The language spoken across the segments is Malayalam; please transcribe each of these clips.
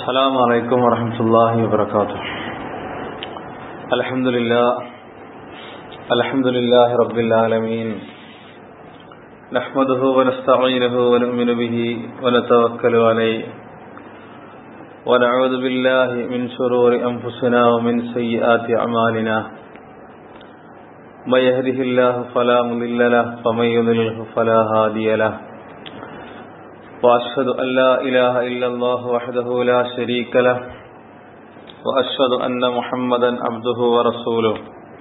السلام عليكم ورحمة الله وبركاته الحمد لله الحمد لله رب العالمين نحمده ونستعينه ونؤمن به ونتوكل عليه ونعوذ بالله من شرور أنفسنا ومن سيئات أعمالنا من يهده الله فلا مضل له ومن يضلله فلا هادي له وأشهد أن لا إله إلا الله وحده لا شريك له وأشهد أن محمدا عبده ورسوله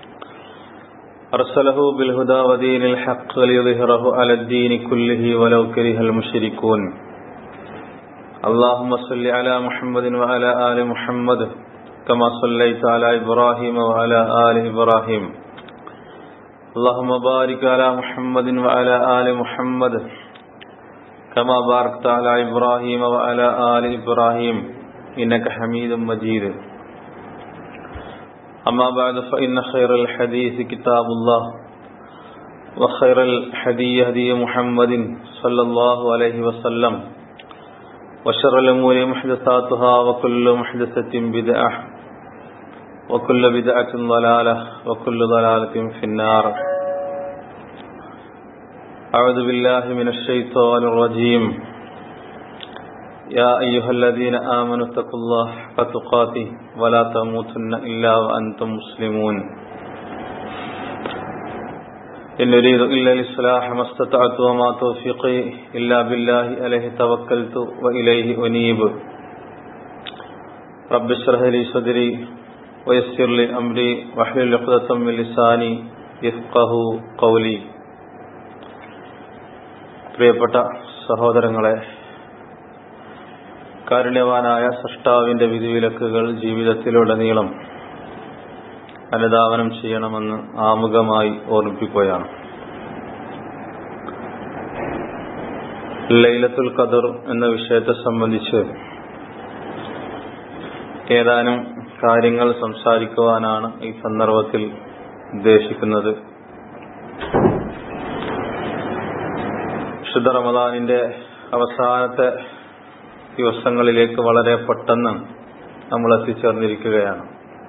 أرسله بالهدى ودين الحق ليظهره على الدين كله ولو كره المشركون اللهم صل على محمد وعلى آل محمد كما صليت على إبراهيم وعلى آل إبراهيم اللهم بارك على محمد وعلى آل محمد كما باركت على إبراهيم وعلى آل إبراهيم إنك حميد مجيد أما بعد فإن خير الحديث كتاب الله وخير الحدي هدي محمد صلى الله عليه وسلم وشر الأمور محدثاتها وكل محدثة بدعة وكل بدعة ضلالة وكل ضلالة في النار أعوذ بالله من الشيطان الرجيم يا أيها الذين آمنوا اتقوا الله حق تقاته ولا تموتن إلا وأنتم مسلمون إن أريد إلا الإصلاح ما استطعت وما توفيقي إلا بالله عليه توكلت وإليه أنيب رب اشرح لي صدري ويسر لي أمري واحلل عقدة من لساني يفقه قولي പ്രിയപ്പെട്ട സഹോദരങ്ങളെ കാരുണ്യവാനായ സൃഷ്ടാവിന്റെ വിധിവിലക്കുകൾ ജീവിതത്തിലുടനീളം അനുധാവനം ചെയ്യണമെന്ന് ആമുഖമായി ഓർമ്മിപ്പിക്കുകയാണ് ലൈലത്തുൽ ഖദർ എന്ന വിഷയത്തെ സംബന്ധിച്ച് ഏതാനും കാര്യങ്ങൾ സംസാരിക്കുവാനാണ് ഈ സന്ദർഭത്തിൽ ഉദ്ദേശിക്കുന്നത് വിശുദ്ധ റമദാനിന്റെ അവസാനത്തെ ദിവസങ്ങളിലേക്ക് വളരെ പെട്ടെന്ന് നമ്മൾ എത്തിച്ചേർന്നിരിക്കുകയാണ്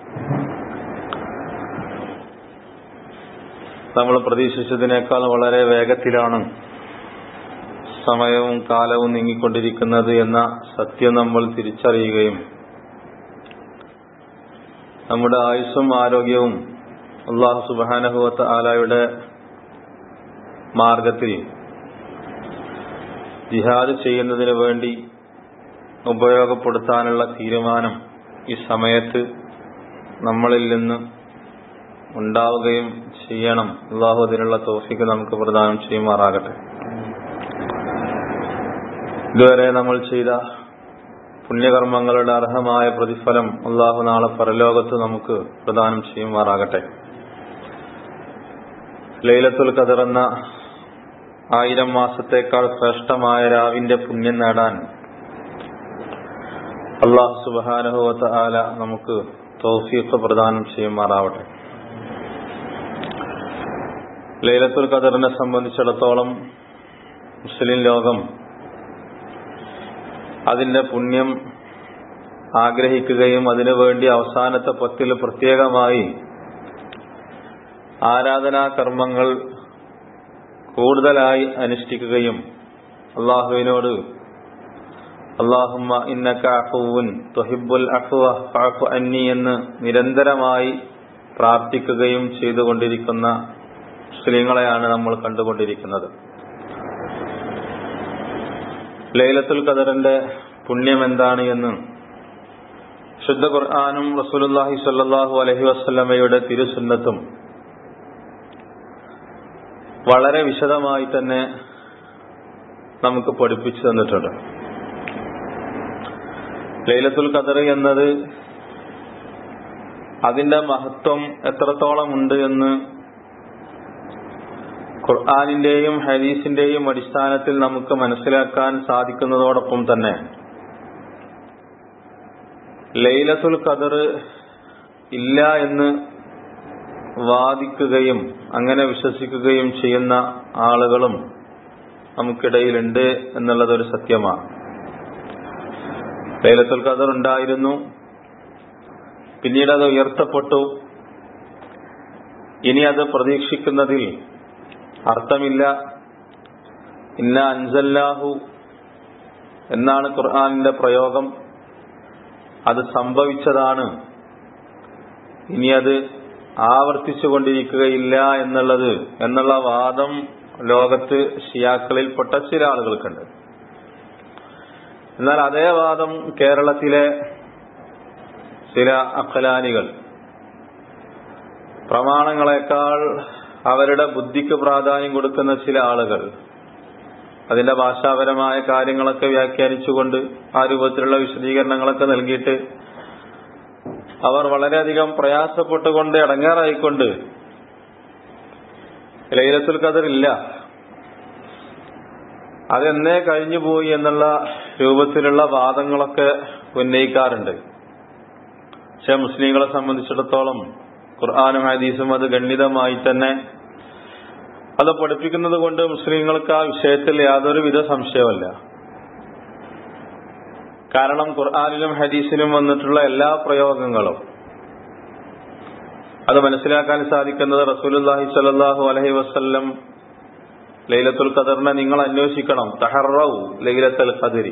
നമ്മൾ പ്രതീക്ഷിച്ചതിനേക്കാൾ വളരെ വേഗത്തിലാണ് സമയവും കാലവും നീങ്ങിക്കൊണ്ടിരിക്കുന്നത് എന്ന സത്യം നമ്മൾ തിരിച്ചറിയുകയും നമ്മുടെ ആയുസ്സും ആരോഗ്യവും അള്ളാഹു സുബാനഹുവത്ത് ആലായുടെ മാർഗത്തിൽ ജിഹാദ് ചെയ്യുന്നതിന് വേണ്ടി ഉപയോഗപ്പെടുത്താനുള്ള തീരുമാനം ഈ സമയത്ത് നമ്മളിൽ നിന്ന് ഉണ്ടാവുകയും ചെയ്യണം അള്ളാഹു അതിനുള്ള തോഫിക്ക് നമുക്ക് പ്രദാനം ചെയ്യുമാറാകട്ടെ ഇതുവരെ നമ്മൾ ചെയ്ത പുണ്യകർമ്മങ്ങളുടെ അർഹമായ പ്രതിഫലം അള്ളാഹു നാളെ പരലോകത്ത് നമുക്ക് പ്രദാനം ചെയ്യുമാറാകട്ടെ ലൈലത്തുൽ ഖദർ എന്ന ആയിരം മാസത്തേക്കാൾ ശ്രേഷ്ഠമായ രാവിന്റെ പുണ്യം നേടാൻ അള്ളാഹു സുബാനുഹവത്ത ആല നമുക്ക് തൗഫീഖ് പ്രദാനം ചെയ്യുമാറാവട്ടെ ലൈലത്തുൽ ഖദറിനെ സംബന്ധിച്ചിടത്തോളം മുസ്ലിം ലോകം അതിന്റെ പുണ്യം ആഗ്രഹിക്കുകയും അതിനുവേണ്ടി അവസാനത്തെ പത്തിൽ പ്രത്യേകമായി ആരാധനാ കർമ്മങ്ങൾ കൂടുതലായി അനുഷ്ഠിക്കുകയും അള്ളാഹുവിനോട് അള്ളാഹുമ്മ ഇന്നക അഫുവുൻ തൊഹിബുൽ അഫുവ ഫഅഫു അന്നി എന്ന് നിരന്തരമായി പ്രാർത്ഥിക്കുകയും ചെയ്തുകൊണ്ടിരിക്കുന്ന മുസ്ലിങ്ങളെയാണ് നമ്മൾ കണ്ടുകൊണ്ടിരിക്കുന്നത് ലൈലത്തുൽ ഖദറിന്റെ പുണ്യം എന്താണ് എന്ന് ശുദ്ധ ഖുർആാനും റസൂലുല്ലാഹി സ്വല്ലല്ലാഹു അലൈഹി വസല്ലമയുടെ തിരുസുന്നത്തും വളരെ വിശദമായി തന്നെ നമുക്ക് പഠിപ്പിച്ചു തന്നിട്ടുണ്ട് ലൈലത്തുൽ ഖദർ എന്നത് അതിന്റെ മഹത്വം എത്രത്തോളം ഉണ്ട് എന്ന് ഖുർആാനിന്റെയും ഹദീസിന്റെയും അടിസ്ഥാനത്തിൽ നമുക്ക് മനസ്സിലാക്കാൻ സാധിക്കുന്നതോടൊപ്പം തന്നെ ലൈലത്തുൽ ഖദർ ഇല്ല എന്ന് വാദിക്കുകയും അങ്ങനെ വിശ്വസിക്കുകയും ചെയ്യുന്ന ആളുകളും നമുക്കിടയിലുണ്ട് എന്നുള്ളതൊരു സത്യമാണ് ലൈലത്തുൽ ഖദർ ഉണ്ടായിരുന്നു പിന്നീട് അത് ഉയർത്തപ്പെട്ടു ഇനി അത് പ്രതീക്ഷിക്കുന്നതിൽ അർത്ഥമില്ല ഇന്ന അൻസല്ലാഹു എന്നാണ് ഖുർആാനിന്റെ പ്രയോഗം അത് സംഭവിച്ചതാണ് ഇനി അത് ആവർത്തിച്ചു കൊണ്ടിരിക്കുകയില്ല എന്നുള്ളത് എന്നുള്ള വാദം ലോകത്ത് ഷിയാക്കളിൽപ്പെട്ട ചില ആളുകൾക്കുണ്ട് എന്നാൽ അതേ വാദം കേരളത്തിലെ ചില അഖലാനികൾ പ്രമാണങ്ങളെക്കാൾ അവരുടെ ബുദ്ധിക്ക് പ്രാധാന്യം കൊടുക്കുന്ന ചില ആളുകൾ അതിന്റെ ഭാഷാപരമായ കാര്യങ്ങളൊക്കെ വ്യാഖ്യാനിച്ചുകൊണ്ട് ആ രൂപത്തിലുള്ള വിശദീകരണങ്ങളൊക്കെ നൽകിയിട്ട് അവർ വളരെയധികം പ്രയാസപ്പെട്ടുകൊണ്ട് ഇടങ്ങാറായിക്കൊണ്ട് ലൈലത്തുൽ ഖദർ ഇല്ല അതെന്നേ കഴിഞ്ഞു പോയി എന്നുള്ള രൂപത്തിലുള്ള വാദങ്ങളൊക്കെ ഉന്നയിക്കാറുണ്ട് പക്ഷെ മുസ്ലിങ്ങളെ സംബന്ധിച്ചിടത്തോളം ഖുർആാനും ഹദീസും അത് ഗണ്ഡിതമായി തന്നെ അത് പഠിപ്പിക്കുന്നത് കൊണ്ട് മുസ്ലിങ്ങൾക്ക് ആ വിഷയത്തിൽ യാതൊരുവിധ സംശയമല്ല കാരണം ഖുർആാനിലും ഹദീസിലും വന്നിട്ടുള്ള എല്ലാ പ്രയോഗങ്ങളും അത് മനസ്സിലാക്കാൻ സാധിക്കുന്നത് റസൂലുല്ലാഹി സ്വല്ലല്ലാഹു അലൈഹി വസല്ലം ലൈലത്തുൽ ഖദറിനെ നിങ്ങൾ അന്വേഷിക്കണം തഹറൗ ലൈലത്തുൽ ഖദരി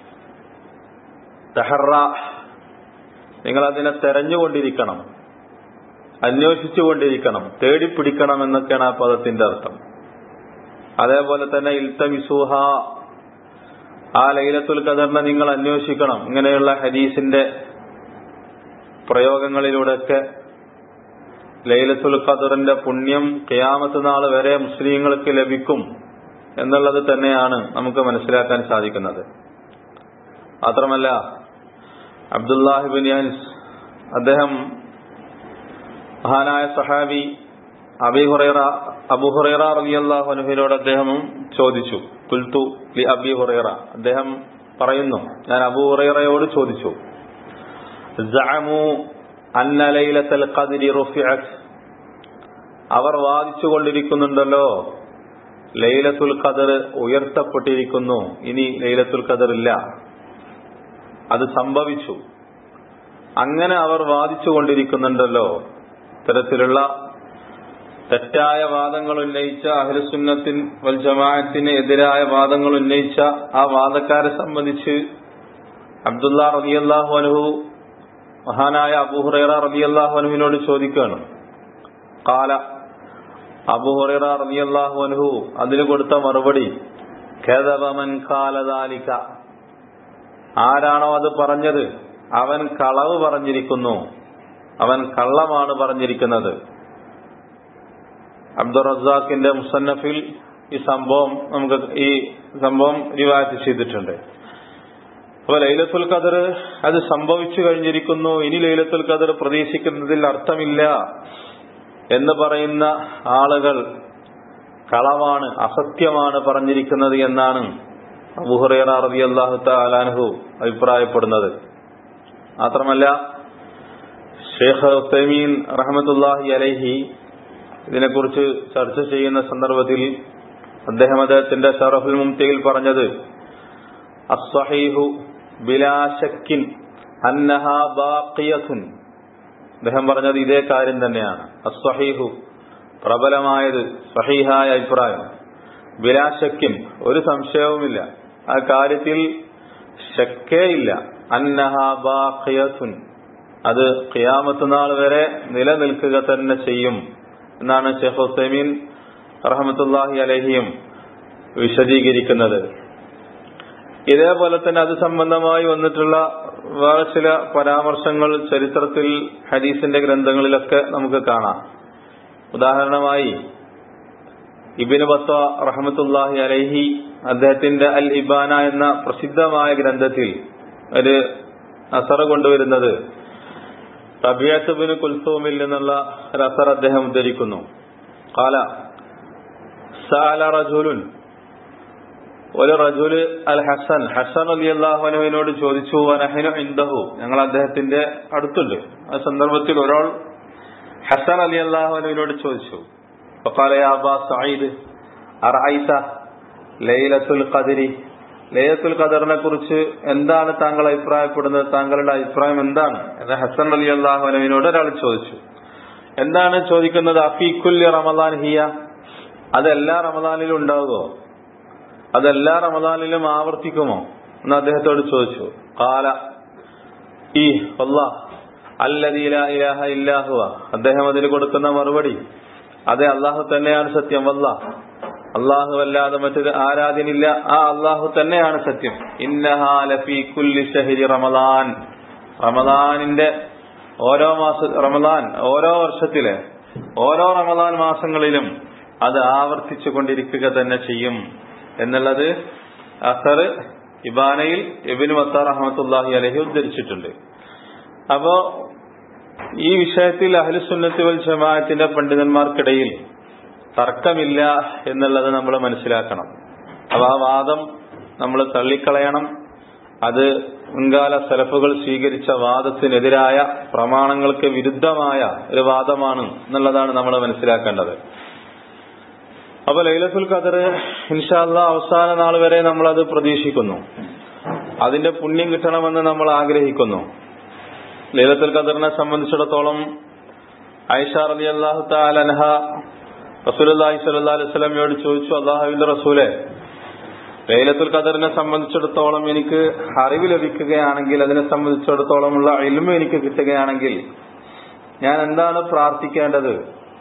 തഹറ നിങ്ങൾ അതിനെ തെരഞ്ഞുകൊണ്ടിരിക്കണം അന്വേഷിച്ചുകൊണ്ടിരിക്കണം തേടിപ്പിടിക്കണം എന്നൊക്കെയാണ് ആ പദത്തിന്റെ അർത്ഥം അതേപോലെ തന്നെ ഇൽത്തമിസൂഹ ആ ലൈലത്തുൽ ഖദറിനെ നിങ്ങൾ അന്വേഷിക്കണം ഇങ്ങനെയുള്ള ഹദീസിന്റെ പ്രയോഗങ്ങളിലൂടെയൊക്കെ ലൈലത്തുൽ ഖദറിന്റെ പുണ്യം ഖിയാമത്ത് നാൾ വരെ മുസ്ലിങ്ങൾക്ക് ലഭിക്കും എന്നുള്ളത് തന്നെയാണ് നമുക്ക് മനസ്സിലാക്കാൻ സാധിക്കുന്നത് മാത്രമല്ല അബ്ദുല്ലാഹിബിൻ യാൻസ് അദ്ദേഹം മഹാനായ സഹാബി അബി ഹുറൈറ അബു ഹുറൈറ റളിയല്ലാഹു അൻഹുവിനോട് അദ്ദേഹം ചോദിച്ചു കുൽത്തു ലി അബി ഹുറൈറ അദ്ദേഹം പറയുന്നു ഞാൻ അബു ഹുറൈറയോട് ചോദിച്ചു സഅമു അന്ന ലൈലത്തുൽ ഖദ്രി റുഫിഅത് അവർ വാദിച്ചു കൊണ്ടിരിക്കുന്നുണ്ടല്ലോ ലൈലത്തുൽ ഖദർ ഉയർത്തപ്പെട്ടിരിക്കുന്നു ഇനി ലൈലത്തുൽ ഖദർ ഇല്ല അത് സംഭവിച്ചു അങ്ങനെ അവർ വാദിച്ചു കൊണ്ടിരിക്കുന്നുണ്ടല്ലോ ഇത്തരത്തിലുള്ള തെറ്റായ വാദങ്ങൾ ഉന്നയിച്ച അഹ്ലുസുന്നത്തിൻ വൽ ജമാഅത്തിന് എതിരായ വാദങ്ങൾ ഉന്നയിച്ച ആ വാദക്കാരെ സംബന്ധിച്ച് അബ്ദുല്ല റബിയല്ലാഹു അനുഹു മഹാനായ അബൂഹുറൈറ റബിയല്ലാഹു അനുവിനോട് ചോദിക്കുകയാണ് കാല അബൂഹുറൈറ റബിയല്ലാഹു അനുഹു അതിന് കൊടുത്ത മറുപടി ഖേദവമൻ കാലദാലിക ആരാണോ അത് പറഞ്ഞത് അവൻ കളവ് പറഞ്ഞിരിക്കുന്നു അവൻ കള്ളമാണ് പറഞ്ഞിരിക്കുന്നത് അബ്ദുൾ റസാഖിന്റെ മുസന്നഫിൽ ഈ സംഭവം നമുക്ക് ഈ സംഭവം റിവായത്ത് ചെയ്തിട്ടുണ്ട് അപ്പൊ ലൈലത്തുൽ ഖദർ അത് സംഭവിച്ചു കഴിഞ്ഞിരിക്കുന്നു ഇനി ലൈലത്തുൽ ഖദർ പ്രതീക്ഷിക്കുന്നതിൽ അർത്ഥമില്ല എന്ന് പറയുന്ന ആളുകൾ കളവാണ് അസത്യമാണ് പറഞ്ഞിരിക്കുന്നത് എന്നാണ് അബുഹുറൈറ റളിയല്ലാഹു തആലാൻഹു അഭിപ്രായപ്പെടുന്നത് മാത്രമല്ല ഷേഖ് ഉത്തൈമീൻ റഹമത്തുല്ലാഹി അലൈഹി ഇതിനെക്കുറിച്ച് ചർച്ച ചെയ്യുന്ന സന്ദർഭത്തിൽ അദ്ദേഹം അദ്ദേഹത്തിന്റെ ഷറഫുൽ മുംതയിൽ പറഞ്ഞത് അസ്വഹീഹു ബിലാശക്കിൻ അന്നഹ ബാഖിയത്തുൻ അദ്ദേഹം പറഞ്ഞത് ഇതേ കാര്യം തന്നെയാണ് അസ്വഹീഹു പ്രബലമായത് സഹീഹായ അഭിപ്രായം ബിലാശക്കിൻ ഒരു സംശയവുമില്ല ആ കാര്യത്തിൽ ശക്കേ ഇല്ല അന്നഹ ബാഖിയത്തുൻ അത് ഖിയാമത്ത് നാൾ വരെ നിലനിൽക്കുക തന്നെ ചെയ്യും എന്നാണ് ഷെയ്ഖ് ഹുസൈമീൻ റഹമത്തുല്ലാഹി അലഹിയും വിശദീകരിക്കുന്നത് ഇതേപോലെ തന്നെ അത് സംബന്ധമായി വന്നിട്ടുള്ള വേറെ ചില പരാമർശങ്ങൾ ചരിത്രത്തിൽ ഹദീസിന്റെ ഗ്രന്ഥങ്ങളിലൊക്കെ നമുക്ക് കാണാം ഉദാഹരണമായി ഇബിന് ബത്ത റഹമത്തുല്ലാഹി അലൈഹി അദ്ദേഹത്തിന്റെ അൽ ഇബാന എന്ന പ്രസിദ്ധമായ ഗ്രന്ഥത്തിൽ ഒരു അസറ കൊണ്ടുവരുന്നത് റബിയത്തുബിന് കുൽസൂമിൽ നിന്നുള്ള ഒരു അസർ അദ്ദേഹം ഉദ്ധരിക്കുന്നു കാല സാല റജുലുൻ ഒരു റജുല് അൽ ഹസൻ ഹസൻ അലി അള്ളാഹുനുവിനോട് ചോദിച്ചു വനഹിനു ഇന്ദഹു ഞങ്ങൾ അദ്ദേഹത്തിന്റെ അടുത്തുണ്ട് ആ സന്ദർഭത്തിൽ ഒരാൾ ഹസൻ അലി അള്ളാഹുനുവിനോട് ചോദിച്ചു فقال يا أبا سعيد أرأيت ليلة القدر ലയത്തുൽ ഖദറിനെ കുറിച്ച് എന്താണ് താങ്കൾ അഭിപ്രായപ്പെടുന്നത് താങ്കളുടെ അഭിപ്രായം എന്താണ് എന്ന് ഹസൻ അലി അള്ളാഹു അലവിനോട് ഒരാൾ ചോദിച്ചു എന്താണ് ചോദിക്കുന്നത് അഫീഖുല്ലി റമദാൻ ഹിയ അത് എല്ലാ റമദാനിലും ഉണ്ടാകുമോ അത് എല്ലാ റമദാനിലും ആവർത്തിക്കുമോ എന്ന് അദ്ദേഹത്തോട് ചോദിച്ചു കാല ഈ അല്ലാഹ് അല്ലദീ ലാ ഇലാഹ ഇല്ലാഹുവ അദ്ദേഹം അതിന് കൊടുക്കുന്ന മറുപടി അതെ അള്ളാഹു തന്നെയാണ് സത്യം വല്ല അള്ളാഹു അല്ലാതെ മറ്റൊരു ആരാധ്യനില്ല ആ അള്ളാഹു തന്നെയാണ് സത്യം ഇന്നഹാ ലഫീ കുല്ലി ഷഹരി റമദാൻ റമദാനിന്റെ ഓരോ മാസ റമദാൻ ഓരോ വർഷത്തിലെ ഓരോ റമദാൻ മാസങ്ങളിലും അത് ആവർത്തിച്ചു കൊണ്ടിരിക്കുക തന്നെ ചെയ്യും എന്നുള്ളത് അസർ ഇബാനയിൽ എബിന് വത്താർ അഹമ്മത്തുല്ലാഹി അലഹി ഉദ്ധരിച്ചിട്ടുണ്ട് അപ്പോ ഈ വിഷയത്തിൽ അഹ്ലുസുന്നത്തി വൽ ജമാഅത്തിന്റെ പണ്ഡിതന്മാർക്കിടയിൽ തർക്കമില്ല എന്നുള്ളത് നമ്മൾ മനസ്സിലാക്കണം അപ്പൊ ആ വാദം നമ്മൾ തള്ളിക്കളയണം അത് മുൻകാല സലഫുകൾ സ്വീകരിച്ച വാദത്തിനെതിരായ പ്രമാണങ്ങൾക്ക് വിരുദ്ധമായ ഒരു വാദമാണ് എന്നുള്ളതാണ് നമ്മൾ മനസ്സിലാക്കേണ്ടത് അപ്പൊ ലൈലത്തുൽ ഖദർ ഇൻഷാല്ല അവസാന നാൾ വരെ നമ്മൾ അത് പ്രതീക്ഷിക്കുന്നു അതിന്റെ പുണ്യം കിട്ടണമെന്ന് നമ്മൾ ആഗ്രഹിക്കുന്നു ലൈലത്തുൽ ഖദറിനെ സംബന്ധിച്ചിടത്തോളം ഐഷ റലി അള്ളാഹു താലൻഹ റസൂലി സല്ലാ അലൈഹി സ്വലമയോട് ചോദിച്ചു അള്ളാഹുവിന്റെ റസൂലെ ലൈലത്തുൽ ഖദറിനെ സംബന്ധിച്ചിടത്തോളം എനിക്ക് അറിവ് ലഭിക്കുകയാണെങ്കിൽ അതിനെ സംബന്ധിച്ചിടത്തോളമുള്ള ഇൽമ എനിക്ക് കിട്ടുകയാണെങ്കിൽ ഞാൻ എന്താണ് പ്രാർത്ഥിക്കേണ്ടത്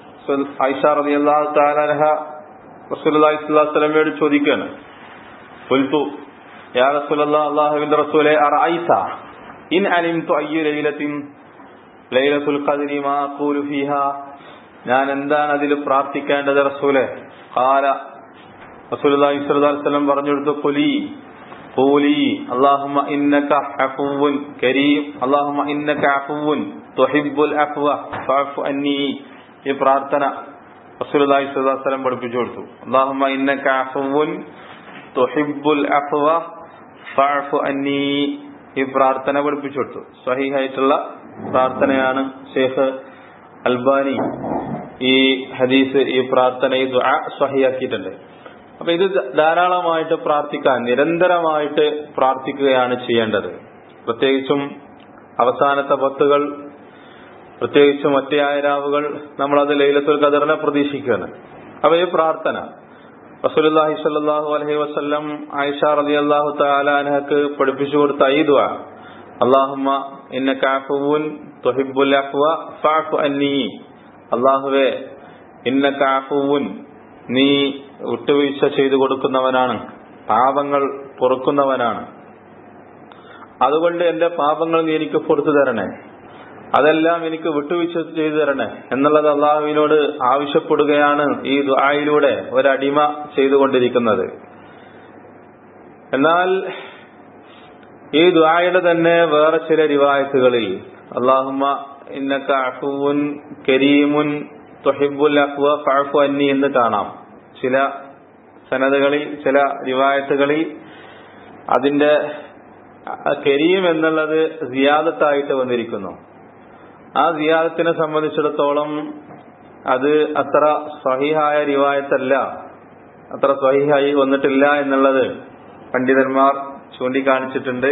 ഐഷ റലി അള്ളാഹു താലൻഹ റസൂലി സ്വലമയോട് ചോദിക്കുകയാണ് പുൽത്തു യാ റസൂലല്ലാ അള്ളാഹുവിന്റെ റസൂലെ അറൈസ ഇൻ അലിംതു അയ്യു ലൈലത്തിൻ ലൈലത്തുൽ ഖദ്രി മാ അഖൂലു ഫീഹാ ഞാൻ എന്താണ് അതിൽ പ്രാർത്ഥിക്കേണ്ടത് റസൂലെ ഖാല റസൂലുള്ളാഹി സ്വല്ലല്ലാഹു അലൈഹി വസല്ലം പറഞ്ഞു കൊടുത്തു ഖുലി ഖൂലി അല്ലാഹുമ്മ ഇന്നക അഫുവുൻ കരീം അല്ലാഹുമ്മ ഇന്നക അഫുവുൻ തുഹിബ്ബുൽ അഫ്വ ഫഅഫു അന്നി ഈ പ്രാർത്ഥന റസൂലുള്ളാഹി സ്വല്ലല്ലാഹു അലൈഹി വസല്ലം പഠിപ്പിച്ചു കൊടുത്തു അല്ലാഹുമ്മ ഇന്നക അഫുവുൻ തുഹിബ്ബുൽ അഫ്വ ഫഅഫു അന്നി ഈ പ്രാർത്ഥന പഠിപ്പിച്ചു കൊടുത്തു സഹിഹായിട്ടുള്ള പ്രാർത്ഥനയാണ് ഷേഖ് അൽബാനി ഈ ഹദീസ് ഈ പ്രാർത്ഥന ഈ ദുആ സഹിയാക്കിയിട്ടുണ്ട് അപ്പൊ ഇത് ധാരാളമായിട്ട് പ്രാർത്ഥിക്കാൻ നിരന്തരമായിട്ട് പ്രാർത്ഥിക്കുകയാണ് ചെയ്യേണ്ടത് പ്രത്യേകിച്ചും അവസാനത്തെ പത്തുകൾ പ്രത്യേകിച്ചും ഒറ്റയായ രാവുകൾ നമ്മളത് ലൈലത്തുൽ ഖദറിനെ പ്രതീക്ഷിക്കുകയാണ് അപ്പൊ ഈ പ്രാർത്ഥന റസൂലുള്ളാഹി സ്വല്ലല്ലാഹു അലൈഹി വസല്ലം ആയിഷ റളിയല്ലാഹു തആല അൻഹക്ക് പഠിപ്പിച്ചു കൊടുത്ത ഈ ദുആ അല്ലാഹുമ്മ ഇന്നക അഫുവുൻ തുഹിബ്ബുൽ അഫ്വ ഫഅഫു അന്നി അല്ലാഹുവേ ഇന്നക അഫുവുൻ നീ വിട്ടുവീഴ്ച ചെയ്തു കൊടുക്കുന്നവനാണ് പാപങ്ങൾ പൊറുക്കുന്നവനാണ് അതുകൊണ്ട് എന്റെ പാപങ്ങൾ നീ എനിക്ക് പുറത്തു തരണേ അതെല്ലാം എനിക്ക് വിട്ടുവീഴ്ച ചെയ്തു തരണേ എന്നുള്ളത് അള്ളാഹുവിനോട് ആവശ്യപ്പെടുകയാണ് ഈ ദുആയിലൂടെ ഒരടിമ ചെയ്തുകൊണ്ടിരിക്കുന്നത് എന്നാൽ ഈ ദുആയുടെ തന്നെ വേറെ ചില റിവായത്തുകളിൽ അള്ളാഹുമ്മ ഇന്നക അഫുവുൻ കരീമുൻ തൊഹിബുൽ അഫ്വ ഫഅഫു അന്നി എന്ന് കാണാം ചില സനദകളിൽ ചില റിവായത്തുകളിൽ അതിന്റെ കരീം എന്നുള്ളത് സിയാദത്തായിട്ട് വന്നിരിക്കുന്നു ആ സിയാദത്തിനെ സംബന്ധിച്ചിടത്തോളം അത് അത്ര സഹിഹായ റിവായത്തല്ല അത്ര സഹിഹായി വന്നിട്ടില്ല എന്നുള്ളത് പണ്ഡിതന്മാർ ചൂണ്ടിക്കാണിച്ചിട്ടുണ്ട്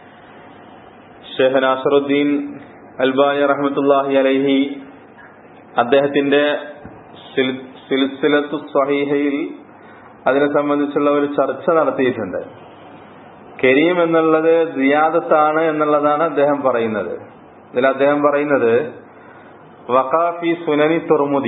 ഷെഹ് നാസറുദ്ദീൻ അൽബാനി റഹ്മത്തുല്ലാഹി അലൈഹി അദ്ദേഹത്തിന്റെ സിൽസിലത്തു സ്വഹീഹയിൽ അതിനെ സംബന്ധിച്ചുള്ള ഒരു ചർച്ച നടത്തിയിട്ടുണ്ട് കരീം എന്നുള്ളത് സിയാദത്താണ് എന്നുള്ളതാണ് അദ്ദേഹം പറയുന്നത് ഇതിൽ അദ്ദേഹം പറയുന്നത് വഖാഫി സുനനി തുർമുദി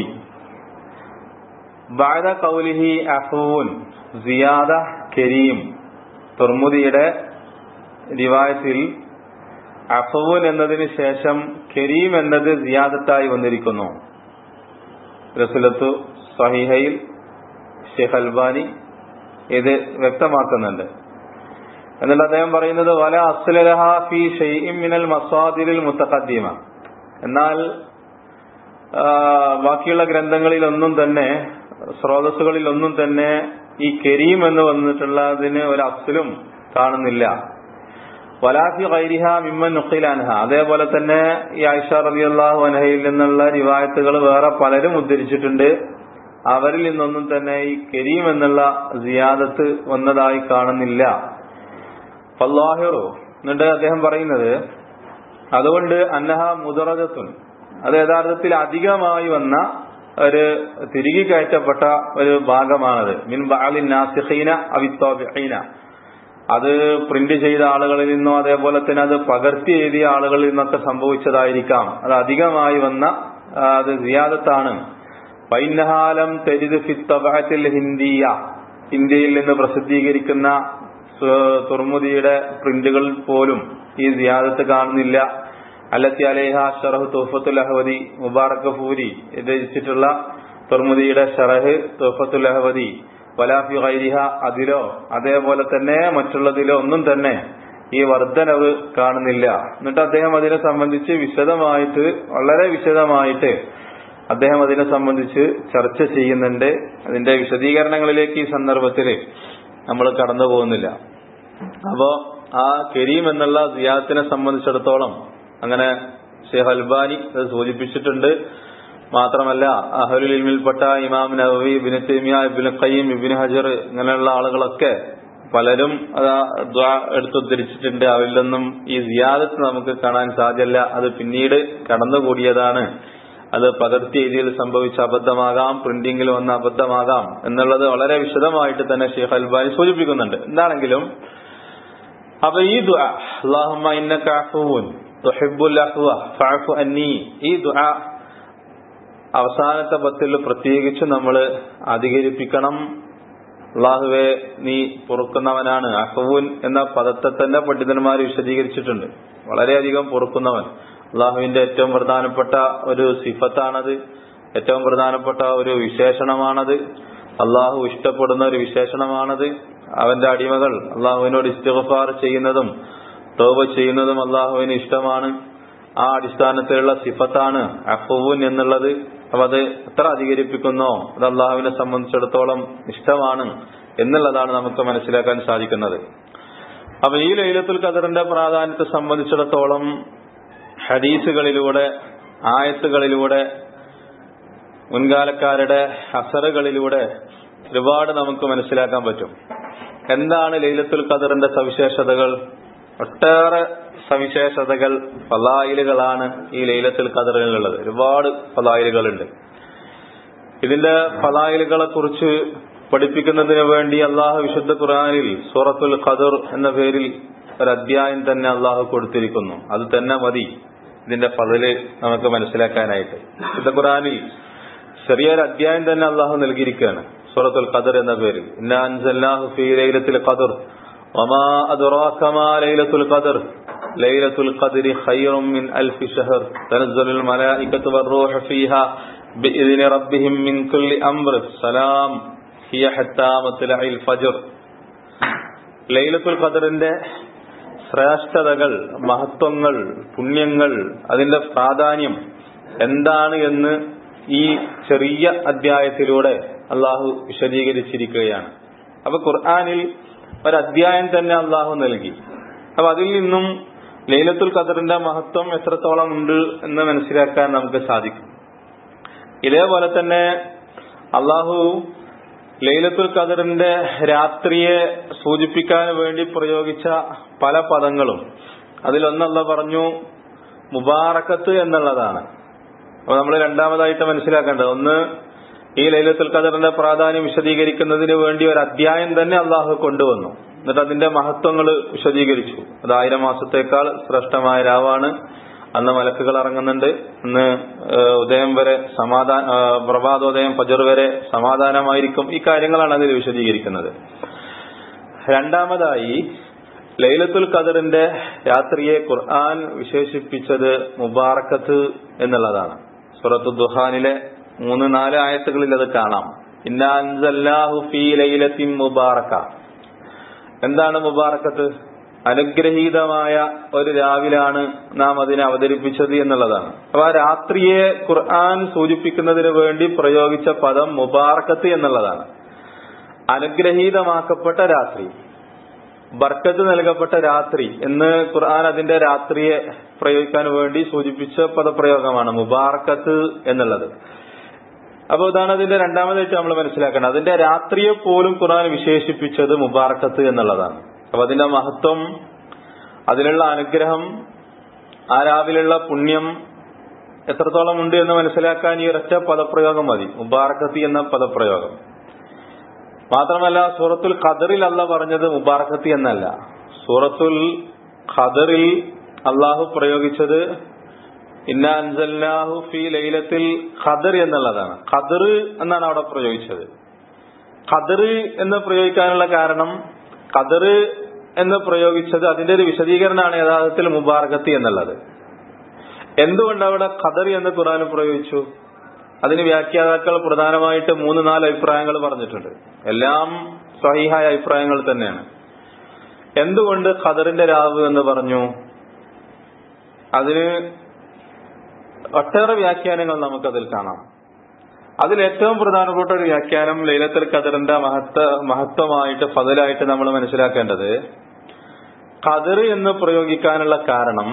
ബാദ കൗലിഹി അഫൂൻ സിയാദ കരീം തുർമുദിയുടെ റിവായത്തിൽ അഫൂൻ എന്നതിന് ശേഷം കരീം എന്നത് സിയാദത്തായി വന്നിരിക്കുന്നു റസുലത്തു സഹിഹയിൽ ഷെയ്ഖ് അൽബാനി ഇത് വ്യക്തമാക്കുന്നുണ്ട് എന്നിട്ട് അദ്ദേഹം പറയുന്നത് വല അസ്ലലഹ ഫി ഷെയ്ഇം മിനൽ മസാദിലിൽ മുത്തഖദ്ദീമ എന്നാൽ ബാക്കിയുള്ള ഗ്രന്ഥങ്ങളിലൊന്നും തന്നെ സ്രോതസ്സുകളിലൊന്നും തന്നെ ഈ കരീം എന്ന് വന്നിട്ടുള്ളതിന് ഒരു അസ്ലും കാണുന്നില്ല വലാഫി ഖൈരിഹ മിമ്മൻ നുഖിലാൻഹ അതേപോലെ തന്നെ ഈ ആയിഷ റളിയല്ലാഹു അൻഹയിൽ നിന്നുള്ള റിവായത്തുകൾ വേറെ പലരും ഉദ്ധരിച്ചിട്ടുണ്ട് അവരിൽ നിന്നൊന്നും തന്നെ ഈ കരീം എന്നുള്ള സിയാദത്ത് വന്നതായി കാണുന്നില്ല ഫല്ലാഹിറു എന്നിട്ട് അദ്ദേഹം പറയുന്നത് അതുകൊണ്ട് അന്നഹ മുദറജത്തുൻ അത് യഥാർത്ഥത്തിൽ അധികമായി വന്ന ഒരു തിരികെ കയറ്റപ്പെട്ട ഒരു ഭാഗമാണത് മിൻ ബാലിൻ നാസിഖീന അവിത്തോബീന അത് പ്രിന്റ് ചെയ്ത ആളുകളിൽ നിന്നോ അതേപോലെ തന്നെ അത് പകർത്തി എഴുതിയ ആളുകളിൽ നിന്നൊക്കെ സംഭവിച്ചതായിരിക്കാം അത് അധികമായി വന്ന അത് സിയാദത്താണ് പൈനഹാലം തെരിദ് ഫിത്തബാറ്റിൽ ഹിന്ദിയ ഇന്ത്യയിൽ നിന്ന് പ്രസിദ്ധീകരിക്കുന്ന തുർമുദിയുടെ പ്രിന്റുകൾ പോലും ഈ സിയാദത്ത് കാണുന്നില്ല അല്ലത്തി അലേഹ ഷറഹ് തുഫത്തുൽ അഹവദി മുബാറക് ഫൂരി രചിച്ചിട്ടുള്ള തുർമുദിയുടെ ഷറഹ് തുഫത്തുൽ അഹവദി വലാഫി ഖൈരിഹ അതിലോ അതേപോലെ തന്നെ മറ്റുള്ളതിലോ ഒന്നും തന്നെ ഈ വർധനവ് കാണുന്നില്ല എന്നിട്ട് അദ്ദേഹം അതിനെ സംബന്ധിച്ച് വിശദമായിട്ട് വളരെ വിശദമായിട്ട് അദ്ദേഹം അതിനെ സംബന്ധിച്ച് ചർച്ച ചെയ്യുന്നുണ്ട് അതിന്റെ വിശദീകരണങ്ങളിലേക്ക് ഈ സന്ദർഭത്തിൽ നമ്മൾ കടന്നു പോകുന്നില്ല അപ്പോ ആ കരീം എന്നുള്ള സിയാത്തിനെ സംബന്ധിച്ചിടത്തോളം അങ്ങനെ ഷെയ്ഖ് അൽബാനി അത് സൂചിപ്പിച്ചിട്ടുണ്ട് മാത്രമല്ല അഹലുൽ ഇൽമിൽപ്പെട്ട ഇമാം നവവി ഇബിന് തേമിയ ഇബിന് ഖയ്യം ഇബിന് ഹജർ ഇങ്ങനെയുള്ള ആളുകളൊക്കെ പലരും അത് എടുത്തുദ്ധരിച്ചിട്ടുണ്ട് അവരിലൊന്നും ഈ സിയാദത്ത് നമുക്ക് കാണാൻ സാധ്യല്ല അത് പിന്നീട് കടന്നുകൂടിയതാണ് അത് പകർത്തി എഴുതിയിൽ സംഭവിച്ച അബദ്ധമാകാം പ്രിന്റിംഗിൽ വന്ന അബദ്ധമാകാം എന്നുള്ളത് വളരെ വിശദമായിട്ട് തന്നെ ഷെയ്ഖ് അൽബാനി സൂചിപ്പിക്കുന്നുണ്ട് എന്താണെങ്കിലും അപ്പൊ ഈ ദുആ അല്ലാഹുമ്മ ഇന്നക അഫൂൻ തുഹിബ്ബുൽ അഫ്വ ഫഅഫു അന്നി ഈ ദുആ അവസാനത്തെ പത്തിൽ പ്രത്യേകിച്ച് നമ്മൾ അധികരിപ്പിക്കണം അള്ളാഹുവെ നീ പൊറുക്കുന്നവനാണ് അഫൂൻ എന്ന പദത്തെ തന്നെ പണ്ഡിതന്മാർ വിശദീകരിച്ചിട്ടുണ്ട് വളരെയധികം പൊറുക്കുന്നവൻ അള്ളാഹുവിന്റെ ഏറ്റവും പ്രധാനപ്പെട്ട ഒരു സിഫത്താണത് ഏറ്റവും പ്രധാനപ്പെട്ട ഒരു വിശേഷണമാണത് അള്ളാഹു ഇഷ്ടപ്പെടുന്ന ഒരു വിശേഷണമാണത് അവന്റെ അടിമകൾ അള്ളാഹുവിനോട് ഇസ്തിഗഫാർ ചെയ്യുന്നതും തോപ ചെയ്യുന്നതും അള്ളാഹുവിന് ഇഷ്ടമാണ് ആ അടിസ്ഥാനത്തിലുള്ള സിഫത്താണ് അഫുവുൻ എന്നുള്ളത് അപ്പൊ അത് എത്ര അധികരിപ്പിക്കുന്നോ അത് അള്ളാഹുവിനെ സംബന്ധിച്ചിടത്തോളം ഇഷ്ടമാണ് എന്നുള്ളതാണ് നമുക്ക് മനസ്സിലാക്കാൻ സാധിക്കുന്നത് അപ്പൊ ഈ ലൈലത്തുൽ ഖദറിന്റെ പ്രാധാന്യത്തെ സംബന്ധിച്ചിടത്തോളം ഹദീസുകളിലൂടെ ആയത്തുകളിലൂടെ മുൻകാലക്കാരുടെ അസറുകളിലൂടെ ഒരുപാട് നമുക്ക് മനസ്സിലാക്കാൻ പറ്റും എന്താണ് ലൈലത്തുൽ ഖദറിന്റെ സവിശേഷതകൾ ഒട്ടേറെ സവിശേഷതകൾ ഫലായിലുകളാണ് ഈ ലൈലത്തുൽ ഖദറിനുള്ളത് ഒരുപാട് ഫലായിലുകളുണ്ട് ഇതിന്റെ ഫലായിലുകളെ കുറിച്ച് പഠിപ്പിക്കുന്നതിന് വേണ്ടി അള്ളാഹു വിശുദ്ധ ഖുറാനിൽ സൂറത്തുൽ ഖദർ എന്ന പേരിൽ ഒരു അധ്യായം തന്നെ അള്ളാഹു കൊടുത്തിരിക്കുന്നു അത് തന്നെ മതി ഇതിന്റെ പതില് നമുക്ക് മനസ്സിലാക്കാനായിട്ട് വിശുദ്ധ ഖുറാനിൽ ചെറിയൊരു അധ്യായം തന്നെ അള്ളാഹു നൽകിയിരിക്കുകയാണ് സൂറത്തുൽ ഖദർ എന്ന പേരിൽ ഇന്നാഹു ഫീ ലൈലത്തുൽ ഖദർ وما أدراك ما ليلة القدر ليلة القدر خير من ألف شهر تنزل الملائكة والروح فيها بإذن ربهم من كل أمر سلام هي حتى مطلع الفجر ലൈലത്തുൽ ഖദറിന്റെ ശ്രേഷ്ഠതകൾ മഹത്വങ്ങൾ പുണ്യങ്ങൾ അതിന്റെ പ്രാധാന്യം എന്താണ് എന്ന് ഈ ചെറിയ അധ്യായത്തിലൂടെ അള്ളാഹു വിശദീകരിച്ചിരിക്കുകയാണ് അപ്പൊ ഖുർആാനിൽ ഒരധ്യായം തന്നെ അള്ളാഹു നൽകി അപ്പൊ അതിൽ നിന്നും ലൈലത്തുൽ ഖദറിന്റെ മഹത്വം എത്രത്തോളം ഉണ്ട് എന്ന് മനസ്സിലാക്കാൻ നമുക്ക് സാധിക്കും ഇതേപോലെ തന്നെ അള്ളാഹു ലൈലത്തുൽ ഖദറിന്റെ രാത്രിയെ സൂചിപ്പിക്കാൻ വേണ്ടി പ്രയോഗിച്ച പല പദങ്ങളും അതിലൊന്നല്ല പറഞ്ഞു മുബാറക്കത്ത് എന്നുള്ളതാണ് അപ്പൊ നമ്മൾ രണ്ടാമതായിട്ട് മനസ്സിലാക്കേണ്ടത് ഒന്ന് ഈ ലൈലത്തുൽ ഖദറിന്റെ പ്രാധാന്യം വിശദീകരിക്കുന്നതിന് വേണ്ടി ഒരു അധ്യായം തന്നെ അള്ളാഹു കൊണ്ടുവന്നു എന്നിട്ട് അതിന്റെ മഹത്വങ്ങൾ വിശദീകരിച്ചു അത് ആയിരം മാസത്തേക്കാൾ ശ്രേഷ്ഠമായ രാവാണ് അന്ന് മലക്കുകൾ ഇറങ്ങുന്നുണ്ട് അന്ന് ഉദയം വരെ സമാധാന പ്രഭാതോദയം ഫജർ വരെ സമാധാനമായിരിക്കും ഈ കാര്യങ്ങളാണ് അതിൽ വിശദീകരിക്കുന്നത് രണ്ടാമതായി ലൈലത്തുൽ ഖദറിന്റെ രാത്രിയെ ഖുർആൻ വിശേഷിപ്പിച്ചത് മുബാറക്കത്ത് എന്നുള്ളതാണ് സുറത്തു ദുഹാനിലെ മൂന്ന് നാല് ആയത്തുകളിൽ അത് കാണാം ഇന്നാഹു ഫീ ലൈലത്തിൻ മുബാറക്ക എന്താണ് മുബാറക്കത്ത് അനുഗ്രഹീതമായ ഒരു രാവിലാണ് നാം അതിനെ അവതരിപ്പിച്ചത് എന്നുള്ളതാണ് അപ്പൊ ആ രാത്രിയെ ഖുർആൻ സൂചിപ്പിക്കുന്നതിന് വേണ്ടി പ്രയോഗിച്ച പദം മുബാറക്കത്ത് എന്നുള്ളതാണ് അനുഗ്രഹീതമാക്കപ്പെട്ട രാത്രി ബർക്കത്ത് നൽകപ്പെട്ട രാത്രി എന്ന് ഖുർആൻ അതിന്റെ രാത്രിയെ പ്രയോഗിക്കാൻ വേണ്ടി സൂചിപ്പിച്ച പദപ്രയോഗമാണ് മുബാറക്കത്ത് എന്നുള്ളത് അപ്പൊ ഇതാണ് അതിന്റെ രണ്ടാമതായിട്ട് നമ്മൾ മനസ്സിലാക്കേണ്ടത് അതിന്റെ രാത്രിയെ പോലും ഖുർആൻ വിശേഷിപ്പിച്ചത് മുബാറക്കത്ത് എന്നുള്ളതാണ് അപ്പൊ അതിന്റെ മഹത്വം അതിലുള്ള അനുഗ്രഹം ആ രാവിലുള്ള പുണ്യം എത്രത്തോളം ഉണ്ട് എന്ന് മനസ്സിലാക്കാൻ ഈ ഒരൊറ്റ പദപ്രയോഗം മതി മുബാറക്കത്തി എന്ന പദപ്രയോഗം മാത്രമല്ല സൂറത്തുൽ ഖദറിൽ അല്ല പറഞ്ഞത് മുബാറക്കത്തി എന്നല്ല സൂറത്തുൽ ഖദറിൽ അള്ളാഹു പ്രയോഗിച്ചത് ഇന്ന അൻസല്ലാഹു ഫി ലൈലത്തിൽ ഖദർ എന്നുള്ളതാണ് ഖദർ എന്നാണ് അവിടെ പ്രയോഗിച്ചത് ഖദർ എന്ന് പ്രയോഗിക്കാനുള്ള കാരണം ഖദർ എന്ന് പ്രയോഗിച്ചത് അതിന്റെ ഒരു വിശദീകരണമാണ് യഥാർത്ഥത്തിൽ മുബാറകത്തി എന്നുള്ളത് എന്തുകൊണ്ട് അവിടെ ഖദർ എന്ന് ഖുറാൻ പ്രയോഗിച്ചു അതിന് വ്യാഖ്യാതാക്കൾ പ്രധാനമായിട്ട് മൂന്ന് നാല് അഭിപ്രായങ്ങൾ പറഞ്ഞിട്ടുണ്ട് എല്ലാം സഹിഹായ അഭിപ്രായങ്ങൾ തന്നെയാണ് എന്തുകൊണ്ട് ഖദറിന്റെ രാവ് എന്ന് പറഞ്ഞു അതിന് ഒട്ടേറെ വ്യാഖ്യാനങ്ങൾ നമുക്കതിൽ കാണാം അതിൽ ഏറ്റവും പ്രധാനപ്പെട്ട ഒരു വ്യാഖ്യാനം ലൈലത്തുൽ ഖദറിന്റെ മഹത്വ മഹത്വമായിട്ട് ഫതലായിട്ട് നമ്മൾ മനസ്സിലാക്കേണ്ടത് ഖദർ എന്ന് പ്രയോഗിക്കാനുള്ള കാരണം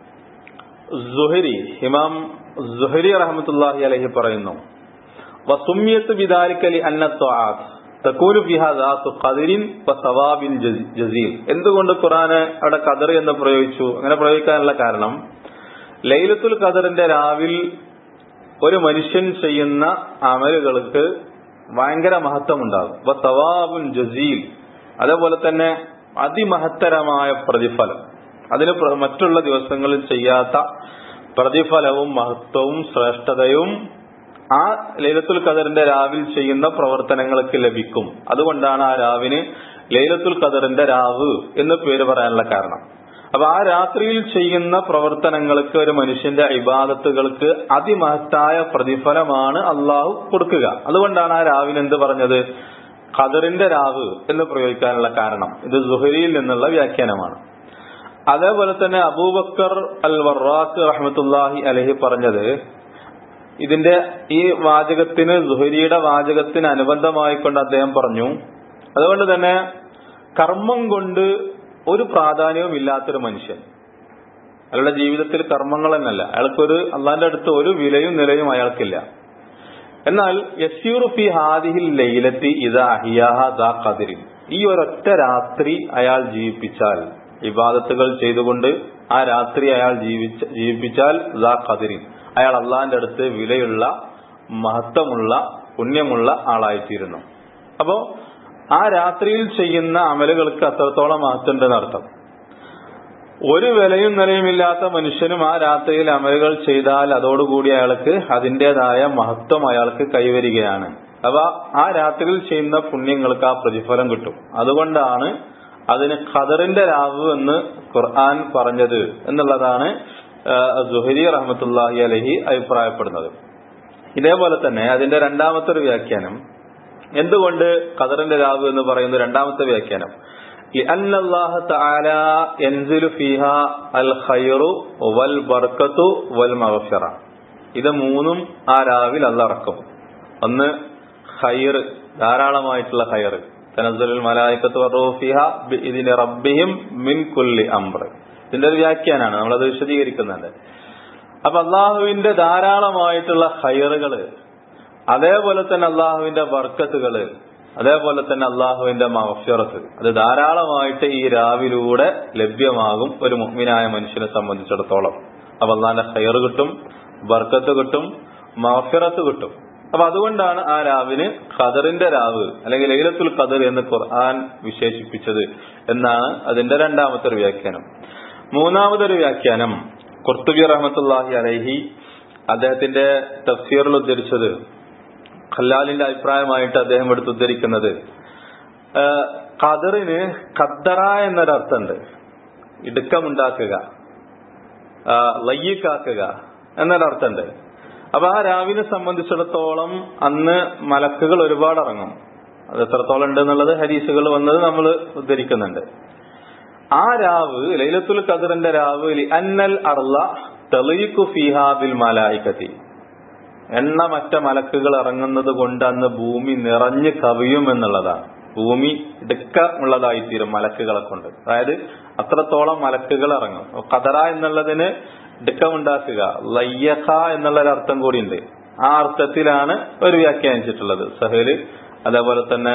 സുഹരി ഇമാം സുഹരി റഹമത്തുല്ലാഹി അലഹി പറയുന്നു വസുമ്യത്ത് ബിദാലിക്കലി അന്നത്വാത്ത് തക്കൂലു ഫിഹാദാത്തു ഖദരിൻ വസവാബിൻ ജസീൽ എന്തുകൊണ്ട് ഖുറാന് അവിടെ ഖദർ എന്ന് പ്രയോഗിച്ചു അങ്ങനെ പ്രയോഗിക്കാനുള്ള കാരണം ലൈലത്തുൽ ഖദറിന്റെ രാവിൽ ഒരു മനുഷ്യൻ ചെയ്യുന്ന അമലുകൾക്ക് ഭയങ്കര മഹത്വം ഉണ്ടാകും അപ്പൊ സവാബുൻ ജസീൽ അതേപോലെ തന്നെ അതിമഹത്തരമായ പ്രതിഫലം അതിന് മറ്റുള്ള ദിവസങ്ങളിൽ ചെയ്യാത്ത പ്രതിഫലവും മഹത്വവും ശ്രേഷ്ഠതയും ആ ലൈലത്തുൽ ഖദറിന്റെ രാവിൽ ചെയ്യുന്ന പ്രവർത്തനങ്ങൾക്ക് ലഭിക്കും അതുകൊണ്ടാണ് ആ രാവിന് ലൈലത്തുൽ ഖദറിന്റെ രാവ് എന്ന് പേര് പറയാനുള്ള കാരണം അപ്പൊ ആ രാത്രിയിൽ ചെയ്യുന്ന പ്രവർത്തനങ്ങൾക്ക് ഒരു മനുഷ്യന്റെ ഇബാദത്തുകൾക്ക് അതിമഹത്തായ പ്രതിഫലമാണ് അള്ളാഹു കൊടുക്കുക അതുകൊണ്ടാണ് ആ രാവിന് എന്ത് പറഞ്ഞത് ഖദറിന്റെ രാവ് എന്ന് പ്രയോഗിക്കാനുള്ള കാരണം ഇത് സുഹരിയിൽ നിന്നുള്ള വ്യാഖ്യാനമാണ് അതേപോലെ തന്നെ അബൂബക്കർ അൽ വറാഖ് റഹ്മത്തുല്ലാഹി അലഹി പറഞ്ഞത് ഇതിന്റെ ഈ വാചകത്തിന് സുഹരിയുടെ വാചകത്തിന് അനുബന്ധമായിക്കൊണ്ട് അദ്ദേഹം പറഞ്ഞു അതുകൊണ്ട് തന്നെ കർമ്മം കൊണ്ട് ഒരു പ്രാധാന്യവും ഇല്ലാത്തൊരു മനുഷ്യൻ അയാളുടെ ജീവിതത്തിൽ കർമ്മങ്ങൾ എന്നല്ല അയാൾക്കൊരു അള്ളാന്റെ അടുത്ത് ഒരു വിലയും നിലയും അയാൾക്കില്ല എന്നാൽ യസീറു ഫി ഹാദിഹിൽ ലൈലത്തി ഇതാ അഹിയാഹ ദാ ഖദിരിൻ ഈ ഒരൊറ്റ രാത്രി അയാൾ ജീവിപ്പിച്ചാൽ ഇബാദത്തുകൾ ചെയ്തുകൊണ്ട് ആ രാത്രി അയാൾ ജീവിച്ച ജീവിപ്പിച്ചാൽ ദാ ഖദിരിൻ അയാൾ അള്ളാന്റെ അടുത്ത് വിലയുള്ള മഹത്വമുള്ള പുണ്യമുള്ള ആളായിത്തീരുന്നു അപ്പോ ആ രാത്രിയിൽ ചെയ്യുന്ന അമലുകൾക്ക് അത്രത്തോളം മഹത്വമുണ്ടെന്ന് അർത്ഥം ഒരു വിലയും നിലയുമില്ലാത്ത മനുഷ്യനും ആ രാത്രിയിൽ അമലുകൾ ചെയ്താൽ അതോടുകൂടി അയാൾക്ക് അതിന്റേതായ മഹത്വം അയാൾക്ക് കൈവരികയാണ് അപ്പൊ ആ രാത്രിയിൽ ചെയ്യുന്ന പുണ്യങ്ങൾക്ക് ആ പ്രതിഫലം കിട്ടും അതുകൊണ്ടാണ് അതിന് ഖദറിന്റെ രാവ് എന്ന് ഖുർആൻ പറഞ്ഞത് എന്നുള്ളതാണ് സുഹരി റഹമത്തുല്ലാഹി അലഹി അഭിപ്രായപ്പെടുന്നത് ഇതേപോലെ തന്നെ അതിന്റെ രണ്ടാമത്തെ ഒരു വ്യാഖ്യാനം എന്തുകൊണ്ട് ഖദറിന്റെ രാവ് എന്ന് പറയുന്ന രണ്ടാമത്തെ വ്യാഖ്യാനം لأن الله تعالى ينزل فيها الخير والبركة والمغفرة ഇത് മൂന്നും ആ രാവിൽ അല്ല ഇറക്കും ഒന്ന് ഖൈർ ധാരാളമായിട്ടുള്ള ഖൈർ തനസ്സലുൽ മലായിക്കത്ത് വറൂഫിഹ ഇതിന് റബ്ബിഹിം മിൻ കുല്ലി അംർ ഇതിന്റെ ഒരു വ്യാഖ്യാനാണ് നമ്മളത് വിശദീകരിക്കുന്നുണ്ട് അപ്പൊ അള്ളാഹുവിന്റെ ധാരാളമായിട്ടുള്ള ഖൈറുകള് അതേപോലെ തന്നെ അള്ളാഹുവിന്റെ വർക്കത്തുകള് അതേപോലെ തന്നെ അള്ളാഹുവിന്റെ മഫ്യറത്ത് അത് ധാരാളമായിട്ട് ഈ രാവിലൂടെ ലഭ്യമാകും ഒരു മുഗ്മിനായ മനുഷ്യനെ സംബന്ധിച്ചിടത്തോളം അപ്പൊ അള്ളാഹിന്റെ ഹയർ കിട്ടും ബർക്കത്ത് കിട്ടും മഫിറത്ത് കിട്ടും അപ്പൊ അതുകൊണ്ടാണ് ആ രാവിന് ഖദറിന്റെ രാവ് അല്ലെങ്കിൽ ലൈലത്തുൽ ഖദർ എന്ന് ഖുർആൻ വിശേഷിപ്പിച്ചത് എന്നാണ് അതിന്റെ രണ്ടാമത്തെ ഒരു വ്യാഖ്യാനം മൂന്നാമതൊരു വ്യാഖ്യാനം ഖുർത്തുബി റഹമത്തുല്ലാഹി അലൈഹി അദ്ദേഹത്തിന്റെ തഫ്സീറിൽ ഉദ്ധരിച്ചത് ഖല്ലാലിന്റെ അഭിപ്രായമായിട്ട് അദ്ദേഹം എടുത്ത് ഉദ്ധരിക്കുന്നത് ഖദറിന് ഖദ്ദറ എന്നൊരർത്ഥമുണ്ട് ഇടുക്കമുണ്ടാക്കുക ലയ്യക്കാക്കുക എന്നൊരർത്ഥമുണ്ട് അപ്പൊ ആ രാവിനെ സംബന്ധിച്ചിടത്തോളം അന്ന് മലക്കുകൾ ഒരുപാട് ഇറങ്ങും അത് എത്രത്തോളം ഉണ്ട് എന്നുള്ളത് ഹരീസുകൾ വന്നത് നമ്മൾ ഉദ്ധരിക്കുന്നുണ്ട് ആ രാവ് ലൈലത്തുൽ ഖദറിന്റെ രാവ് അന്നൽ അർല തെളിയിക്കു ഫിഹാബിൽ മലായിക്കത്തി എണ്ണമറ്റ മലക്കുകൾ ഇറങ്ങുന്നത് കൊണ്ട് അന്ന് ഭൂമി നിറഞ്ഞു കവിയും എന്നുള്ളതാണ് ഭൂമി ഇടുക്കമുള്ളതായിത്തീരും മലക്കുകളെ കൊണ്ട് അതായത് അത്രത്തോളം മലക്കുകൾ ഇറങ്ങും കതറ എന്നുള്ളതിന് ഇടുക്കമുണ്ടാക്കുക ലയ്യഖ എന്നുള്ള ഒരു അർത്ഥം കൂടിയുണ്ട് ആ അർത്ഥത്തിലാണ് ഒരു വ്യാഖ്യാനിച്ചിട്ടുള്ളത് സഹേല് അതേപോലെ തന്നെ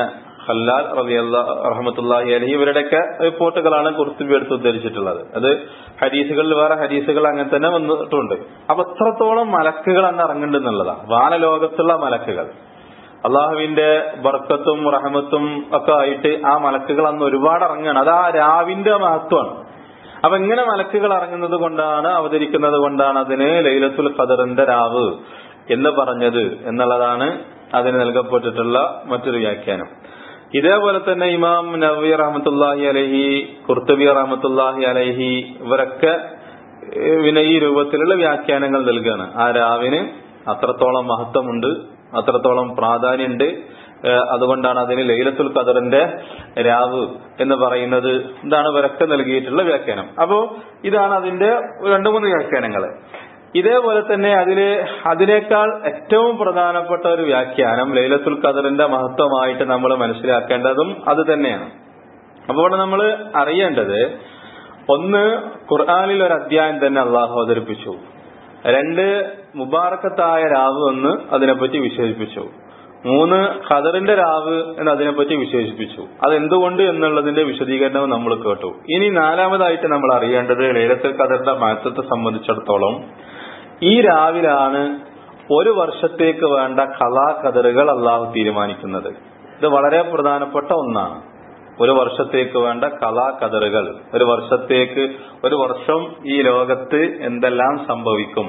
ഖല്ലാൽ റളിയല്ലാ റഹ്മത്തുള്ളാഹി അലൈഹി ഇവരുടെയൊക്കെ റിപ്പോർട്ടുകളാണ് കുർത്തുബി എടുത്ത് ഉദ്ധരിച്ചിട്ടുള്ളത് അത് ഹദീസുകളിൽ വേറെ ഹദീസുകൾ അങ്ങനെ തന്നെ വന്നിട്ടുണ്ട് അപ്പൊ അത്രത്തോളം മലക്കുകൾ അന്ന് ഇറങ്ങുന്നുണ്ടെന്നുള്ളതാണ് വാനലോകത്തുള്ള മലക്കുകൾ അള്ളാഹുവിന്റെ ബർക്കത്തും റഹമത്തും ഒക്കെ ആയിട്ട് ആ മലക്കുകൾ അന്ന് ഒരുപാട് ഇറങ്ങുകയാണ് അത് ആ രാവിന്റെ മഹത്വമാണ് അപ്പൊ ഇങ്ങനെ മലക്കുകൾ ഇറങ്ങുന്നത് കൊണ്ടാണ് അവതരിക്കുന്നത് കൊണ്ടാണ് അതിന് ലൈലത്തുൽ ഖദറിന്റെ രാവ് എന്ന് പറഞ്ഞത് എന്നുള്ളതാണ് അതിന് നൽകപ്പെട്ടിട്ടുള്ള മറ്റൊരു വ്യാഖ്യാനം ഇതേപോലെ തന്നെ ഇമാം നബി റഹമത്തുല്ലാഹി അലഹി കുർത്തുബി റഹമത്തുല്ലാഹി അലഹി ഇവരൊക്കെ പിന്നെ ഈ രൂപത്തിലുള്ള വ്യാഖ്യാനങ്ങൾ നൽകുകയാണ് ആ രാവിന് അത്രത്തോളം മഹത്വമുണ്ട് അത്രത്തോളം പ്രാധാന്യമുണ്ട് അതുകൊണ്ടാണ് അതിന് ലൈലത്തുൽ ഖദറിന്റെ രാവ് എന്ന് പറയുന്നത് ഇതാണ് ഇവരൊക്കെ നൽകിയിട്ടുള്ള വ്യാഖ്യാനം അപ്പോ ഇതാണ് അതിന്റെ രണ്ടു മൂന്ന് വ്യാഖ്യാനങ്ങൾ ഇതേപോലെ തന്നെ അതില് അതിനേക്കാൾ ഏറ്റവും പ്രധാനപ്പെട്ട ഒരു വ്യാഖ്യാനം ലൈലത്തുൽ ഖദറിന്റെ മഹത്വമായിട്ട് നമ്മൾ മനസ്സിലാക്കേണ്ടതും അത് തന്നെയാണ് അപ്പോൾ ഇവിടെ നമ്മൾ അറിയേണ്ടത് ഒന്ന് ഖുർആാനിൽ ഒരു അധ്യായം തന്നെ അള്ളാഹു അവതരിപ്പിച്ചു രണ്ട് മുബാറക്കത്തായ രാവ് എന്ന് അതിനെപ്പറ്റി വിശേഷിപ്പിച്ചു മൂന്ന് ഖദറിന്റെ രാവ് എന്ന് അതിനെപ്പറ്റി വിശേഷിപ്പിച്ചു അതെന്തുകൊണ്ട് എന്നുള്ളതിന്റെ വിശദീകരണം നമ്മൾ കേട്ടു ഇനി നാലാമതായിട്ട് നമ്മൾ അറിയേണ്ടത് ലൈലത്തുൽ ഖദറിന്റെ മഹത്വത്തെ സംബന്ധിച്ചിടത്തോളം ഈ രാവിലാണ് ഒരു വർഷത്തേക്ക് വേണ്ട കലാകദറുകൾ അള്ളാഹു തീരുമാനിക്കുന്നത് ഇത് വളരെ പ്രധാനപ്പെട്ട ഒന്നാണ് ഒരു വർഷത്തേക്ക് വേണ്ട കലാകദറുകൾ ഒരു വർഷത്തേക്ക് ഒരു വർഷം ഈ ലോകത്ത് എന്തെല്ലാം സംഭവിക്കും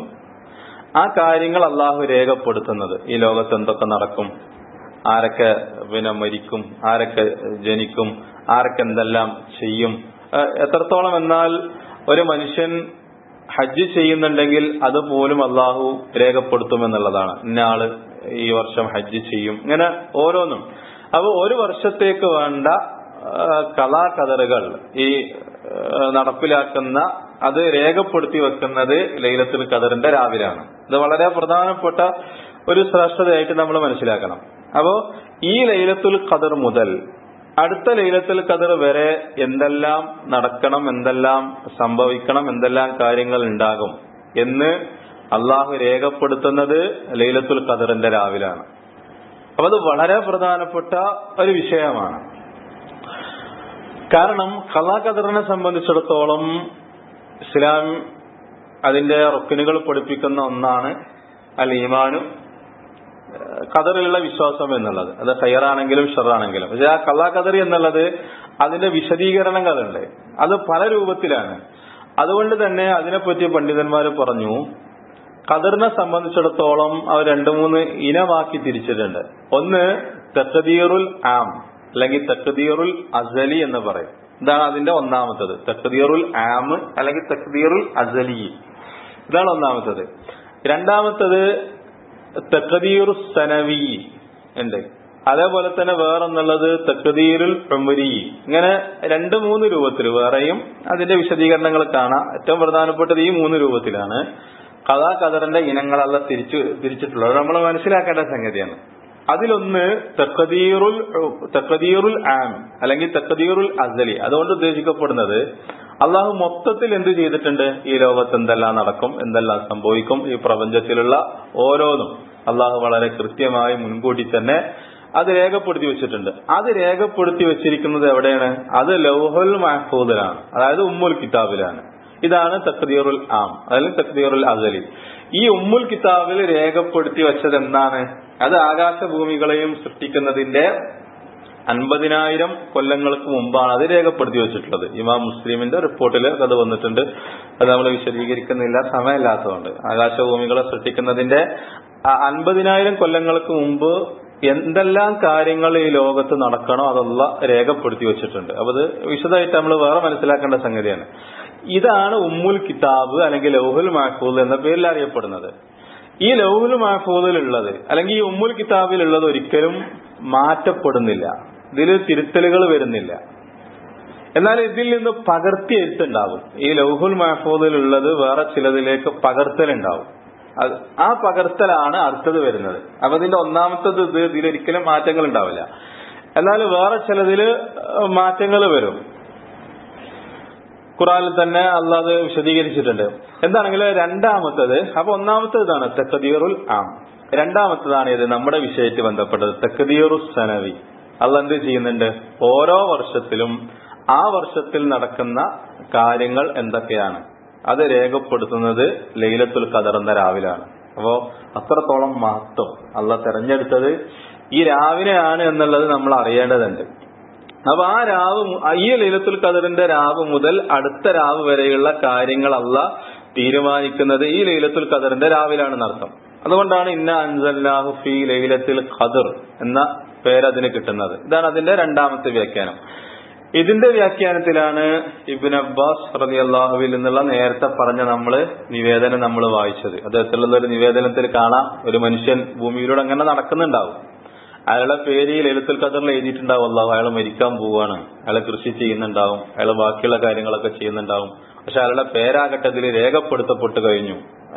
ആ കാര്യങ്ങൾ അള്ളാഹു രേഖപ്പെടുത്തുന്നത് ഈ ലോകത്ത് എന്തൊക്കെ നടക്കും ആരൊക്കെ പിന്നെ മരിക്കും ആരൊക്കെ ജനിക്കും ആരൊക്കെ എന്തെല്ലാം ചെയ്യും എത്രത്തോളം എന്നാൽ ഒരു മനുഷ്യൻ ഹജ്ജ് ചെയ്യുന്നുണ്ടെങ്കിൽ അത് പോലും അള്ളാഹു രേഖപ്പെടുത്തുമെന്നുള്ളതാണ് ഇന്നയാള് ഈ വർഷം ഹജ്ജ് ചെയ്യും ഇങ്ങനെ ഓരോന്നും അപ്പൊ ഒരു വർഷത്തേക്ക് വേണ്ട കലാകഥറുകൾ ഈ നടപ്പിലാക്കുന്ന അത് രേഖപ്പെടുത്തി വെക്കുന്നത് ലൈലത്തുൽ ഖദറിന്റെ രാവിലാണ് ഇത് വളരെ പ്രധാനപ്പെട്ട ഒരു ശ്രേഷ്ഠതയായിട്ട് നമ്മൾ മനസ്സിലാക്കണം അപ്പോ ഈ ലൈലത്തുൽ ഖദർ മുതൽ അടുത്ത ലൈലത്തുൽ ഖദർ വരെ എന്തെല്ലാം നടക്കണം എന്തെല്ലാം സംഭവിക്കണം എന്തെല്ലാം കാര്യങ്ങൾ ഉണ്ടാകും എന്ന് അള്ളാഹു രേഖപ്പെടുത്തുന്നത് ലൈലത്തുൽ ഖദറിന്റെ രാവിലാണ് അപ്പൊ അത് വളരെ പ്രധാനപ്പെട്ട ഒരു വിഷയമാണ് കാരണം കലാ ഖദറിനെ സംബന്ധിച്ചിടത്തോളം ഇസ്ലാം അതിന്റെ റുക്കിനുകൾ പഠിപ്പിക്കുന്ന ഒന്നാണ് അൽ ഈമാനും ഖദറിലുള്ള വിശ്വാസം എന്നുള്ളത് അത് ഹയറാണെങ്കിലും ഷറാണെങ്കിലും പക്ഷെ ആ കലാ ഖദർ എന്നുള്ളത് അതിന്റെ വിശദീകരണങ്ങളുണ്ട് അത് പല രൂപത്തിലാണ് അതുകൊണ്ട് തന്നെ അതിനെപ്പറ്റി പണ്ഡിതന്മാർ പറഞ്ഞു ഖദറിനെ സംബന്ധിച്ചിടത്തോളം അവർ രണ്ടു മൂന്ന് ഇനമാക്കി തിരിച്ചിട്ടുണ്ട് ഒന്ന് തക്കദീറുൽ ആം അല്ലെങ്കിൽ തക്കദീറുൽ അസലി എന്ന് പറയും ഇതാണ് അതിന്റെ ഒന്നാമത്തത് തക്കദീറുൽ ആം അല്ലെങ്കിൽ തക്കദീറുൽ അസലി ഇതാണ് ഒന്നാമത്തത് രണ്ടാമത്തത് തക്കദീറു സനവി ഉണ്ട് അതേപോലെ തന്നെ വേറൊന്നുള്ളത് തക്കദീരുൽ ഉമരി ഇങ്ങനെ രണ്ട് മൂന്ന് രൂപത്തിൽ വേറെയും അതിന്റെ വിശദീകരണങ്ങൾ കാണാം ഏറ്റവും പ്രധാനപ്പെട്ടത് ഈ മൂന്ന് രൂപത്തിലാണ് കഥാ കഥറിന്റെ ഇനങ്ങളല്ല തിരിച്ചു തിരിച്ചിട്ടുള്ളത് നമ്മൾ മനസ്സിലാക്കേണ്ട സംഗതിയാണ് അതിലൊന്ന് തക്കദീറുൽ തക്കദീറുൽ ആം അല്ലെങ്കിൽ തക്കദീറുൽ അസലി അതുകൊണ്ട് ഉദ്ദേശിക്കപ്പെടുന്നത് അള്ളാഹു മൊത്തത്തിൽ എന്ത് ചെയ്തിട്ടുണ്ട് ഈ ലോകത്ത് എന്തെല്ലാം നടക്കും എന്തെല്ലാം സംഭവിക്കും ഈ പ്രപഞ്ചത്തിലുള്ള ഓരോന്നും അള്ളാഹു വളരെ കൃത്യമായി മുൻകൂട്ടി തന്നെ അത് രേഖപ്പെടുത്തി വെച്ചിട്ടുണ്ട് അത് രേഖപ്പെടുത്തി വെച്ചിരിക്കുന്നത് എവിടെയാണ് അത് ലൗഹുൽ മഹഫൂദിലാണ് അതായത് ഉമ്മുൽ കിതാബിലാണ് ഇതാണ് തക്തീറുൽ ആം അല്ലെങ്കിൽ തക്തീറുൽ അസലി ഈ ഉമ്മുൽ കിതാബിൽ രേഖപ്പെടുത്തി വെച്ചത് എന്താണ് അത് ആകാശഭൂമികളെയും സൃഷ്ടിക്കുന്നതിന്റെ അൻപതിനായിരം കൊല്ലങ്ങൾക്ക് മുമ്പാണ് അത് രേഖപ്പെടുത്തി വെച്ചിട്ടുള്ളത് ഇമാം മുസ്ലിമിന്റെ റിപ്പോർട്ടിൽ അത് വന്നിട്ടുണ്ട് അത് നമ്മൾ വിശദീകരിക്കുന്നില്ല സമയമില്ലാത്തതുകൊണ്ട് ആകാശഭൂമികളെ സൃഷ്ടിക്കുന്നതിന്റെ അൻപതിനായിരം കൊല്ലങ്ങൾക്ക് മുമ്പ് എന്തെല്ലാം കാര്യങ്ങൾ ഈ ലോകത്ത് നടക്കണോ അതെല്ലാം രേഖപ്പെടുത്തി വെച്ചിട്ടുണ്ട് അപ്പൊ അത് വിശദമായിട്ട് നമ്മൾ വേറെ മനസ്സിലാക്കേണ്ട സംഗതിയാണ് ഇതാണ് ഉമ്മുൽ കിതാബ് അല്ലെങ്കിൽ ലൗഹുൽ മഹഫൂദ് എന്ന പേരിൽ അറിയപ്പെടുന്നത് ഈ ലൗഹുൽ മഹഫൂദിലുള്ളത് അല്ലെങ്കിൽ ഈ ഉമ്മുൽ കിതാബിലുള്ളത് ഒരിക്കലും മാറ്റപ്പെടുന്നില്ല ഇതിൽ തിരുത്തലുകൾ വരുന്നില്ല എന്നാൽ ഇതിൽ നിന്ന് പകർത്തി എഴുത്തുണ്ടാവും ഈ ലൗഹുൽ മഹഫൂദിലുള്ളത് വേറെ ചിലതിലേക്ക് പകർത്തലുണ്ടാവും ആ പകർത്തലാണ് അടുത്തത് വരുന്നത് അപ്പൊ ഇതിന്റെ ഒന്നാമത്തത് ഇത് ഇതിലൊരിക്കലും മാറ്റങ്ങൾ ഉണ്ടാവില്ല എന്നാൽ വേറെ ചിലതില് മാറ്റങ്ങൾ വരും ഖുറാനിൽ തന്നെ അള്ളാഹ് വിശദീകരിച്ചിട്ടുണ്ട് എന്താണെങ്കിലും രണ്ടാമത്തത് അപ്പൊ ഒന്നാമത്തത് ഇതാണ് തെക്കദീറുൽ ആം രണ്ടാമത്തതാണ് ഇത് നമ്മുടെ വിഷയത്തിൽ ബന്ധപ്പെട്ടത് തെക്കദീറു സനവി അല്ല എന്ത് ചെയ്യുന്നുണ്ട് ഓരോ വർഷത്തിലും ആ വർഷത്തിൽ നടക്കുന്ന കാര്യങ്ങൾ എന്തൊക്കെയാണ് അത് രേഖപ്പെടുത്തുന്നത് ലൈലത്തുൽ ഖദർ എന്ന രാവിലാണ് അപ്പോ അത്രത്തോളം മഹത്വം അല്ല തെരഞ്ഞെടുത്തത് ഈ രാവിലെയാണ് എന്നുള്ളത് നമ്മൾ അറിയേണ്ടതുണ്ട് അപ്പൊ ആ രാവ് മു- ഈ ലൈലത്തുൽ ഖദറിന്റെ രാവ് മുതൽ അടുത്ത രാവ് വരെയുള്ള കാര്യങ്ങൾ അല്ല തീരുമാനിക്കുന്നത് ഈ ലൈലത്തുൽ ഖദറിന്റെ രാവിലാണെന്ന് അർത്ഥം അതുകൊണ്ടാണ് ഇന്ന അൻസല്ലാഹു ഫി ലൈലത്തുൽ ഖദർ എന്ന പേര് അതിന് കിട്ടുന്നത് ഇതാണ് അതിന്റെ രണ്ടാമത്തെ വ്യാഖ്യാനം ഇതിന്റെ വ്യാഖ്യാനത്തിലാണ് ഇബിൻ അബ്ബാസ് റതി അള്ളാഹുവിൽ നിന്നുള്ള നേരത്തെ പറഞ്ഞ നമ്മള് നിവേദനം നമ്മൾ വായിച്ചത് അദ്ദേഹത്തിലുള്ള ഒരു നിവേദനത്തിൽ കാണാം ഒരു മനുഷ്യൻ ഭൂമിയിലൂടെ അങ്ങനെ നടക്കുന്നുണ്ടാവും അയാളുടെ പേര് ഈ ലളിത്തുൽ ഖദറിൽ എഴുതിയിട്ടുണ്ടാവും അള്ളാഹു അയാൾ മരിക്കാൻ പോവാണ് അയാൾ കൃഷി ചെയ്യുന്നുണ്ടാവും അയാൾ ബാക്കിയുള്ള കാര്യങ്ങളൊക്കെ ചെയ്യുന്നുണ്ടാവും പക്ഷെ അയാളുടെ പേരാകട്ടെ ഇതിൽ രേഖപ്പെടുത്തപ്പെട്ട് കഴിഞ്ഞു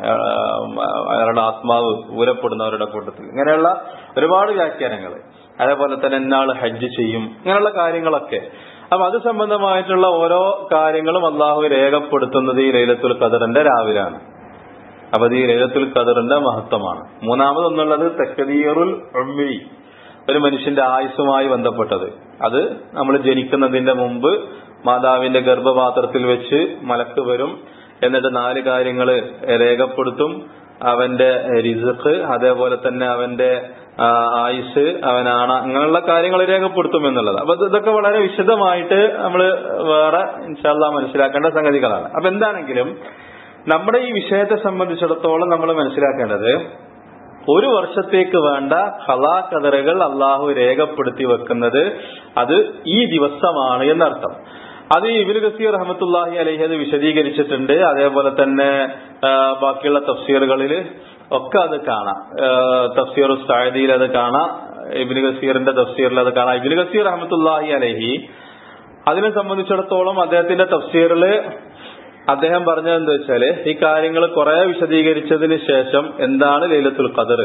അയാ- അയാളുടെ ആത്മാവ് ഊരപ്പെടുന്നവരുടെ കൂട്ടത്തിൽ ഇങ്ങനെയുള്ള ഒരുപാട് വ്യാഖ്യാനങ്ങൾ അതേപോലെ തന്നെ എന്നാൾ ഹജ്ജ് ചെയ്യും ഇങ്ങനെയുള്ള കാര്യങ്ങളൊക്കെ അപ്പൊ അത് സംബന്ധമായിട്ടുള്ള ഓരോ കാര്യങ്ങളും അള്ളാഹു രേഖപ്പെടുത്തുന്നത് ഈ ലൈലത്തുൽ ഖദറിന്റെ രാവിലാണ് അപ്പൊ ഇത് ഈ ലൈലത്തുൽ ഖദറിന്റെ മഹത്വമാണ് മൂന്നാമതൊന്നുള്ളത് തെക്കദീറുൽ ഉമ്മി ഒരു മനുഷ്യന്റെ ആയുസ്സുമായി ബന്ധപ്പെട്ടത് അത് നമ്മൾ ജനിക്കുന്നതിന്റെ മുമ്പ് മാതാവിന്റെ ഗർഭപാത്രത്തിൽ വെച്ച് മലക്ക് വരും എന്നിട്ട് നാല് കാര്യങ്ങൾ രേഖപ്പെടുത്തും അവന്റെ റിസക്ക് അതേപോലെ തന്നെ അവന്റെ ആ, ആയുസ് അവനാണ് അങ്ങനെയുള്ള കാര്യങ്ങൾ രേഖപ്പെടുത്തും എന്നുള്ളത് അപ്പൊ ഇത് ഇതൊക്കെ വളരെ വിശദമായിട്ട് നമ്മൾ വേറെ ഇൻഷാല്ല മനസ്സിലാക്കേണ്ട സംഗതികളാണ് അപ്പൊ എന്താണെങ്കിലും നമ്മുടെ ഈ വിഷയത്തെ സംബന്ധിച്ചിടത്തോളം നമ്മൾ മനസ്സിലാക്കേണ്ടത് ഒരു വർഷത്തേക്ക് വേണ്ട കലാകഥറുകൾ അള്ളാഹു രേഖപ്പെടുത്തി വെക്കുന്നത് അത് ഈ ദിവസമാണ് എന്നർത്ഥം അത് ഇബിൻ ഗസീർ റഹമത്തുല്ലാഹി അലഹി അത് വിശദീകരിച്ചിട്ടുണ്ട് അതേപോലെ തന്നെ ആ, ബാക്കിയുള്ള തഫ്സീറുകളിൽ ഒക്കെ അത് കാണാം ആ, തഫ്സീർ സായദിയിൽ അത് കാണാം ഇബിൻ ഗസീറിന്റെ തഫ്സീറിൽ അത് കാണാം ഇബിൻ ഗസീർ റഹമത്തുല്ലാഹി അലഹി അതിനെ സംബന്ധിച്ചിടത്തോളം അദ്ദേഹത്തിന്റെ തഫ്സീറില് അദ്ദേഹം പറഞ്ഞത് എന്താ വെച്ചാല് ഈ കാര്യങ്ങൾ കുറെ വിശദീകരിച്ചതിന് ശേഷം എന്താണ് ലൈലത്തുൽ ഖദർ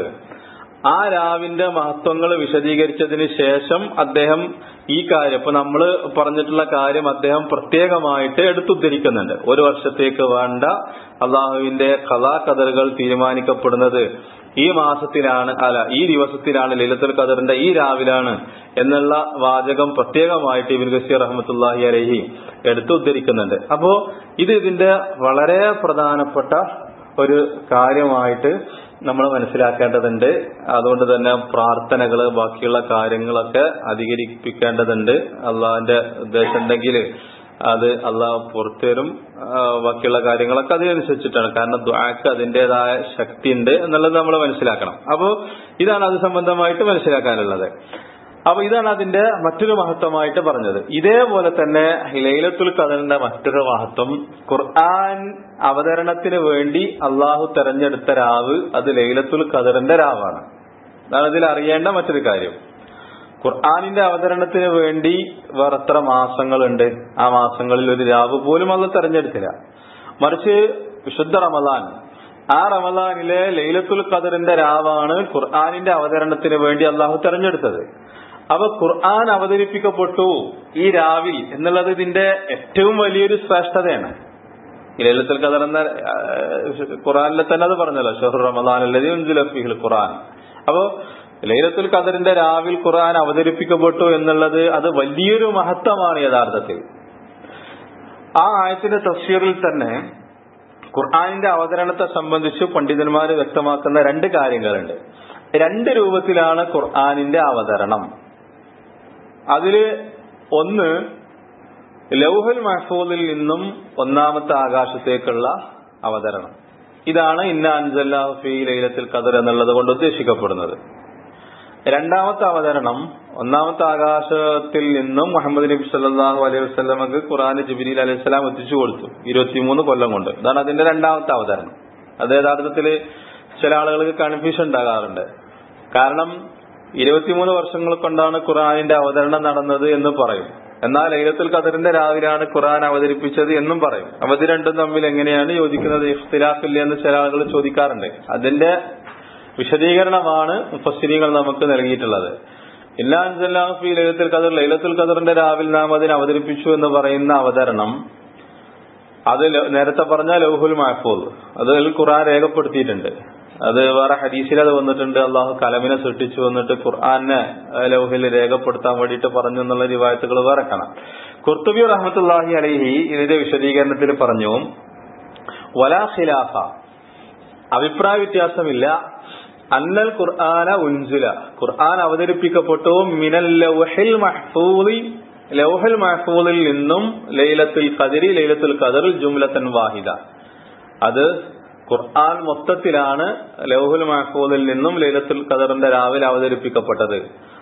ആ രാവിന്റെ മഹത്വങ്ങൾ വിശദീകരിച്ചതിന് ശേഷം അദ്ദേഹം ഈ കാര്യം ഇപ്പൊ നമ്മൾ പറഞ്ഞിട്ടുള്ള കാര്യം അദ്ദേഹം പ്രത്യേകമായിട്ട് എടുത്തുദ്ധരിക്കുന്നുണ്ട് ഒരു വർഷത്തേക്ക് വേണ്ട അള്ളാഹുവിന്റെ കഥാകഥകൾ തീരുമാനിക്കപ്പെടുന്നത് ഈ മാസത്തിലാണ് അല്ല ഈ ദിവസത്തിലാണ് ലളിത്തുൽ ഖദറിന്റെ ഈ രാവിലാണ് എന്നുള്ള വാചകം പ്രത്യേകമായിട്ട് ഇബിൻ ഗസീർ റഹമത്തുല്ലാഹി അലഹി എടുത്തുദ്ധരിക്കുന്നുണ്ട് അപ്പോ ഇത് ഇതിന്റെ വളരെ പ്രധാനപ്പെട്ട ഒരു കാര്യമായിട്ട് നമ്മൾ മനസ്സിലാക്കേണ്ടതുണ്ട് അതുകൊണ്ട് തന്നെ പ്രാർത്ഥനകള് ബാക്കിയുള്ള കാര്യങ്ങളൊക്കെ അധികരിപ്പിക്കേണ്ടതുണ്ട് അള്ളാഹിന്റെ ഉദ്ദേശം ഉണ്ടെങ്കിൽ അത് അള്ളാഹ് പുറത്തുവരും ബാക്കിയുള്ള കാര്യങ്ങളൊക്കെ അതിനനുസരിച്ചിട്ടാണ് കാരണം ദ്വാക്ക് അതിന്റേതായ ശക്തി ഉണ്ട് എന്നുള്ളത് നമ്മൾ മനസ്സിലാക്കണം അപ്പോ ഇതാണ് അത് സംബന്ധമായിട്ട് മനസ്സിലാക്കാനുള്ളത് അപ്പൊ ഇതാണ് അതിന്റെ മറ്റൊരു മഹത്വമായിട്ട് പറഞ്ഞത് ഇതേപോലെ തന്നെ ലൈലത്തുൽ ഖദറിന്റെ മറ്റൊരു മഹത്വം ഖുർആൻ അവതരണത്തിന് വേണ്ടി അള്ളാഹു തെരഞ്ഞെടുത്ത രാവ് അത് ലൈലത്തുൽ ഖദറിന്റെ രാവാണ് അതാണ് ഇതിൽ അറിയേണ്ട മറ്റൊരു കാര്യം ഖുർആാനിന്റെ അവതരണത്തിന് വേണ്ടി വേറെ എത്ര മാസങ്ങളുണ്ട് ആ മാസങ്ങളിൽ ഒരു രാവ് പോലും അത് തെരഞ്ഞെടുത്തില്ല മറിച്ച് വിശുദ്ധ റമദാൻ ആ റമദാനിലെ ലൈലത്തുൽ ഖദറിന്റെ രാവാണ് ഖുർആാനിന്റെ അവതരണത്തിന് വേണ്ടി അള്ളാഹു തെരഞ്ഞെടുത്തത് അപ്പൊ ഖുർആൻ അവതരിപ്പിക്കപ്പെട്ടു ഈ രാവിൽ എന്നുള്ളത് ഇതിന്റെ ഏറ്റവും വലിയൊരു ശ്രേഷ്ഠതയാണ് ഈ ലൈലത്തുൽ ഖദർ എന്ന ആ, ഖുർആനിലെ തന്നെ അത് പറഞ്ഞല്ലോ ഷഹർ റമദാൻ അല്ലതി ഖുർആൻ അപ്പോ ലൈലത്തുൽ ഖദറിന്റെ രാവിൽ ഖുർആൻ അവതരിപ്പിക്കപ്പെട്ടു എന്നുള്ളത് അത് വലിയൊരു മഹത്വമാണ് യഥാർത്ഥത്തിൽ ആ ആയത്തിന്റെ തഫ്സീറിൽ തന്നെ ഖുർആാനിന്റെ അവതരണത്തെ സംബന്ധിച്ച് പണ്ഡിതന്മാർ വ്യക്തമാക്കുന്ന രണ്ട് കാര്യങ്ങളുണ്ട് രണ്ട് രൂപത്തിലാണ് ഖുർആാനിന്റെ അവതരണം അതില് ഒന്ന് ലൗഹുൽ മഹഫൂദിൽ നിന്നും ഒന്നാമത്തെ ആകാശത്തേക്കുള്ള അവതരണം ഇതാണ് ഇന്ന അൻസല്ലാഹു ഫീ ലൈലത്തിൽ ഖദർ എന്നുള്ളത് കൊണ്ട് ഉദ്ദേശിക്കപ്പെടുന്നത് രണ്ടാമത്തെ അവതരണം ഒന്നാമത്തെ ആകാശത്തിൽ നിന്നും മുഹമ്മദ് നബി സല്ലല്ലാഹു അലൈഹി വസല്ലമക്ക് ഖുർആൻ ജിബ്രീൽ അലൈഹി സ്വലാം എത്തിച്ചു കൊടുത്തു ഇരുപത്തിമൂന്ന് കൊല്ലം കൊണ്ട് ഇതാണ് അതിന്റെ രണ്ടാമത്തെ അവതരണം അത് യഥാർത്ഥത്തിൽ ചില ആളുകൾക്ക് കൺഫ്യൂഷൻ ഉണ്ടാകാറുണ്ട് കാരണം ഇരുപത്തിമൂന്ന് വർഷങ്ങൾ കൊണ്ടാണ് ഖുർആനിന്റെ അവതരണം നടന്നത് എന്ന് പറയും എന്നാൽ ലൈലത്തുൽ ഖദറിന്റെ രാവിലാണ് ഖുർആൻ അവതരിപ്പിച്ചത് എന്നും പറയും അപ്പൊ ഇത് രണ്ടും തമ്മിൽ എങ്ങനെയാണ് യോജിക്കുന്നത് ഇഖ്തിലാഫില്ല എന്ന് ചില ആളുകൾ ചോദിക്കാറുണ്ട് അതിന്റെ വിശദീകരണമാണ് മുഫസ്സിരികൾ നമുക്ക് നൽകിയിട്ടുള്ളത് ഇല്ലാ അൻസല്ലാഹു ഫീ ലൈലത്തുൽ ഖദർ ലൈലത്തുൽ ഖദറിന്റെ രാവിൽ നാം അതിനെ അവതരിപ്പിച്ചു എന്ന് പറയുന്ന അവതരണം അത് ല- നേരത്തെ പറഞ്ഞ ലൗഹുൽ മഹഫൂദ് അത് ഖുർആൻ രേഖപ്പെടുത്തിയിട്ടുണ്ട് അത് വേറെ ഹദീസിൽ അത് വന്നിട്ടുണ്ട് അള്ളാഹു കലമിനെ സൃഷ്ടിച്ചു വന്നിട്ട് ഖുർആാനെ ലൗഹിൽ രേഖപ്പെടുത്താൻ വേണ്ടിയിട്ട് പറഞ്ഞു എന്നുള്ള റിവായത്തുകൾ വേറെ കാണാം കുർത്തുബി റഹമത്തുല്ലാഹി അലഹി ഇതിന്റെ വിശദീകരണത്തിൽ പറഞ്ഞു വലാ ഖിലാഫ അഭിപ്രായ വ്യത്യാസമില്ല അന്നൽ ഖുർആന ഉൻസുല ഖുർആൻ അവതരിപ്പിക്കപ്പെട്ടു മിനൽ ലൗഹിൽ മഹ്ഫൂദി ലൗഹൽ മഹ്ഫൂദിൽ നിന്നും ലൈലത്തുൽ ഖദരി ലൈലത്തുൽ ഖദറിൽ ജുംലത്തൻ വാഹിദ അത് ഖുർആൻ മൊത്തത്തിലാണ് ലൗഹുൽ മഹ്ഫൂദിൽ നിന്നും ലൈലത്തുൽ ഖദറിന്റെ രാവിലെ അവതരിപ്പിക്കപ്പെട്ടത്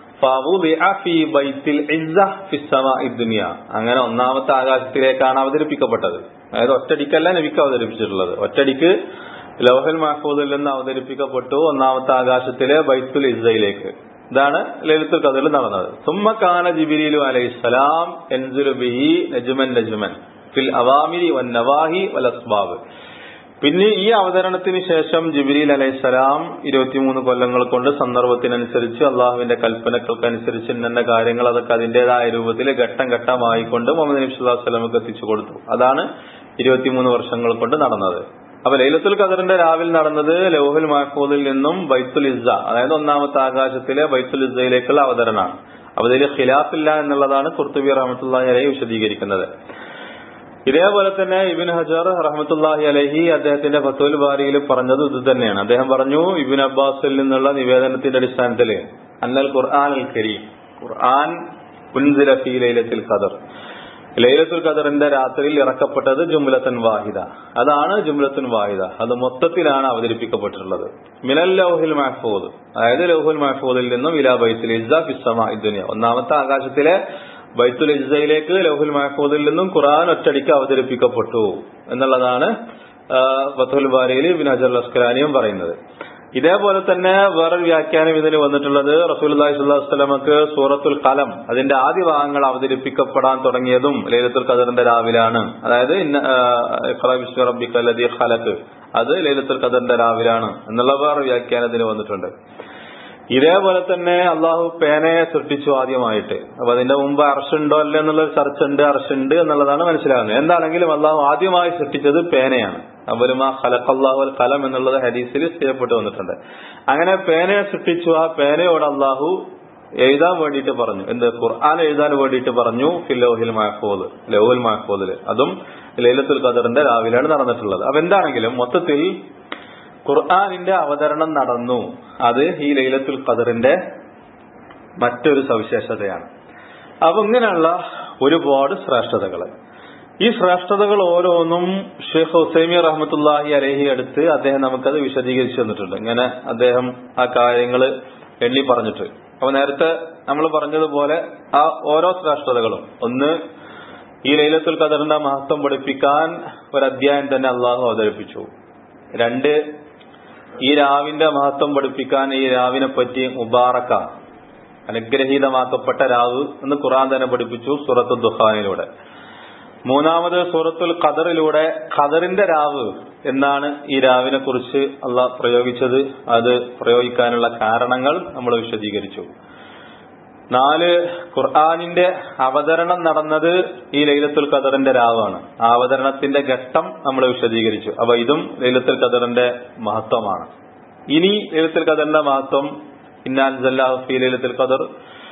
അങ്ങനെ ഒന്നാമത്തെ ആകാശത്തിലേക്കാണ് അവതരിപ്പിക്കപ്പെട്ടത് അതായത് ഒറ്റടിക്കല്ല നബിക്ക് അവതരിപ്പിച്ചിട്ടുള്ളത് ഒറ്റടിക്ക് ലൗഹൽ മഹ്ഫൂദിൽ നിന്ന് അവതരിപ്പിക്കപ്പെട്ടു ഒന്നാമത്തെ ആകാശത്തിലെ ബൈത്തുൽ ഇസയിലേക്ക് ഇതാണ് ലളിത്തുൽ കഥയിൽ നടന്നത് സുമ്മക്കാന ജിബിരിലു അലൈഹിസ്സലാം എൻസുലു ബിഹി നജ്മൻ നജ്മൻ ഫിൽ അവാമിരി വൻ നവാഹി വൽ അസ്ബാബ് പിന്നെ ഈ അവതരണത്തിന് ശേഷം ജിബിരിൽ അലൈഹിസ്സലാം ഇരുപത്തിമൂന്ന് കൊല്ലങ്ങൾ കൊണ്ട് സന്ദർഭത്തിനനുസരിച്ച് അള്ളാഹുവിന്റെ കൽപ്പനകൾക്കനുസരിച്ച് ഇന്ന കാര്യങ്ങൾ അതൊക്കെ അതിന്റേതായ രൂപത്തിൽ ഘട്ടം ഘട്ടമായി മുഹമ്മദ് നബി സ്വല്ലാഹു വസ്ലമക്ക് എത്തിച്ചു കൊടുത്തു അതാണ് ഇരുപത്തിമൂന്ന് വർഷങ്ങൾ കൊണ്ട് നടന്നത് അപ്പൊ ലൈലത്തുൽ ഖദറിന്റെ രാവിലെ നടന്നത് ലൗഹുൽ മഹഫൂദിൽ നിന്നും ബൈത്തുൽ ഇസ്സ അതായത് ഒന്നാമത്തെ ആകാശത്തിലെ ബൈത്തുൽ ഇസ്സയിലേക്കുള്ള അവതരണമാണ് അപ്പൊ ഇതിൽ ഖിലാഫില്ല എന്നുള്ളതാണ് കുർത്തുബി റഹമത്തുല്ലാഹി അലഹി വിശദീകരിക്കുന്നത് ഇതേപോലെ തന്നെ ഇബിൻ ഹജർ റഹമത്തുല്ലാഹി അലഹി അദ്ദേഹത്തിന്റെ ഫത്തുൽ ബാരിയിൽ പറഞ്ഞത് ഇത് തന്നെയാണ് അദ്ദേഹം പറഞ്ഞു ഇബിൻ അബ്ബാസിൽ നിന്നുള്ള നിവേദനത്തിന്റെ അടിസ്ഥാനത്തിൽ അന്നൽ ഖുർആൻ അൽ കരീം ഖുർആൻ കുൻസില ഫി ലൈലത്തിൽ ഖദർ ലൈലത്തുൽ ഖദറിന്റെ രാത്രിയിൽ ഇറക്കപ്പെട്ടത് ജുംലത്തൻ വാഹിദ അതാണ് ജുംലത്തുൻ വാഹിദ അത് മൊത്തത്തിലാണ് അവതരിപ്പിക്കപ്പെട്ടിട്ടുള്ളത് മിനൽ ലൗഹിൽ മഹഫൂദ് അതായത് ലൗഹുൽ മഹഫൂദിൽ നിന്നും ഇലാ ബൈത്തുൽ ഇസ്സ ഫിസ്സമാ ഇദ്ദുനിയ ഒന്നാമത്തെ ആകാശത്തിലെ ബൈത്തുൽ ഇസ്സയിലേക്ക് ലൗഹുൽ മഹഫൂദിൽ നിന്നും ഖുർആൻ ഒറ്റടിക്ക് അവതരിപ്പിക്കപ്പെട്ടു എന്നുള്ളതാണ് ഫത്തുൽ ബാരിയിൽ ഇബിൻ അജർ അസ്കലാനിയും പറയുന്നത് ഇതേപോലെ തന്നെ വേറൊരു വ്യാഖ്യാനം ഇതിന് വന്നിട്ടുള്ളത് റസൂലി സ്വല്ലാസ്ലമക്ക് സൂറത്തുൽ കലം അതിന്റെ ആദ്യ ഭാഗങ്ങൾ അവതരിപ്പിക്കപ്പെടാൻ തുടങ്ങിയതും ലൈലത്തുൽ ഖദറിന്റെ രാവിലാണ് അതായത് വിഷ്ണു റബ്ബിക്കല്ലതി ഖലക്ക് അത് ലൈലത്തുൽ ഖദറിന്റെ രാവിലാണ് എന്നുള്ള വേറെ വ്യാഖ്യാനത്തിന് വന്നിട്ടുണ്ട് ഇതേപോലെ തന്നെ അള്ളാഹു പേനയെ സൃഷ്ടിച്ചു ആദ്യമായിട്ട് അപ്പൊ അതിന്റെ മുമ്പ് അർഷുണ്ടോ അല്ല എന്നുള്ള ചർച്ച ഉണ്ട് അർഷുണ്ട് എന്നുള്ളതാണ് മനസ്സിലാകുന്നത് എന്താണെങ്കിലും അള്ളാഹു ആദ്യമായി സൃഷ്ടിച്ചത് പേനയാണ് അവലുമാ ഖലഖല്ലാഹു അൽ കലം എന്നുള്ളത് ഹദീസിൽ സ്ഥിരപ്പെട്ടു വന്നിട്ടുണ്ട് അങ്ങനെ പേനയെ സൃഷ്ടിച്ചു ആ പേനയോട് അള്ളാഹു എഴുതാൻ വേണ്ടിയിട്ട് പറഞ്ഞു എന്ത് ഖുർആൻ എഴുതാൻ വേണ്ടിയിട്ട് പറഞ്ഞു ഫിലോഹിൽ മഹഫൂദ് ലൗഹുൽ മഹഫൂദിൽ അതും ലൈലത്തുൽ ഖദറിന്റെ രാവിലെയാണ് നടന്നിട്ടുള്ളത് അപ്പൊ എന്താണെങ്കിലും മൊത്തത്തിൽ ഖുർആാനിന്റെ അവതരണം നടന്നു അത് ഈ ലൈലത്തുൽ ഖദറിന്റെ മറ്റൊരു സവിശേഷതയാണ് അപ്പൊ ഇങ്ങനെയുള്ള ഒരുപാട് ശ്രേഷ്ഠതകൾ ഈ ശ്രേഷ്ഠതകൾ ഓരോന്നും ഷെയ്ഖ് ഹുസൈമി റഹ്മത്തുല്ലാഹി അലഹി അടുത്ത് അദ്ദേഹം നമുക്കത് വിശദീകരിച്ചു തന്നിട്ടുണ്ട് ഇങ്ങനെ അദ്ദേഹം ആ കാര്യങ്ങൾ എണ്ണി പറഞ്ഞിട്ട് അപ്പൊ നേരത്തെ നമ്മൾ പറഞ്ഞതുപോലെ ആ ഓരോ ശ്രേഷ്ഠതകളും ഒന്ന് ഈ ലൈലത്തുൽ ഖദറിന്റെ മഹത്വം പഠിപ്പിക്കാൻ ഒരു അധ്യായം തന്നെ അള്ളാഹു അവതരിപ്പിച്ചു രണ്ട് ഈ രാവിന്റെ മഹത്വം പഠിപ്പിക്കാൻ ഈ രാവിനെ പറ്റി മുബാറക്ക അനുഗ്രഹീതമാക്കപ്പെട്ട രാവ് എന്ന് ഖുറാൻ തന്നെ പഠിപ്പിച്ചു സൂറത്തു ദുഹാനിലൂടെ മൂന്നാമത് സൂറത്തുൽ ഖദറിലൂടെ ഖദറിന്റെ രാവ് എന്നാണ് ഈ രാവിനെ കുറിച്ച് അള്ളാഹ് പ്രയോഗിച്ചത് അത് പ്രയോഗിക്കാനുള്ള കാരണങ്ങൾ നമ്മൾ വിശദീകരിച്ചു നാല് ഖുർആാനിന്റെ അവതരണം നടന്നത് ഈ ലൈലത്തുൽ ഖദറിന്റെ രാവാണ് ആ അവതരണത്തിന്റെ ഘട്ടം നമ്മൾ വിശദീകരിച്ചു അപ്പൊ ഇതും ലൈലത്തുൽ ഖദറിന്റെ മഹത്വമാണ് ഇനി ലൈലത്തുൽ ഖദറിന്റെ മഹത്വം ഇന്നാൻ ഫി ലൈലത്തുൽ ഖദർ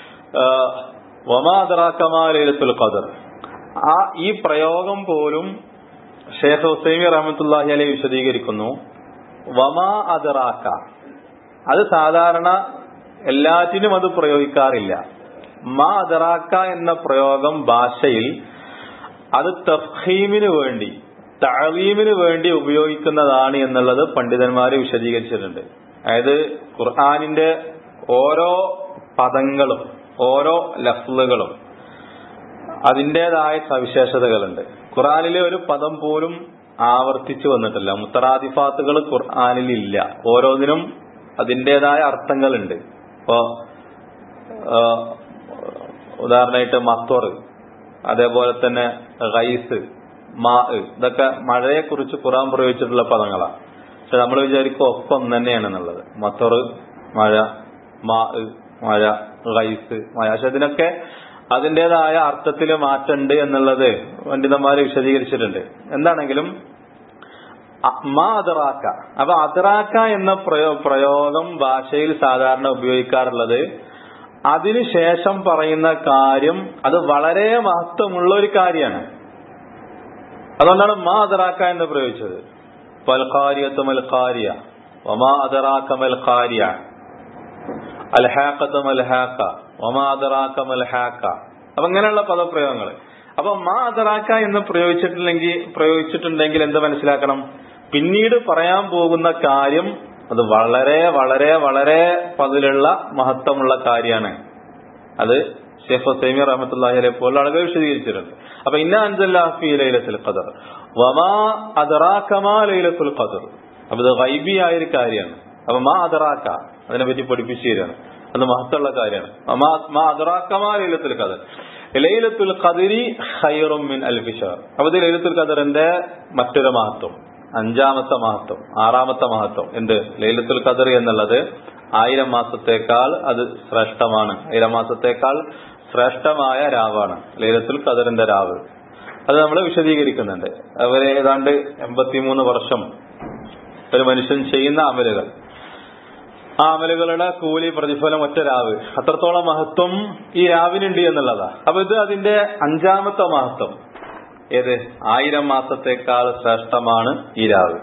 വമാദറാക്കമാ ലൈലത്തുൽ ഖദർ ആ ഈ പ്രയോഗം പോലും ഷേഖ് ഹുസൈമി റഹമത്തുല്ലാഹി അലൈഹി വിശദീകരിക്കുന്നു വമാ അദറാക്ക അത് സാധാരണ എല്ലാറ്റിനും അത് പ്രയോഗിക്കാറില്ല മാ അദറാക്ക എന്ന പ്രയോഗം ഭാഷയിൽ അത് തഫീമിന് വേണ്ടി തഴവീമിന് വേണ്ടി ഉപയോഗിക്കുന്നതാണ് എന്നുള്ളത് പണ്ഡിതന്മാർ വിശദീകരിച്ചിട്ടുണ്ട് അതായത് ഖുർആാനിന്റെ ഓരോ പദങ്ങളും ഓരോ ലഫ്ലുകളും അതിൻ്റെതായ സവിശേഷതകളുണ്ട് ഖുർആാനിലെ ഒരു പദം പോലും ആവർത്തിച്ചു വന്നിട്ടില്ല മുത്തറാദിഫാത്തുകൾ ഖുർആാനിൽ ഇല്ല ഓരോന്നിനും അതിൻ്റെതായ അർത്ഥങ്ങളുണ്ട് ഇപ്പോ ഉദാഹരണമായിട്ട് മത്വർ അതേപോലെ തന്നെ റൈസ് മാ ഇതൊക്കെ മഴയെ കുറിച്ച് ഖുറാൻ പ്രയോഗിച്ചിട്ടുള്ള പദങ്ങളാണ് പക്ഷെ നമ്മൾ വിചാരിക്കും ഒക്കെ ഒന്ന് തന്നെയാണെന്നുള്ളത് മത്വർ മഴ മാ മഴ റൈസ് മഴ പക്ഷെ ഇതിനൊക്കെ അതിൻ്റെതായ അർത്ഥത്തിൽ മാറ്റമുണ്ട് എന്നുള്ളത് പണ്ഡിതന്മാർ വിശദീകരിച്ചിട്ടുണ്ട് എന്താണെങ്കിലും മാ അതറാക്ക അപ്പൊ അതറാക്ക എന്ന പ്രയോ പ്രയോഗം ഭാഷയിൽ സാധാരണ ഉപയോഗിക്കാറുള്ളത് അതിനുശേഷം പറയുന്ന കാര്യം അത് വളരെ മഹത്വമുള്ള ഒരു കാര്യമാണ് അതുകൊണ്ടാണ് മാ അതറാക്ക എന്ന് പ്രയോഗിച്ചത് പൽഖാരിയത്ത് മൽഖാരിയ ഒമാ അതറാക്ക മൽഖാരിയ അൽഹാഖത്ത് മൽഹാക്ക ഒമാ അതറാക്ക മൽഹാക്ക അപ്പൊ ഇങ്ങനെയുള്ള പദപ്രയോഗങ്ങൾ അപ്പൊ മാ അതറാക്ക എന്ന് പ്രയോഗിച്ചിട്ടില്ലെങ്കിൽ പ്രയോഗിച്ചിട്ടുണ്ടെങ്കിൽ എന്ത് മനസ്സിലാക്കണം പിന്നീട് പറയാൻ പോകുന്ന കാര്യം അത് വളരെ വളരെ വളരെ പതിലുള്ള മഹത്വമുള്ള കാര്യമാണ് അത് ഷെയ്ഖ് ഹുസൈമി റഹമത്തുല്ലാഹി അലൈഹി പോലുള്ള ആളുകൾ വിശദീകരിച്ചിട്ടുണ്ട് അപ്പൊ ഇന്ന അൻസല്ലാഫി ലൈലത്തുൽ ഖദർ വമാ അദറാക്കമാ ലൈലത്തുൽ ഖദർ അപ്പൊ ഇത് ഗൈബിയായ ഒരു കാര്യമാണ് അപ്പൊ മാ അദറാക്ക അതിനെ പറ്റി പഠിപ്പിച്ചു തരാണ് അത് മഹത്തുള്ള കാര്യമാണ് മാ മാ അദറാക്കമാ ലൈലത്തുൽ ഖദർ ലൈലത്തുൽ ഖദരി ഖൈറും മിൻ അൽഫി ഷഹർ അപ്പൊ ഇത് ലൈലത്തുൽ ഖദറിന്റെ മറ്റൊരു മഹത്വം അഞ്ചാമത്തെ മഹത്വം ആറാമത്തെ മഹത്വം എന്ത് ലൈലത്തുൽ ഖദർ എന്നുള്ളത് ആയിരം മാസത്തേക്കാൾ അത് ശ്രേഷ്ഠമാണ് ആയിരം മാസത്തേക്കാൾ ശ്രേഷ്ഠമായ രാവാണ് ലൈലത്തുൽ ഖദറിന്റെ രാവ് അത് നമ്മൾ വിശദീകരിക്കുന്നുണ്ട് അവര് ഏതാണ്ട് എൺപത്തിമൂന്ന് വർഷം ഒരു മനുഷ്യൻ ചെയ്യുന്ന അമലുകൾ ആ അമലുകളുടെ കൂലി പ്രതിഫലം ഒറ്റ രാവ് അത്രത്തോളം മഹത്വം ഈ രാവിനുണ്ട് എന്നുള്ളതാ അപ്പൊ ഇത് അതിന്റെ അഞ്ചാമത്തെ മഹത്വം ഏത് ആയിരം മാസത്തേക്കാൾ ശ്രേഷ്ഠമാണ് ഈ രാവ്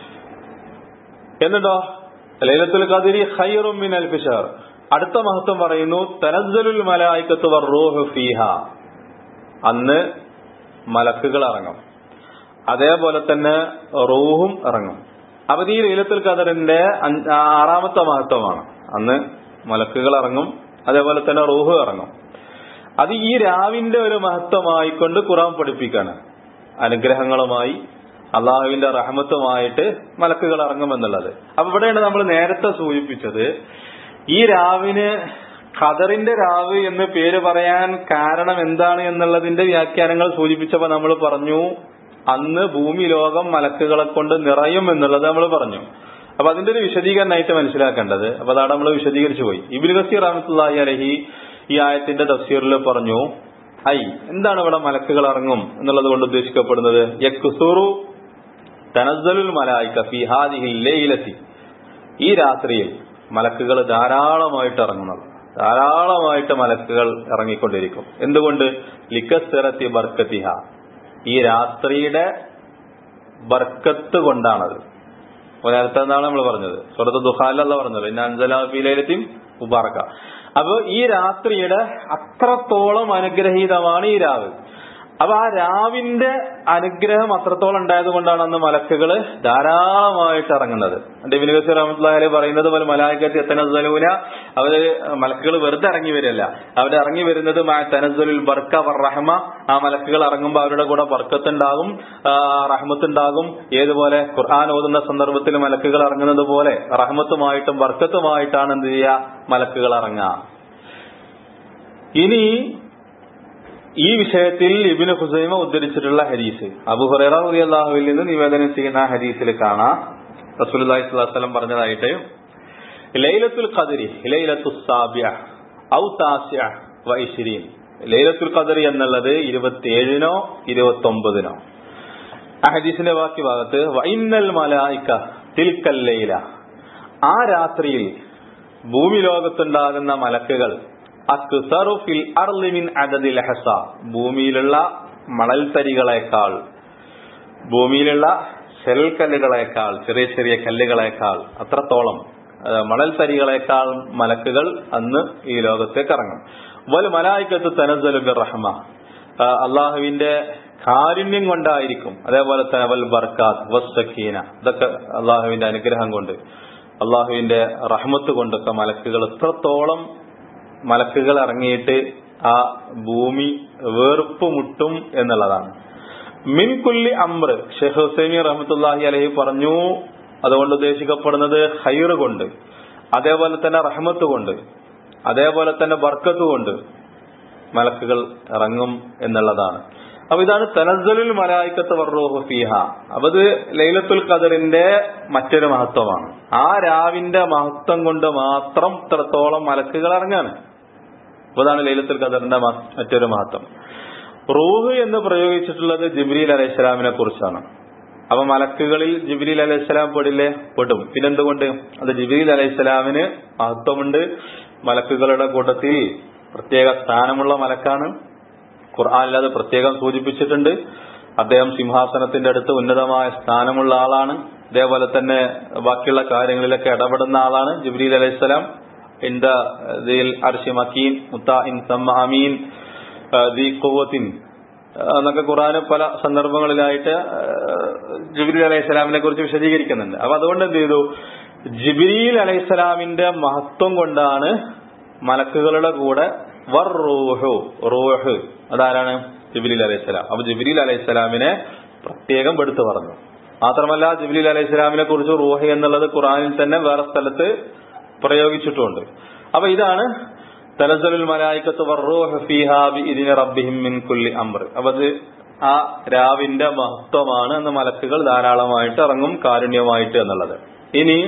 എന്നിട്ടോ ലൈലത്തുൽ ഖദരി ഖൈറും മിൻ അൽഫി ഷഹർ അടുത്ത മഹത്വം പറയുന്നു തനസ്സലുൽ മലായിക്കത്ത് വറൂഹു ഫീഹ അന്ന് മലക്കുകൾ ഇറങ്ങും അതേപോലെ തന്നെ റൂഹും ഇറങ്ങും അപ്പൊ ഈ ലൈലത്തുൽ ഖദറിന്റെ ആറാമത്തെ മഹത്വമാണ് അന്ന് മലക്കുകൾ ഇറങ്ങും അതേപോലെ തന്നെ റൂഹ് ഇറങ്ങും അത് ഈ രാവിന്റെ ഒരു മഹത്വമായിക്കൊണ്ട് ഖുറാൻ പഠിപ്പിക്കാണ് അനുഗ്രഹങ്ങളുമായി അള്ളാഹുവിന്റെ റഹമത്തുമായിട്ട് മലക്കുകൾ ഇറങ്ങുമെന്നുള്ളത് അപ്പൊ ഇവിടെയാണ് നമ്മൾ നേരത്തെ സൂചിപ്പിച്ചത് ഈ രാവിന് ഖദറിന്റെ രാവ് എന്ന് പേര് പറയാൻ കാരണം എന്താണ് എന്നുള്ളതിന്റെ വ്യാഖ്യാനങ്ങൾ സൂചിപ്പിച്ചപ്പോ നമ്മൾ പറഞ്ഞു അന്ന് ഭൂമി ലോകം മലക്കുകളെ കൊണ്ട് നിറയും എന്നുള്ളത് നമ്മൾ പറഞ്ഞു അപ്പൊ അതിന്റെ ഒരു വിശദീകരണമായിട്ട് മനസ്സിലാക്കേണ്ടത് അപ്പൊ അതാണ് നമ്മൾ വിശദീകരിച്ചു പോയി ഇബിൻ ഗസീർ റഹമത്തുല്ലാഹി അലഹി ഈ ആയത്തിന്റെ തഫ്സീറിൽ പറഞ്ഞു ഐ എന്താണ് ഇവിടെ മലക്കുകൾ ഇറങ്ങും എന്നുള്ളത് കൊണ്ട് ഉദ്ദേശിക്കപ്പെടുന്നത് യക്കുസുറു തനസ്സലുൽ മലായിക ഫി ഹാദിഹിൽ ലൈലത്തി ഈ രാത്രിയിൽ മലക്കുകൾ ധാരാളമായിട്ട് ഇറങ്ങുന്നത് ധാരാളമായിട്ട് മലക്കുകൾ ഇറങ്ങിക്കൊണ്ടിരിക്കും എന്തുകൊണ്ട് ലിക്കസ്തിറത്തി ബർക്കത്തിഹ ഈ രാത്രിയുടെ ബർക്കത്ത് കൊണ്ടാണത് നേരത്തെ എന്താണ് നമ്മൾ പറഞ്ഞത് സുഹൃത്ത് ദുഹാലല്ല പറഞ്ഞത് പിന്നെ അൻസലാഫിയിലെത്തിയും മുബാറക്ക അപ്പൊ ഈ രാത്രിയുടെ അത്രത്തോളം അനുഗ്രഹീതമാണ് ഈ രാവ് അപ്പൊ ആ രാവിന്റെ അനുഗ്രഹം അത്രത്തോളം ഉണ്ടായത് കൊണ്ടാണ് അന്ന് മലക്കുകൾ ധാരാളമായിട്ട് ഇറങ്ങുന്നത് ഡെബിൻ ഗസീർ അഹമ്മദ്ലി പറയുന്നത് പോലെ മലായിക്കത്ത് തനസ്സലൂന അവര് മലക്കുകൾ വെറുതെ ഇറങ്ങി വരില്ല അവര് ഇറങ്ങി വരുന്നത് തനസ്സലുൽ ബർക്ക വർ റഹ്മ ആ മലക്കുകൾ ഇറങ്ങുമ്പോൾ അവരുടെ കൂടെ ബർക്കത്തുണ്ടാകും റഹ്മത്തുണ്ടാകും ഏതുപോലെ ഖുർആൻ ഓതുന്ന സന്ദർഭത്തിൽ മലക്കുകൾ ഇറങ്ങുന്നത് പോലെ റഹ്മത്തുമായിട്ടും ബർക്കത്തുമായിട്ടാണ് എന്ത് ചെയ്യുക മലക്കുകൾ ഇറങ്ങുക ഇനി ഈ വിഷയത്തിൽ ഇബിന് ഹുസൈമ ഉദ്ധരിച്ചിട്ടുള്ള ഹരീസ് അബു ഹുറൈറ അള്ളാഹുവിൽ നിന്ന് നിവേദനം ചെയ്യുന്ന ഹരീസിൽ കാണാം റസൂലി സ്വലം പറഞ്ഞതായിട്ട് ലൈലത്തുൽ ഖദരി ലൈലത്തു സാബ്യ ഔ താസ്യ വൈശിരീൻ ലൈലത്തുൽ ഖദരി എന്നുള്ളത് ഇരുപത്തിയേഴിനോ ഇരുപത്തി ഒമ്പതിനോ ആ ഹദീസിന്റെ ബാക്കി ഭാഗത്ത് വൈന്നൽ മലായിക്ക തിൽക്കൽ ലൈല ആ രാത്രിയിൽ ഭൂമി ലോകത്തുണ്ടാകുന്ന മലക്കുകൾ അക്സറുഫിൽ അർലിമിൻ അദദിൽ ഹസ ഭൂമിയിലുള്ള മണൽത്തരികളെക്കാൾ ഭൂമിയിലുള്ള ഷെൽക്കല്ലുകളെക്കാൾ ചെറിയ ചെറിയ കല്ലുകളെക്കാൾ അത്രത്തോളം മണൽത്തരികളെക്കാൾ മലക്കുകൾ അന്ന് ഈ ലോകത്തേക്ക് ഇറങ്ങും വൽ മലായിക്കത്ത് തനസലുബി റഹ്മ അള്ളാഹുവിന്റെ കാരുണ്യം കൊണ്ടായിരിക്കും അതേപോലെ തന്നെ വൽ ബർക്കാത്ത് വസ്തക്കീന ഇതൊക്കെ അള്ളാഹുവിന്റെ അനുഗ്രഹം കൊണ്ട് അള്ളാഹുവിന്റെ റഹ്മത്ത് കൊണ്ടൊക്കെ മലക്കുകൾ എത്രത്തോളം മലക്കുകൾ ഇറങ്ങിയിട്ട് ആ ഭൂമി വേർപ്പ് മുട്ടും എന്നുള്ളതാണ് മിൻകുല്ലി അമ്ര ഷെയ്ഖ് ഹുസൈമി റഹമത്തുല്ലാഹി അലഹി പറഞ്ഞു അതുകൊണ്ട് ഉദ്ദേശിക്കപ്പെടുന്നത് ഹൈറ് കൊണ്ട് അതേപോലെ തന്നെ റഹ്മത്ത് കൊണ്ട് അതേപോലെ തന്നെ ബർക്കത്ത് കൊണ്ട് മലക്കുകൾ ഇറങ്ങും എന്നുള്ളതാണ് അപ്പൊ ഇതാണ് തനസ്സലുൽ മലായിക്കത്ത് വർറൂഹു ഫീഹ അപ്പൊ ഇത് ലൈലത്തുൽ ഖദറിന്റെ മറ്റൊരു മഹത്വമാണ് ആ രാവിന്റെ മഹത്വം കൊണ്ട് മാത്രം ഇത്രത്തോളം മലക്കുകൾ ഇറങ്ങാണ് അപ്പൊ ഇതാണ് ലൈലത്തുൽ ഖദറിന്റെ മറ്റൊരു മഹത്വം റൂഹ് എന്ന് പ്രയോഗിച്ചിട്ടുള്ളത് ജിബ്രീൽ അലൈഹി സ്വലാമിനെ കുറിച്ചാണ് അപ്പൊ മലക്കുകളിൽ ജിബിലി അലൈഹിസ്സലാം പെടില്ലേ പെടും പിന്നെന്തുകൊണ്ട് അത് ജിബിലി അലൈഹിസ്സലാമിന് മഹത്വമുണ്ട് മലക്കുകളുടെ കൂട്ടത്തിൽ പ്രത്യേക സ്ഥാനമുള്ള മലക്കാണ് ഖുർആാനിൽ അത് പ്രത്യേകം സൂചിപ്പിച്ചിട്ടുണ്ട് അദ്ദേഹം സിംഹാസനത്തിന്റെ അടുത്ത് ഉന്നതമായ സ്ഥാനമുള്ള ആളാണ് അതേപോലെ തന്നെ ബാക്കിയുള്ള കാര്യങ്ങളിലൊക്കെ ഇടപെടുന്ന ആളാണ് ജിബ്രീൽ അലൈഹിസ്സലാം ഇന്ത ദിൽ അർഷി മക്കീൻ മുത്ത ഇൻ സമ്മ അമീൻ ദി കുവത്തിൻ എന്നൊക്കെ ഖുറാന് പല സന്ദർഭങ്ങളിലായിട്ട് ജിബ്രീൽ അലൈഹിസ്സലാമിനെ കുറിച്ച് വിശദീകരിക്കുന്നുണ്ട് അപ്പൊ അതുകൊണ്ട് എന്ത് ചെയ്തു ജിബ്രീൽ അലൈഹിസ്സലാമിന്റെ മഹത്വം കൊണ്ടാണ് മലക്കുകളുടെ കൂടെ വർ റൂഹു റൂഹ് അതാരാണ് ജിബിലി അലൈഹിസ്സലാം അപ്പൊ ജിബിലി അലൈഹിസ്സലാമിനെ പ്രത്യേകം എടുത്തു പറഞ്ഞു മാത്രമല്ല ജിബിലി അലൈഹിസ്സലാമിനെ കുറിച്ച് റൂഹ് എന്നുള്ളത് ഖുറാനിൽ തന്നെ വേറെ സ്ഥലത്ത് പ്രയോഗിച്ചിട്ടുമുണ്ട് അപ്പൊ ഇതാണ് തലസലുൽ മലായിക്കത്ത് വർറൂഹ് ഫീഹാ ബിഇദ്നി റബ്ബിഹിം മിൻ കുല്ലി അംർ അപ്പൊ അത് ആ രാവിന്റെ മഹത്വമാണ് എന്ന് മലക്കുകൾ ധാരാളമായിട്ട് ഇറങ്ങും കാരുണ്യമായിട്ട് എന്നുള്ളത് ഇനി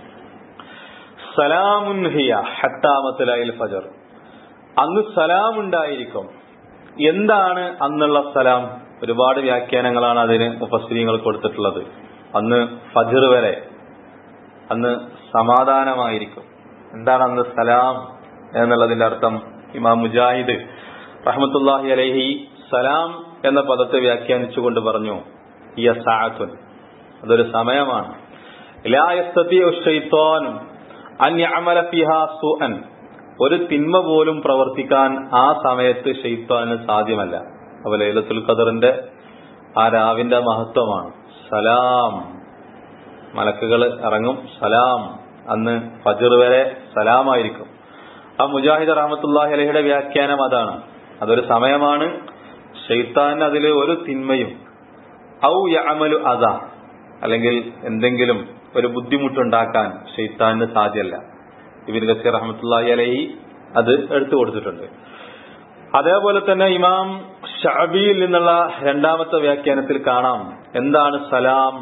സലാമുൻ ഹിയ ഹത്താമത്തുലൈൽ ഫജർ അന്ന് സലാം ഉണ്ടായിരിക്കും എന്താണ് അന്നുള്ള സലാം ഒരുപാട് വ്യാഖ്യാനങ്ങളാണ് അതിന് മുഫസ്രീങ്ങൾ കൊടുത്തിട്ടുള്ളത് അന്ന് ഫജർ വരെ അന്ന് സമാധാനമായിരിക്കും എന്താണ് അന്ന് സലാം എന്നുള്ളതിന്റെ അർത്ഥം ഇമാം മുജാഹിദ് റഹ്മത്തുല്ലാഹി അലൈഹി സലാം എന്ന പദത്തെ വ്യാഖ്യാനിച്ചുകൊണ്ട് പറഞ്ഞു യസാഅത്തുൻ അതൊരു സമയമാണ് ലാ യസ്തതിഉ ശൈത്താനും അൻ യഅമല ഫിഹാ സുഅൻ ഒരു തിന്മ പോലും പ്രവർത്തിക്കാൻ ആ സമയത്ത് ഷെയ്ത്താന് സാധ്യമല്ല അപ്പൊ ലൈലത്തുൽ ഖദറിന്റെ ആ രാവിന്റെ മഹത്വമാണ് സലാം മലക്കുകൾ ഇറങ്ങും സലാം അന്ന് ഫജർ വരെ സലാമായിരിക്കും ആ മുജാഹിദ് റഹമത്തുല്ലാഹി അലഹിയുടെ വ്യാഖ്യാനം അതാണ് അതൊരു സമയമാണ് ഷെയ്ത്താന് അതിൽ ഒരു തിന്മയും ഔ യമലു അത അല്ലെങ്കിൽ എന്തെങ്കിലും ഒരു ബുദ്ധിമുട്ടുണ്ടാക്കാൻ ഷെയ്ത്താന് സാധ്യമല്ല ഇബിൻ ഗസീർ റഹമത്തുല്ലാഹി അലഹി അത് എടുത്തു കൊടുത്തിട്ടുണ്ട് അതേപോലെ തന്നെ ഇമാം ഷാബിയിൽ നിന്നുള്ള രണ്ടാമത്തെ വ്യാഖ്യാനത്തിൽ കാണാം എന്താണ് സലാം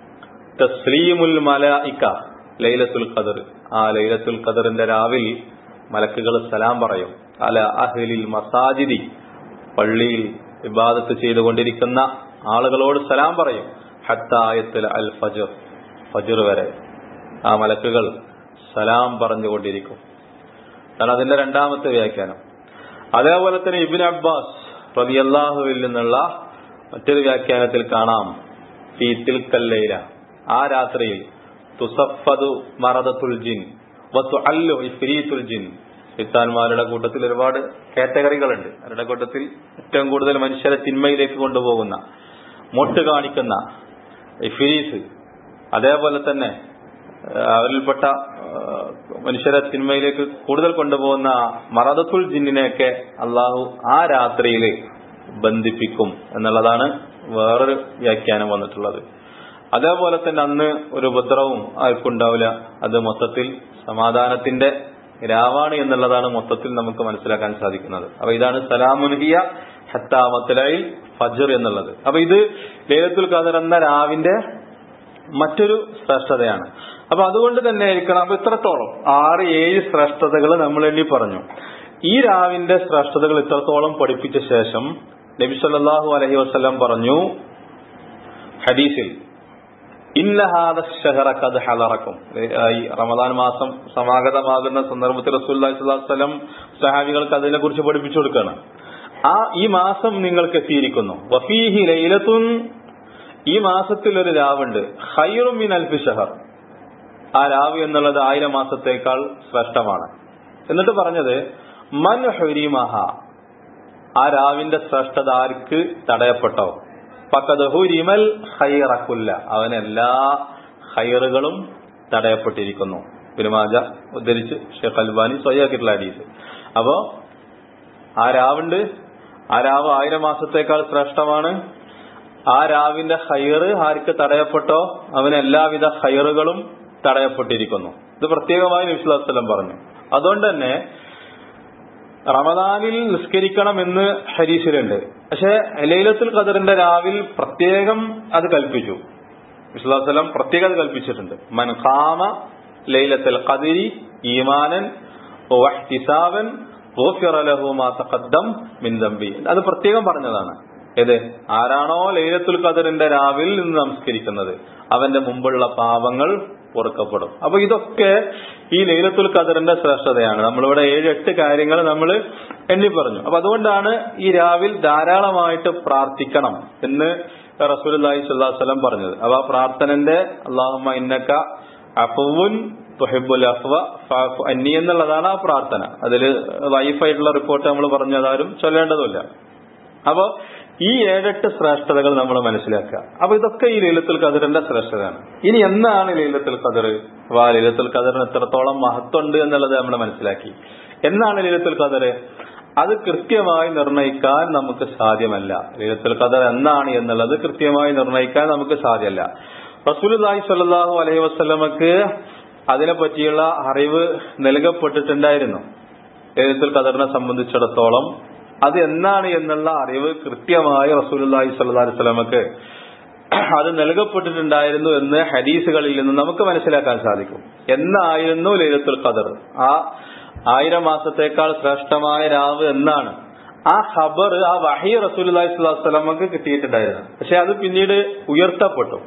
തസ്ലീമുൽ മലായിക്ക ലൈലത്തുൽ ഖദർ ആ ലൈലത്തുൽ ഖദറിന്റെ രാവിൽ മലക്കുകൾ സലാം പറയും അല അഹ്ലിൽ മസാജിദി പള്ളിയിൽ ഇബാദത്ത് ചെയ്തുകൊണ്ടിരിക്കുന്ന ആളുകളോട് സലാം പറയും ഹത്തായത്തുൽ അൽ ഫജർ ഫജർ വരെ ആ മലക്കുകൾ സലാം പറഞ്ഞുകൊണ്ടിരിക്കും അതാണ് അതിന്റെ രണ്ടാമത്തെ വ്യാഖ്യാനം അതേപോലെ തന്നെ ഇബിൻ അബ്ബാസ് റതിയല്ലാഹുവിൽ നിന്നുള്ള മറ്റൊരു വ്യാഖ്യാനത്തിൽ കാണാം ഫീ തിൽക്കല്ലൈല ആ രാത്രിയിൽ തുസഫദു മറദത്തുൽ ജിൻ വത്തു അല്ലു ഇഫ്രീത്തുൽ ജിൻ സിത്താൻമാരുടെ കൂട്ടത്തിൽ ഒരുപാട് കാറ്റഗറികളുണ്ട് അവരുടെ കൂട്ടത്തിൽ ഏറ്റവും കൂടുതൽ മനുഷ്യരെ തിന്മയിലേക്ക് കൊണ്ടുപോകുന്ന മൊട്ട് കാണിക്കുന്ന ഇഫിരീസ് അതേപോലെ തന്നെ അവരിൽപ്പെട്ട മനുഷ്യരെ തിന്മയിലേക്ക് കൂടുതൽ കൊണ്ടുപോകുന്ന മറദത്തുൽ ജിന്നിനെയൊക്കെ അള്ളാഹു ആ രാത്രിയിൽ ബന്ധിപ്പിക്കും എന്നുള്ളതാണ് വേറൊരു വ്യാഖ്യാനം വന്നിട്ടുള്ളത് അതേപോലെ തന്നെ അന്ന് ഒരു ഉപദ്രവവും ആർക്കുണ്ടാവില്ല അത് മൊത്തത്തിൽ സമാധാനത്തിന്റെ രാവാണ് എന്നുള്ളതാണ് മൊത്തത്തിൽ നമുക്ക് മനസ്സിലാക്കാൻ സാധിക്കുന്നത് അപ്പൊ ഇതാണ് സലാമുൻഹിയ ഹത്താമത്തലായി ഫജർ എന്നുള്ളത് അപ്പൊ ഇത് ലേലത്തുൽ ഖദർ എന്ന രാവിന്റെ മറ്റൊരു ശ്രേഷ്ഠതയാണ് അപ്പൊ അതുകൊണ്ട് തന്നെ ആയിരിക്കണം അപ്പൊ ഇത്രത്തോളം ആറ് ഏഴ് ശ്രേഷ്ഠതകൾ നമ്മൾ എണ്ണി പറഞ്ഞു ഈ രാവിന്റെ ശ്രേഷ്ഠതകൾ ഇത്രത്തോളം പഠിപ്പിച്ച ശേഷം നബി സല്ലല്ലാഹു അലൈഹി വസല്ലം പറഞ്ഞു ഹദീസിൽ ഇന്നഹാദ ഷഹറ കത് ഹലറക്കും ഈ റമദാൻ മാസം സമാഗതമാകുന്ന സന്ദർഭത്തിൽ റസൂല്ലി സ്വലം സഹാബികൾക്ക് അതിനെ കുറിച്ച് പഠിപ്പിച്ചു കൊടുക്കുകയാണ് ആ ഈ മാസം നിങ്ങൾക്ക് എത്തിയിരിക്കുന്നു വഫീഹി ലൈലത്തുൻ ഈ മാസത്തിൽ ഒരു രാവുണ്ട് ഹൈറും മിൻ അൽഫി ഷഹർ ആ രാവ് എന്നുള്ളത് ആയിരം മാസത്തേക്കാൾ ശ്രേഷ്ഠമാണ് എന്നിട്ട് പറഞ്ഞത് മൻ ഹുരിമഹ ആ രാവിന്റെ ശ്രേഷ്ഠത ആർക്ക് തടയപ്പെട്ടോ പക്കതഹുരിമൽ ഹൈറക്കുല്ല അവനെല്ലാ ഹൈറുകളും തടയപ്പെട്ടിരിക്കുന്നു പെരുമാജ ഉദ്ധരിച്ച് ഷെഖ് അൽബാനി സ്വയാക്കിയിട്ടുള്ള ഹദീസ് അപ്പോ ആ രാവുണ്ട് ആ രാവ് ആയിരം മാസത്തേക്കാൾ ശ്രേഷ്ഠമാണ് ആ രാവിന്റെ ഹൈറ് ആർക്ക് തടയപ്പെട്ടോ അവന് എല്ലാവിധ ഹൈറുകളും തടയപ്പെട്ടിരിക്കുന്നു ഇത് പ്രത്യേകമായി നബിസ്വലം പറഞ്ഞു അതുകൊണ്ട് തന്നെ റമദാനിൽ നിസ്കരിക്കണം എന്ന് ഹരീസിലുണ്ട് പക്ഷെ ലൈലത്തുൽ ഖദറിന്റെ രാവിൽ പ്രത്യേകം അത് കൽപ്പിച്ചു വിശ്വാസലം പ്രത്യേകം അത് കൽപ്പിച്ചിട്ടുണ്ട് മൻ ഖാമ ലൈലത്തുൽ ഖദരി ഈമാനൻ വഹ്തിസാബൻ ഗുഫിറ ലഹു മാ തഖദ്ദം മിൻ ദംബി അത് പ്രത്യേകം പറഞ്ഞതാണ് ഏത് ആരാണോ ലൈലത്തുൽ ഖദറിന്റെ രാവിൽ നിന്ന് നമസ്കരിക്കുന്നത് അവന്റെ മുമ്പുള്ള പാപങ്ങൾ പൊറുക്കപ്പെടും അപ്പൊ ഇതൊക്കെ ഈ ലൈലത്തുൽ ഖദറിന്റെ ശ്രേഷ്ഠതയാണ് നമ്മളിവിടെ ഏഴ് എട്ട് കാര്യങ്ങൾ നമ്മൾ എണ്ണി പറഞ്ഞു അപ്പൊ അതുകൊണ്ടാണ് ഈ രാവിൽ ധാരാളമായിട്ട് പ്രാർത്ഥിക്കണം എന്ന് റസൂലി സ്വല്ലം പറഞ്ഞത് അപ്പൊ ആ പ്രാർത്ഥനന്റെ അള്ളാഹുമ്മ ഇന്നക്ക അഫുൻ തുഹിബുൽ അഫ്വ ഫഅഫു അന്നി എന്നുള്ളതാണ് ആ പ്രാർത്ഥന അതിൽ വൈഫായിട്ടുള്ള റിപ്പോർട്ട് നമ്മൾ പറഞ്ഞു അതാരും ചൊല്ലേണ്ടതുമില്ല അപ്പോ ഈ ഏഴെട്ട് ശ്രേഷ്ഠതകൾ നമ്മൾ മനസ്സിലാക്കുക അപ്പൊ ഇതൊക്കെ ഈ ലീലത്തുൽ ഖദറിന്റെ ശ്രേഷ്ഠതയാണ് ഇനി എന്നാണ് ലീലത്തുൽ ഖദർ വാ ലീലത്തുൽ ഖദറിന് എത്രത്തോളം മഹത്വമുണ്ട് എന്നുള്ളത് നമ്മൾ മനസ്സിലാക്കി എന്നാണ് ലീലത്തുൽ ഖദർ അത് കൃത്യമായി നിർണയിക്കാൻ നമുക്ക് സാധ്യമല്ല ലീലത്തുൽ ഖദർ എന്നാണ് എന്നുള്ളത് കൃത്യമായി നിർണയിക്കാൻ നമുക്ക് സാധ്യമല്ല റസൂലുള്ളാഹി സ്വല്ലല്ലാഹു അലൈഹി വസല്ലമക്ക് അതിനെ പറ്റിയുള്ള അറിവ് നൽകപ്പെട്ടിട്ടുണ്ടായിരുന്നു ലീലത്തുൽ ഖദറിനെ സംബന്ധിച്ചിടത്തോളം അത് എന്നാണ് എന്നുള്ള അറിവ് കൃത്യമായി റസൂലുള്ളാഹി സ്വല്ലല്ലാഹു അലൈഹി വസല്ലമക്ക് അത് നൽകപ്പെട്ടിട്ടുണ്ടായിരുന്നു എന്ന് ഹദീസുകളിൽ നിന്ന് നമുക്ക് മനസ്സിലാക്കാൻ സാധിക്കും എന്നായിരുന്നു ലൈലത്തുൽ ഖദർ ആ ആയിരം മാസത്തേക്കാൾ ശ്രേഷ്ഠമായ രാവ് എന്നാണ് ആ ഖബർ ആ വഹി റസൂലുള്ളാഹി സ്വല്ലല്ലാഹു അലൈഹി വസല്ലമക്ക് കിട്ടിയിട്ടുണ്ടായിരുന്നു പക്ഷെ അത് പിന്നീട് ഉയർത്തപ്പെട്ടു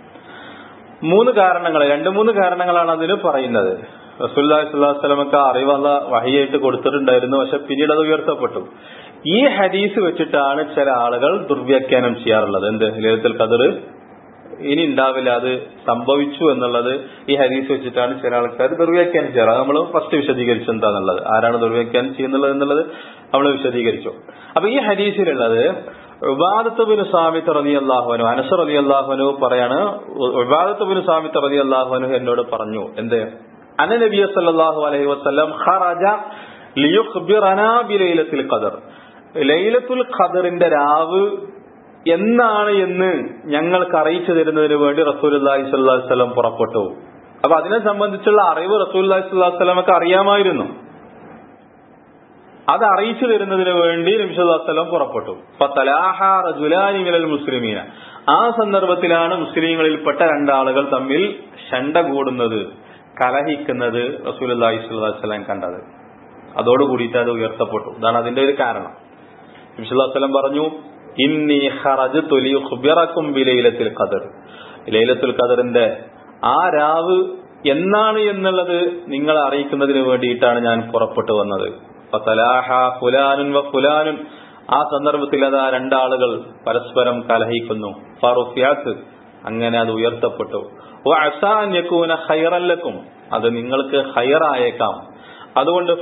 മൂന്ന് കാരണങ്ങൾ രണ്ട് മൂന്ന് കാരണങ്ങളാണ് അതിന് പറയുന്നത് റസൂല്ലാഹി സ്വല്ലല്ലാഹു അലൈഹി വസല്ലമക്ക് അറിവ് അല്ല വഹിയായിട്ട് കൊടുത്തിട്ടുണ്ടായിരുന്നു പക്ഷെ പിന്നീട് അത് ഉയർത്തപ്പെട്ടു ഈ ഹദീസ് വെച്ചിട്ടാണ് ചില ആളുകൾ ദുർവ്യാഖ്യാനം ചെയ്യാറുള്ളത് എന്ത് ലളിതൽ കതിർ ഇനി ഉണ്ടാവില്ല അത് സംഭവിച്ചു എന്നുള്ളത് ഈ ഹദീസ് വെച്ചിട്ടാണ് ചില ആൾക്കാർ ദുർവ്യാഖ്യാനം ചെയ്യാറ് നമ്മൾ ഫസ്റ്റ് വിശദീകരിച്ചു എന്താന്നുള്ളത് ആരാണ് ദുർവ്യാഖ്യാനം ചെയ്യുന്നുള്ളത് എന്നുള്ളത് നമ്മൾ വിശദീകരിച്ചു അപ്പൊ ഈ ഹദീസിലുള്ളത് ഉബാദത്തുബിന് സാമിത്ത് റലി അള്ളാഹുനു അനസർ അലി അള്ളാഹുനു പറയാണ് ഉബാദത്തുബിന് സാമിത്ത് റലി അള്ളാഹുനു എന്നോട് പറഞ്ഞു എന്ത് അന നബിയ സല്ലല്ലാഹു അലൈഹി വസല്ലം ഖറജ ലിയുഖ്ബിറനാ ബിലൈലത്തിൽ ഖദർ ലൈലത്തുൽ ഖദറിന്റെ രാവ് എന്നാണ് എന്ന് ഞങ്ങൾക്ക് അറിയിച്ചു തരുന്നതിന് വേണ്ടി റസൂലുള്ളാഹി സ്വല്ലല്ലാഹു അലൈഹി വസല്ലം പുറപ്പെട്ടു അപ്പൊ അതിനെ സംബന്ധിച്ചുള്ള അറിവ് റസൂലുള്ളാഹി സ്വല്ലല്ലാഹു അലൈഹി വസല്ലമക്ക് അറിയാമായിരുന്നു അത് അറിയിച്ചു തരുന്നതിന് വേണ്ടി നബിസ്വല്ലം പുറപ്പെട്ടു റജുലാനി മിനൽ മുസ്ലിമീന ആ സന്ദർഭത്തിലാണ് മുസ്ലിങ്ങളിൽപ്പെട്ട രണ്ടാളുകൾ തമ്മിൽ ശണ്ട കൂടുന്നത് കലഹിക്കുന്നത് റസൂൽ അള്ളാഹി സ്വല്ലം കണ്ടത് അതോടുകൂടിയിട്ട് അത് ഉയർത്തപ്പെട്ടു ഇതാണ് അതിന്റെ ഒരു കാരണം നബിസ്വല്ലം പറഞ്ഞു ഇന്നി ഹറജ് തൊലി ഹുബിറക്കും ലൈലത്തിൽ ഖദർ ലൈലത്തുൽ ഖദറിന്റെ ആ രാവ് എന്നാണ് എന്നുള്ളത് നിങ്ങളെ അറിയിക്കുന്നതിന് വേണ്ടിയിട്ടാണ് ഞാൻ പുറപ്പെട്ടു വന്നത് ഫതലാഹ ഫുലാനുൻ വ ഫുലാനുൻ ആ സന്ദർഭത്തിൽ അതാ രണ്ടാളുകൾ പരസ്പരം കലഹിക്കുന്നു ഫറുഫിയാത്ത് അങ്ങനെ അത് ഉയർത്തപ്പെട്ടു ഓ അസാൻ യക്കൂന ഹൈറല്ലക്കും അത് നിങ്ങൾക്ക് ഹൈറായേക്കാം അതുകൊണ്ട്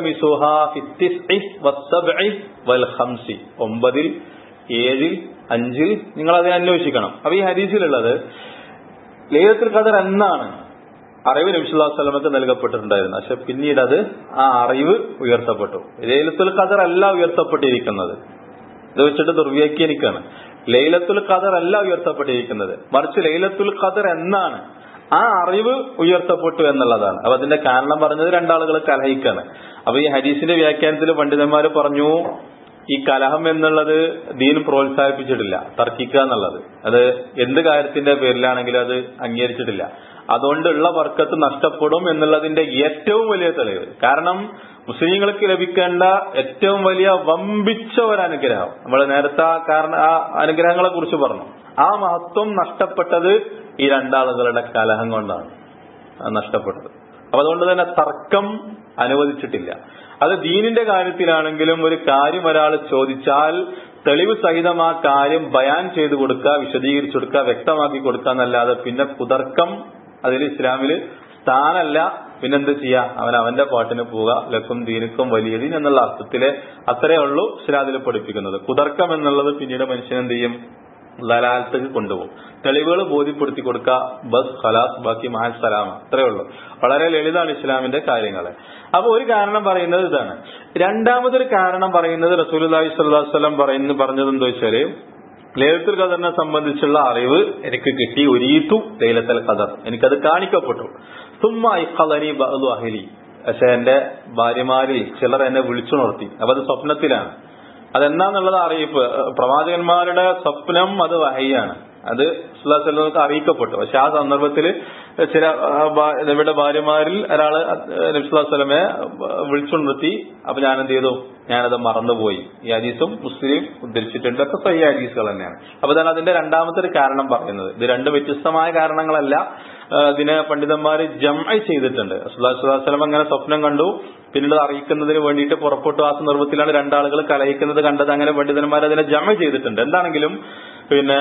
ഒമ്പതിൽ ഏഴിൽ അഞ്ചിൽ നിങ്ങൾ അതിനെ അന്വേഷിക്കണം അപ്പൊ ഈ ഹരീസിലുള്ളത് ലേലത്തിൽ ഖദർ എന്നാണ് അറിവ് നബിസ്വല്ലാസ്ലമക്ക് നൽകപ്പെട്ടിട്ടുണ്ടായിരുന്നു പക്ഷെ പിന്നീട് അത് ആ അറിവ് ഉയർത്തപ്പെട്ടു ലൈലത്തുൽ ഖദർ അല്ല ഉയർത്തപ്പെട്ടിരിക്കുന്നത് ഇത് വെച്ചിട്ട് ദുർവ്യാഖ്യാനിക്കാണ് ലൈലത്തുൽ ഖദർ അല്ല ഉയർത്തപ്പെട്ടിരിക്കുന്നത് മറിച്ച് ലൈലത്തുൽ ഖദർ എന്നാണ് ആ അറിവ് ഉയർത്തപ്പെട്ടു എന്നുള്ളതാണ് അപ്പൊ അതിന്റെ കാരണം പറഞ്ഞത് രണ്ടാളുകൾ കലഹിക്കാണ് അപ്പൊ ഈ ഹരീസിന്റെ വ്യാഖ്യാനത്തിൽ പണ്ഡിതന്മാർ പറഞ്ഞു ഈ കലഹം എന്നുള്ളത് ദീൻ പ്രോത്സാഹിപ്പിച്ചിട്ടില്ല തർക്കിക്കുക എന്നുള്ളത് അത് എന്ത് കാര്യത്തിന്റെ പേരിലാണെങ്കിലും അത് അംഗീകരിച്ചിട്ടില്ല അതുകൊണ്ടുള്ള വർക്കത്ത് നഷ്ടപ്പെടും എന്നുള്ളതിന്റെ ഏറ്റവും വലിയ തെളിവ് കാരണം മുസ്ലിങ്ങൾക്ക് ലഭിക്കേണ്ട ഏറ്റവും വലിയ വമ്പിച്ച ഒരു അനുഗ്രഹം നമ്മൾ നേരത്തെ ആ കാരണം ആ അനുഗ്രഹങ്ങളെ കുറിച്ച് പറഞ്ഞു ആ മഹത്വം നഷ്ടപ്പെട്ടത് ഈ രണ്ടാളുകളുടെ കലഹം കൊണ്ടാണ് നഷ്ടപ്പെട്ടത് അപ്പൊ അതുകൊണ്ട് തന്നെ തർക്കം അനുവദിച്ചിട്ടില്ല അത് ദീനിന്റെ കാര്യത്തിലാണെങ്കിലും ഒരു കാര്യം ഒരാൾ ചോദിച്ചാൽ തെളിവ് സഹിതം ആ കാര്യം ബയാൻ ചെയ്തു കൊടുക്കുക വിശദീകരിച്ചു കൊടുക്കുക വ്യക്തമാക്കി കൊടുക്കുക എന്നല്ലാതെ പിന്നെ കുതർക്കം അതിൽ ഇസ്ലാമില് സ്ഥാനല്ല പിന്നെന്ത് ചെയ്യാ അവൻ അവന്റെ പാട്ടിന് പോവുക ലക്കും ദീനുക്കും വലിയ ദീൻ എന്നുള്ള അർത്ഥത്തില് അത്രേ ഉള്ളൂ ഇസ്ലാമിൽ പഠിപ്പിക്കുന്നത് കുതർക്കം എന്നുള്ളത് പിന്നീട് മനുഷ്യൻ എന്ത് ചെയ്യും ലലാലത്തേക്ക് കൊണ്ടുപോകും തെളിവുകൾ ബോധ്യപ്പെടുത്തി കൊടുക്കുക ബസ് ഖലാസ് ബാക്കി മഹാൻ സലാമ അത്രേ ഉള്ളൂ വളരെ ലളിതാണ് ഇസ്ലാമിന്റെ കാര്യങ്ങൾ അപ്പൊ ഒരു കാരണം പറയുന്നത് ഇതാണ് രണ്ടാമതൊരു കാരണം പറയുന്നത് റസൂലി സ്വല്ലാസ്ലം പറയുന്ന പറഞ്ഞത് എന്താ വെച്ചാല് ലൈലത്തുൽ ഖദറിനെ സംബന്ധിച്ചുള്ള അറിവ് എനിക്ക് കിട്ടി ഒരീത്തു ലൈലത്തുൽ ഖദർ എനിക്കത് കാണിക്കപ്പെട്ടു സുമ്മ ഇഖലനി ബഅദു അഹ്ലി പക്ഷെ എന്റെ ഭാര്യമാരിൽ ചിലർ എന്നെ വിളിച്ചുണർത്തി അപ്പൊ അത് സ്വപ്നത്തിലാണ് അതെന്താന്നുള്ളത് അറിയിപ്പ് പ്രവാചകന്മാരുടെ സ്വപ്നം അത് വഹയ്യാണ് അത് സുല്ലാസ്ലമക്ക് അറിയിക്കപ്പെട്ടു പക്ഷെ ആ സന്ദർഭത്തിൽ ചില ആ, ഭാ- ഇവിടെ ഭാര്യമാരിൽ ഒരാള് നബ്സുല്ലാസ്ലമെ വിളിച്ചുണർത്തി അപ്പൊ ഞാൻ എന്ത് ചെയ്തു ഞാനത് മറന്നുപോയി ഈ ഹദീസും മുസ്ലിം ഉദ്ധരിച്ചിട്ടുണ്ട് ഒക്കെ സഹി ഹദീസുകൾ തന്നെയാണ് അപ്പൊ ഞാൻ അതിന്റെ രണ്ടാമത്തെ ഒരു കാരണം പറയുന്നത് ഇത് രണ്ട് വ്യത്യസ്തമായ കാരണങ്ങളല്ല ആ, ഇതിനെ പണ്ഡിതന്മാര് ജംഐ ചെയ്തിട്ടുണ്ട് സുല്ലാസ്ലം അങ്ങനെ സ്വപ്നം കണ്ടു പിന്നീട് അറിയിക്കുന്നതിന് വേണ്ടിയിട്ട് പുറപ്പെട്ടു ആ സന്ദർഭത്തിലാണ് രണ്ടാളുകൾ കലഹിക്കുന്നത് കണ്ടത് അങ്ങനെ പണ്ഡിതന്മാർ അതിനെ ജമ ചെയ്തിട്ടുണ്ട് എന്താണെങ്കിലും പിന്നെ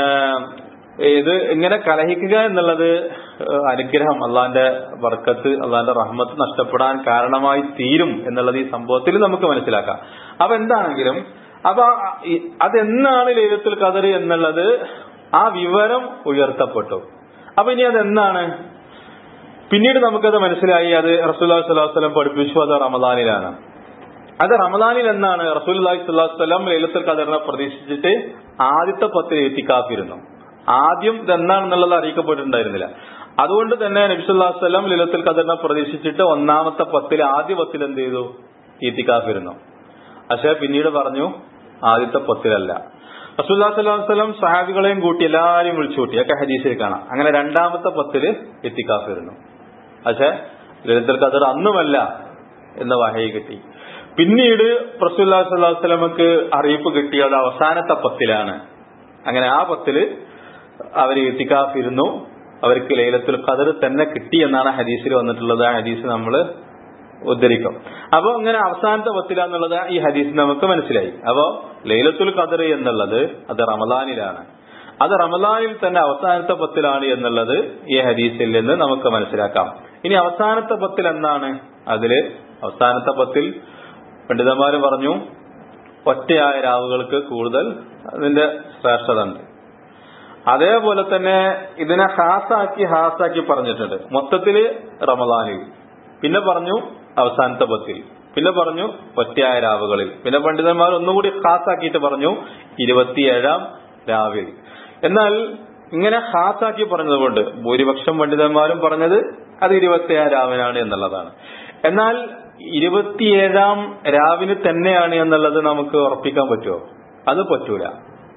ഇത് ഇങ്ങനെ കലഹിക്കുക എന്നുള്ളത് ഏഹ്, അനുഗ്രഹം അള്ളാന്റെ വർക്കത്ത് അള്ളാന്റെ റഹ്മത്ത് നഷ്ടപ്പെടാൻ കാരണമായി തീരും എന്നുള്ളത് ഈ സംഭവത്തിൽ നമുക്ക് മനസ്സിലാക്കാം അപ്പൊ എന്താണെങ്കിലും അപ്പൊ ആ- ഈ- അതെന്നാണ് ലൈലത്തുൽ ഖദർ എന്നുള്ളത് ആ വിവരം ഉയർത്തപ്പെട്ടു അപ്പൊ ഇനി അതെന്നാണ് പിന്നീട് നമുക്കത് മനസ്സിലായി അത് റസൂല്ലാ സ്വലാഹു വസ്ലം പഠിപ്പിച്ചു അത് റമദാനിലാണ് അത് റമദാനിൽ എന്നാണ് റസൂൽ സ്വലാഹു വസ്ലം ലൈലത്തുൽ ഖദറിനെ പ്രതീക്ഷിച്ചിട്ട് ആദ്യത്തെ പത്തിൽ എത്തിക്കാത്തിരുന്നു ആദ്യം ഇതെന്നാണെന്നുള്ളത് അറിയിക്കപ്പെട്ടിട്ടുണ്ടായിരുന്നില്ല അതുകൊണ്ട് തന്നെ നബിസുല്ലാ വസ്ലം ലൈലത്തുൽ ഖദറിനെ പ്രതീക്ഷിച്ചിട്ട് ഒന്നാമത്തെ പത്തിൽ ആദ്യ പത്തിൽ എന്ത് ചെയ്തു ഈത്തിക്കാഫിരുന്നു പക്ഷെ പിന്നീട് പറഞ്ഞു ആദ്യത്തെ പത്തിലല്ല റസൂല്ലാ സ്വലാഹു വസ്ലം സഹാബികളെയും കൂട്ടി എല്ലാരെയും വിളിച്ചു കൂട്ടി ഒക്കെ ഹദീസിൽ കാണാം അങ്ങനെ രണ്ടാമത്തെ പത്തില് എത്തിക്കാഫിരുന്നു പക്ഷെ ലളിതൽ ഖദർ അന്നുമല്ല എന്ന വഹയി കിട്ടി പിന്നീട് റസൂല്ലാ സ്വലാഹു വസ്ലമക്ക് അറിയിപ്പ് കിട്ടിയത് അവസാനത്തെ പത്തിലാണ് അങ്ങനെ ആ പത്തില് അവർ എത്തിക്കാഫിരുന്നു അവർക്ക് ലൈലത്തുൽ ഖദർ തന്നെ കിട്ടി എന്നാണ് ഹദീസിൽ വന്നിട്ടുള്ളത് ആ ഹദീസ് നമ്മൾ ഉദ്ധരിക്കും അപ്പൊ ഇങ്ങനെ അവസാനത്തെ പത്തിലാന്നുള്ളത് ഈ ഹദീസ് നമുക്ക് മനസ്സിലായി അപ്പോ ലൈലത്തുൽ ഖദർ എന്നുള്ളത് അത് റമദാനിലാണ് അത് റമദാനിൽ തന്നെ അവസാനത്തെ പത്തിലാണ് എന്നുള്ളത് ഈ ഹദീസിൽ നിന്ന് നമുക്ക് മനസ്സിലാക്കാം ഇനി അവസാനത്തെ പത്തിൽ എന്താണ് അതില് അവസാനത്തെ പത്തിൽ പണ്ഡിതന്മാര് പറഞ്ഞു ഒറ്റയായ രാവുകൾക്ക് കൂടുതൽ അതിന്റെ ശ്രേഷ്ഠത ഉണ്ട് അതേപോലെ തന്നെ ഇതിനെ ഹാസാക്കി ഹാസാക്കി പറഞ്ഞിട്ടുണ്ട് മൊത്തത്തില് റമദാനിൽ പിന്നെ പറഞ്ഞു അവസാനത്തെ പത്തിൽ പിന്നെ പറഞ്ഞു ഒറ്റയായ രാവുകളിൽ പിന്നെ പണ്ഡിതന്മാർ ഒന്നുകൂടി ഹാസാക്കിയിട്ട് പറഞ്ഞു ഇരുപത്തിയേഴാം രാവിൽ എന്നാൽ ഇങ്ങനെ ഹാസാക്കി പറഞ്ഞതുകൊണ്ട് ഭൂരിപക്ഷം പണ്ഡിതന്മാരും പറഞ്ഞത് അത് ഇരുപത്തിയേഴാം രാവിനാണ് എന്നുള്ളതാണ് എന്നാൽ ഇരുപത്തിയേഴാം രാവിന് തന്നെയാണ് എന്നുള്ളത് നമുക്ക് ഉറപ്പിക്കാൻ പറ്റുമോ അത് പറ്റൂല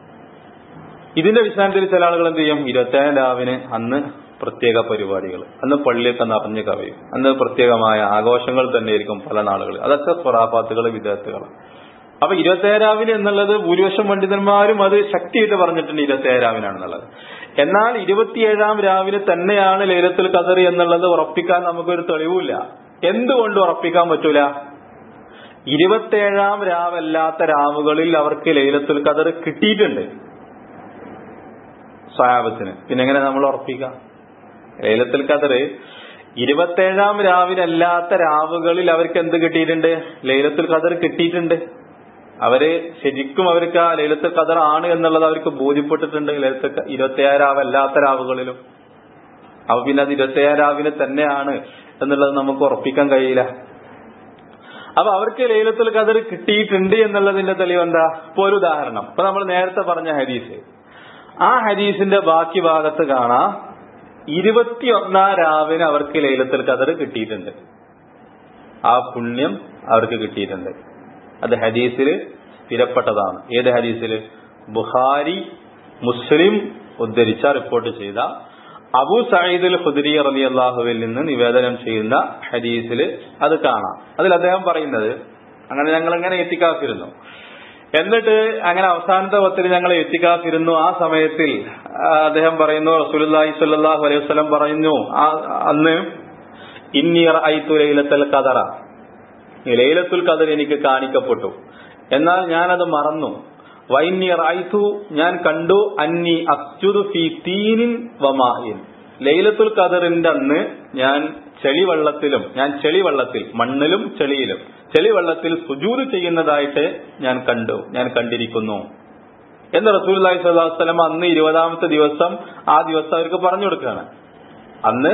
ഇതിന്റെ അടിസ്ഥാനത്തിൽ ചില ആളുകൾ എന്ത് ചെയ്യും ഇരുപത്തേഴാം രാവിന് അന്ന് പ്രത്യേക പരിപാടികൾ അന്ന് പള്ളിയൊക്കെ നിറഞ്ഞു കവിയും അന്ന് പ്രത്യേകമായ ആഘോഷങ്ങൾ തന്നെയായിരിക്കും പല നാളുകൾ അതൊക്കെ സ്വറാഫാത്തുകൾ വിദഗ്ധകൾ അപ്പൊ ഇരുപത്തേഴാവിന് എന്നുള്ളത് ഭൂരിപക്ഷം പണ്ഡിതന്മാരും അത് ശക്തിയായിട്ട് പറഞ്ഞിട്ടുണ്ട് ഇരുപത്തേഴാവിനാണെന്നുള്ളത് എന്നാൽ ഇരുപത്തിയേഴാം രാവിലെ തന്നെയാണ് ലൈലത്തുൽ ഖദർ എന്നുള്ളത് ഉറപ്പിക്കാൻ നമുക്കൊരു തെളിവില്ല എന്തുകൊണ്ട് ഉറപ്പിക്കാൻ പറ്റൂല ഇരുപത്തേഴാം രാവല്ലാത്ത രാവുകളിൽ അവർക്ക് ലൈലത്തുൽ ഖദർ കിട്ടിയിട്ടുണ്ട് സ്വയാബത്തിന് പിന്നെ എങ്ങനെ നമ്മൾ ഉറപ്പിക്കാം ലൈലത്തുൽ ഖദർ ഇരുപത്തേഴാം രാവിലല്ലാത്ത രാവുകളിൽ അവർക്ക് എന്ത് കിട്ടിയിട്ടുണ്ട് ലൈലത്തുൽ ഖദർ കിട്ടിയിട്ടുണ്ട് അവര് ശരിക്കും അവർക്ക് ആ ലൈലത്തുൽ ഖദർ ആണ് എന്നുള്ളത് അവർക്ക് ബോധ്യപ്പെട്ടിട്ടുണ്ട് ലൈലത്തുൽ ഇരുപത്തിയേഴ് രാവല്ലാത്ത രാവുകളിലും അപ്പൊ പിന്നെ അത് ഇരുപത്തിയേഴ് രാവിലെ തന്നെയാണ് എന്നുള്ളത് നമുക്ക് ഉറപ്പിക്കാൻ കഴിയില്ല അപ്പൊ അവർക്ക് ലൈലത്തുൽ ഖദർ കിട്ടിയിട്ടുണ്ട് എന്നുള്ളതിന്റെ തെളിവ് എന്താ ഇപ്പൊ ഒരു ഉദാഹരണം ഇപ്പൊ നമ്മൾ നേരത്തെ പറഞ്ഞ ഹദീസ് ആ ഹദീസിന്റെ ബാക്കി ഭാഗത്ത് കാണാം ഇരുപത്തിയൊന്നാം രാവിലെ അവർക്ക് ലൈലത്തുൽ ഖദർ കിട്ടിയിട്ടുണ്ട് ആ പുണ്യം അവർക്ക് കിട്ടിയിട്ടുണ്ട് അത് ഹദീസിൽ സ്ഥിരപ്പെട്ടതാണ് ഏത് ഹദീസിൽ ബുഖാരി മുസ്ലിം ഉദ്ധരിച്ച റിപ്പോർട്ട് ചെയ്ത അബു സയ്യിദുൽ ഖുദരി റലി അള്ളാഹുവിൽ നിന്ന് നിവേദനം ചെയ്യുന്ന ഹദീസിൽ അത് കാണാം അതിൽ അദ്ദേഹം പറയുന്നത് അങ്ങനെ ഞങ്ങൾ എങ്ങനെ എത്തിക്കാത്തിരുന്നു എന്നിട്ട് അങ്ങനെ അവസാനത്തെ പത്തിൽ ഞങ്ങൾ എത്തിക്കാത്തിരുന്നു ആ സമയത്തിൽ ആ, അദ്ദേഹം പറയുന്നു റസൂലുള്ളാഹി സ്വല്ലല്ലാഹു അലൈഹി വസല്ലം പറയുന്നു ആ- അന്ന് ഇന്നി റഅയ്തു ലൈലത്തുൽ ഖദറ ഈ ലൈലത്തുൽ ഖദർ എനിക്ക് കാണിക്കപ്പെട്ടു എന്നാൽ ഞാനത് മറന്നു വൈന്നി റഅയ്തു ഞാൻ കണ്ടു അന്നി അസ്ജുദു ഫീ തീനിൻ വമാഇൻ ലൈലത്തുൽ ഖദറിന്റെ അന്ന് ഞാൻ ചെളിവെള്ളത്തിലും ഞാൻ ചെളിവെള്ളത്തിൽ മണ്ണിലും ചെളിയിലും ചെളിവെള്ളത്തിൽ സുജൂത് ചെയ്യുന്നതായിട്ട് ഞാൻ കണ്ടു ഞാൻ കണ്ടിരിക്കുന്നു എന്ന് റസൂലുള്ളാഹി സ്വല്ലല്ലാഹു അലൈഹി വസല്ലം അന്ന് ഇരുപതാമത്തെ ദിവസം ആ ദിവസം അവർക്ക് പറഞ്ഞു കൊടുക്കുകയാണ് അന്ന്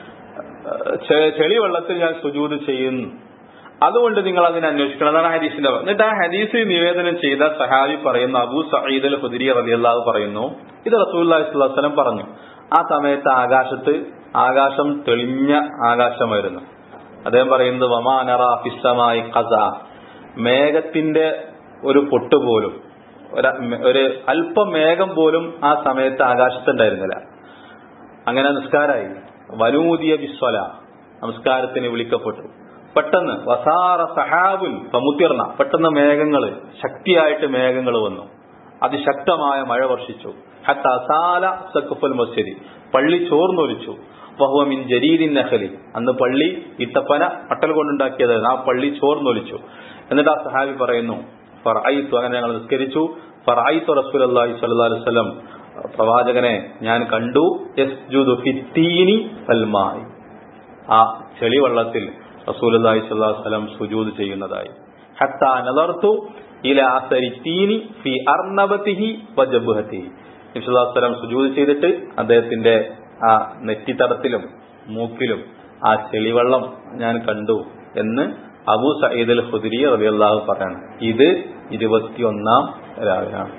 ചെ- ചെളിവെള്ളത്തിൽ ഞാൻ സുജൂത് ചെയ്യുന്നു അതുകൊണ്ട് നിങ്ങൾ അതിനെ അന്വേഷിക്കണം അതാണ് ഹദീസിന്റെ ഭാഗം. എന്നിട്ട് ആ ഹദീസ് നിവേദനം ചെയ്ത സഹാബി പറയുന്ന അബൂ സഈദ് അൽ ഖുദരി റളിയല്ലാഹു പറയുന്നു ഇത് റസൂലുള്ളാഹി സ്വല്ലല്ലാഹു അലൈഹി വസല്ലം പറഞ്ഞു ആ സമയത്ത് ആകാശത്ത് ആകാശം തെളിഞ്ഞ ആകാശമായിരുന്നു അദ്ദേഹം പറയുന്നത് വമാനറ ഫിസ്സമായി ഖസ മേഘത്തിന്റെ ഒരു പൊട്ട് പോലും ഒരു- ഒരു അല്പം മേഘം പോലും ആ സമയത്ത് ആകാശത്തുണ്ടായിരുന്നില്ല അങ്ങനെ നിസ്കാരായി വനൂതിയ വിസ്വല നമസ്കാരത്തിന് വിളിക്കപ്പെട്ടു പെട്ടെന്ന് വസാറ സഹാബുൻ പമുത്തിർന്ന പെട്ടെന്ന് മേഘങ്ങൾ ശക്തിയായിട്ട് മേഘങ്ങൾ വന്നു അതിശക്തമായ മഴ വർഷിച്ചു ഹത്ത അസാല സഖഫുൽ മസ്ജിദി പള്ളി ചോർന്നൊലിച്ചു വഹുവമിൻ ജരീദിൻ നഹലി അന്ന് പള്ളി ഇട്ടപ്പന അട്ടൽ കൊണ്ടുണ്ടാക്കിയതായിരുന്നു ആ പള്ളി ചോർന്നൊലിച്ചു എന്നിട്ട് ആ സഹാബി പറയുന്നു ഫറഅയ്തു അങ്ങനെ ഞങ്ങൾ നിസ്കരിച്ചു ഫറഅയ്തു റസൂലുള്ളാഹി സ്വല്ലല്ലാഹു അലൈഹി വസല്ലം പ്രവാചകനെ ഞാൻ കണ്ടു യസ്ജുദു ഫിത്തീനി ഫൽമായി ആ ചെളിവെള്ളത്തിൽ റസൂലുള്ളാഹി സ്വല്ലല്ലാഹു അലൈഹി വസല്ലം സുജൂദ് ചെയ്യുന്നതായി ഹത്താ നദർതു ഇല അസരിത്തീനി ഫി അർണബതിഹി വജബ്ഹതിഹി നബി സ്വല്ലല്ലാഹു അലൈഹി വസല്ലം സുജൂദ് ചെയ്തിട്ട് അദ്ദേഹത്തിന്റെ ആ നെറ്റിത്തടത്തിലും മൂക്കിലും ആ ചെളിവെള്ളം ഞാൻ കണ്ടു എന്ന് അബൂ സയ്യിദ് അൽ ഖുദരി റളിയല്ലാഹു പറയാണ് ഇത് ഇരുപത്തിയൊന്നാം രാവിലാണ്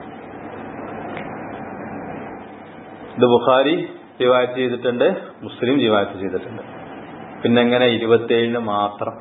ഇത് ബുഖാരി റിവായത്ത് ചെയ്തിട്ടുണ്ട് മുസ്ലിം റിവായത്ത് ചെയ്തിട്ടുണ്ട് പിന്നെ എങ്ങനെ ഇരുപത്തിയേഴിന് മാത്രം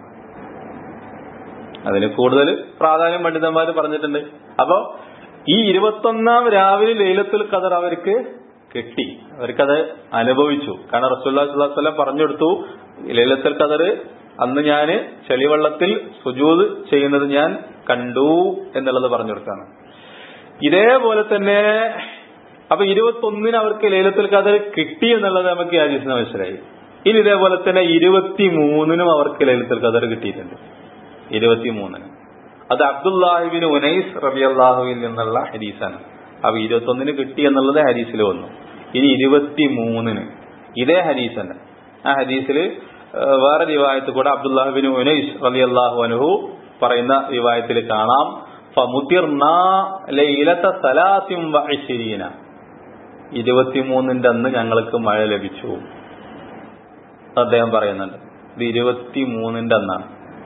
അതിന് കൂടുതൽ പ്രാധാന്യം പണ്ഡിതന്മാർ പറഞ്ഞിട്ടുണ്ട് അപ്പോ ഈ ഇരുപത്തൊന്നാം രാവിലെ ലൈലത്തുൽ ഖദർ അവർക്ക് കിട്ടി അവർക്കത് അനുഭവിച്ചു കാരണം റസൂല്ലാ സ്വല്ലം പറഞ്ഞു കൊടുത്തു ലൈലത്തുൽ ഖദർ അന്ന് ഞാന് ചെളിവെള്ളത്തിൽ സുജൂത് ചെയ്യുന്നത് ഞാൻ കണ്ടു എന്നുള്ളത് പറഞ്ഞു കൊടുക്കാണ് ഇതേപോലെ തന്നെ അപ്പൊ ഇരുപത്തൊന്നിന് അവർക്ക് ലൈലത്തുൽ ഖദർ കിട്ടി എന്നുള്ളത് നമുക്ക് ഈ ഹദീസിന് മനസ്സിലായി ഇനി ഇതേപോലെ തന്നെ ഇരുപത്തി മൂന്നിനും അവർക്ക് ലൈലത്തുൽ ഖദർ കിട്ടിയിട്ടുണ്ട് ഇരുപത്തിമൂന്നിന് അത് അബ്ദുല്ലാഹിബിൻ ഉനൈസ് റബി അള്ളാഹുവിൽ നിന്നുള്ള ഹദീസാണ് അപ്പൊ ഇരുപത്തൊന്നിന് കിട്ടി എന്നുള്ളത് ഹദീസിൽ വന്നു ഇനി ഇരുപത്തി മൂന്നിന് ഇതേ ഹദീസ് തന്നെ ആ ഹദീസിൽ വേറെ റിവായത്ത് കൂടെ അബ്ദുല്ലാഹിബിൻ ഉനൈസ് റബി അള്ളാഹു അനുഹു പറയുന്ന റിവായത്തിൽ കാണാം ഫമുതിർനാ ലൈലത്ത സലാസിം വഇശ്രീന ഇരുപത്തിമൂന്നിന്റെ അന്ന് ഞങ്ങൾക്ക് മഴ ലഭിച്ചു അദ്ദേഹം പറയുന്നുണ്ട് ഇത് ഇരുപത്തിമൂന്നിന്റെ അന്നാണ്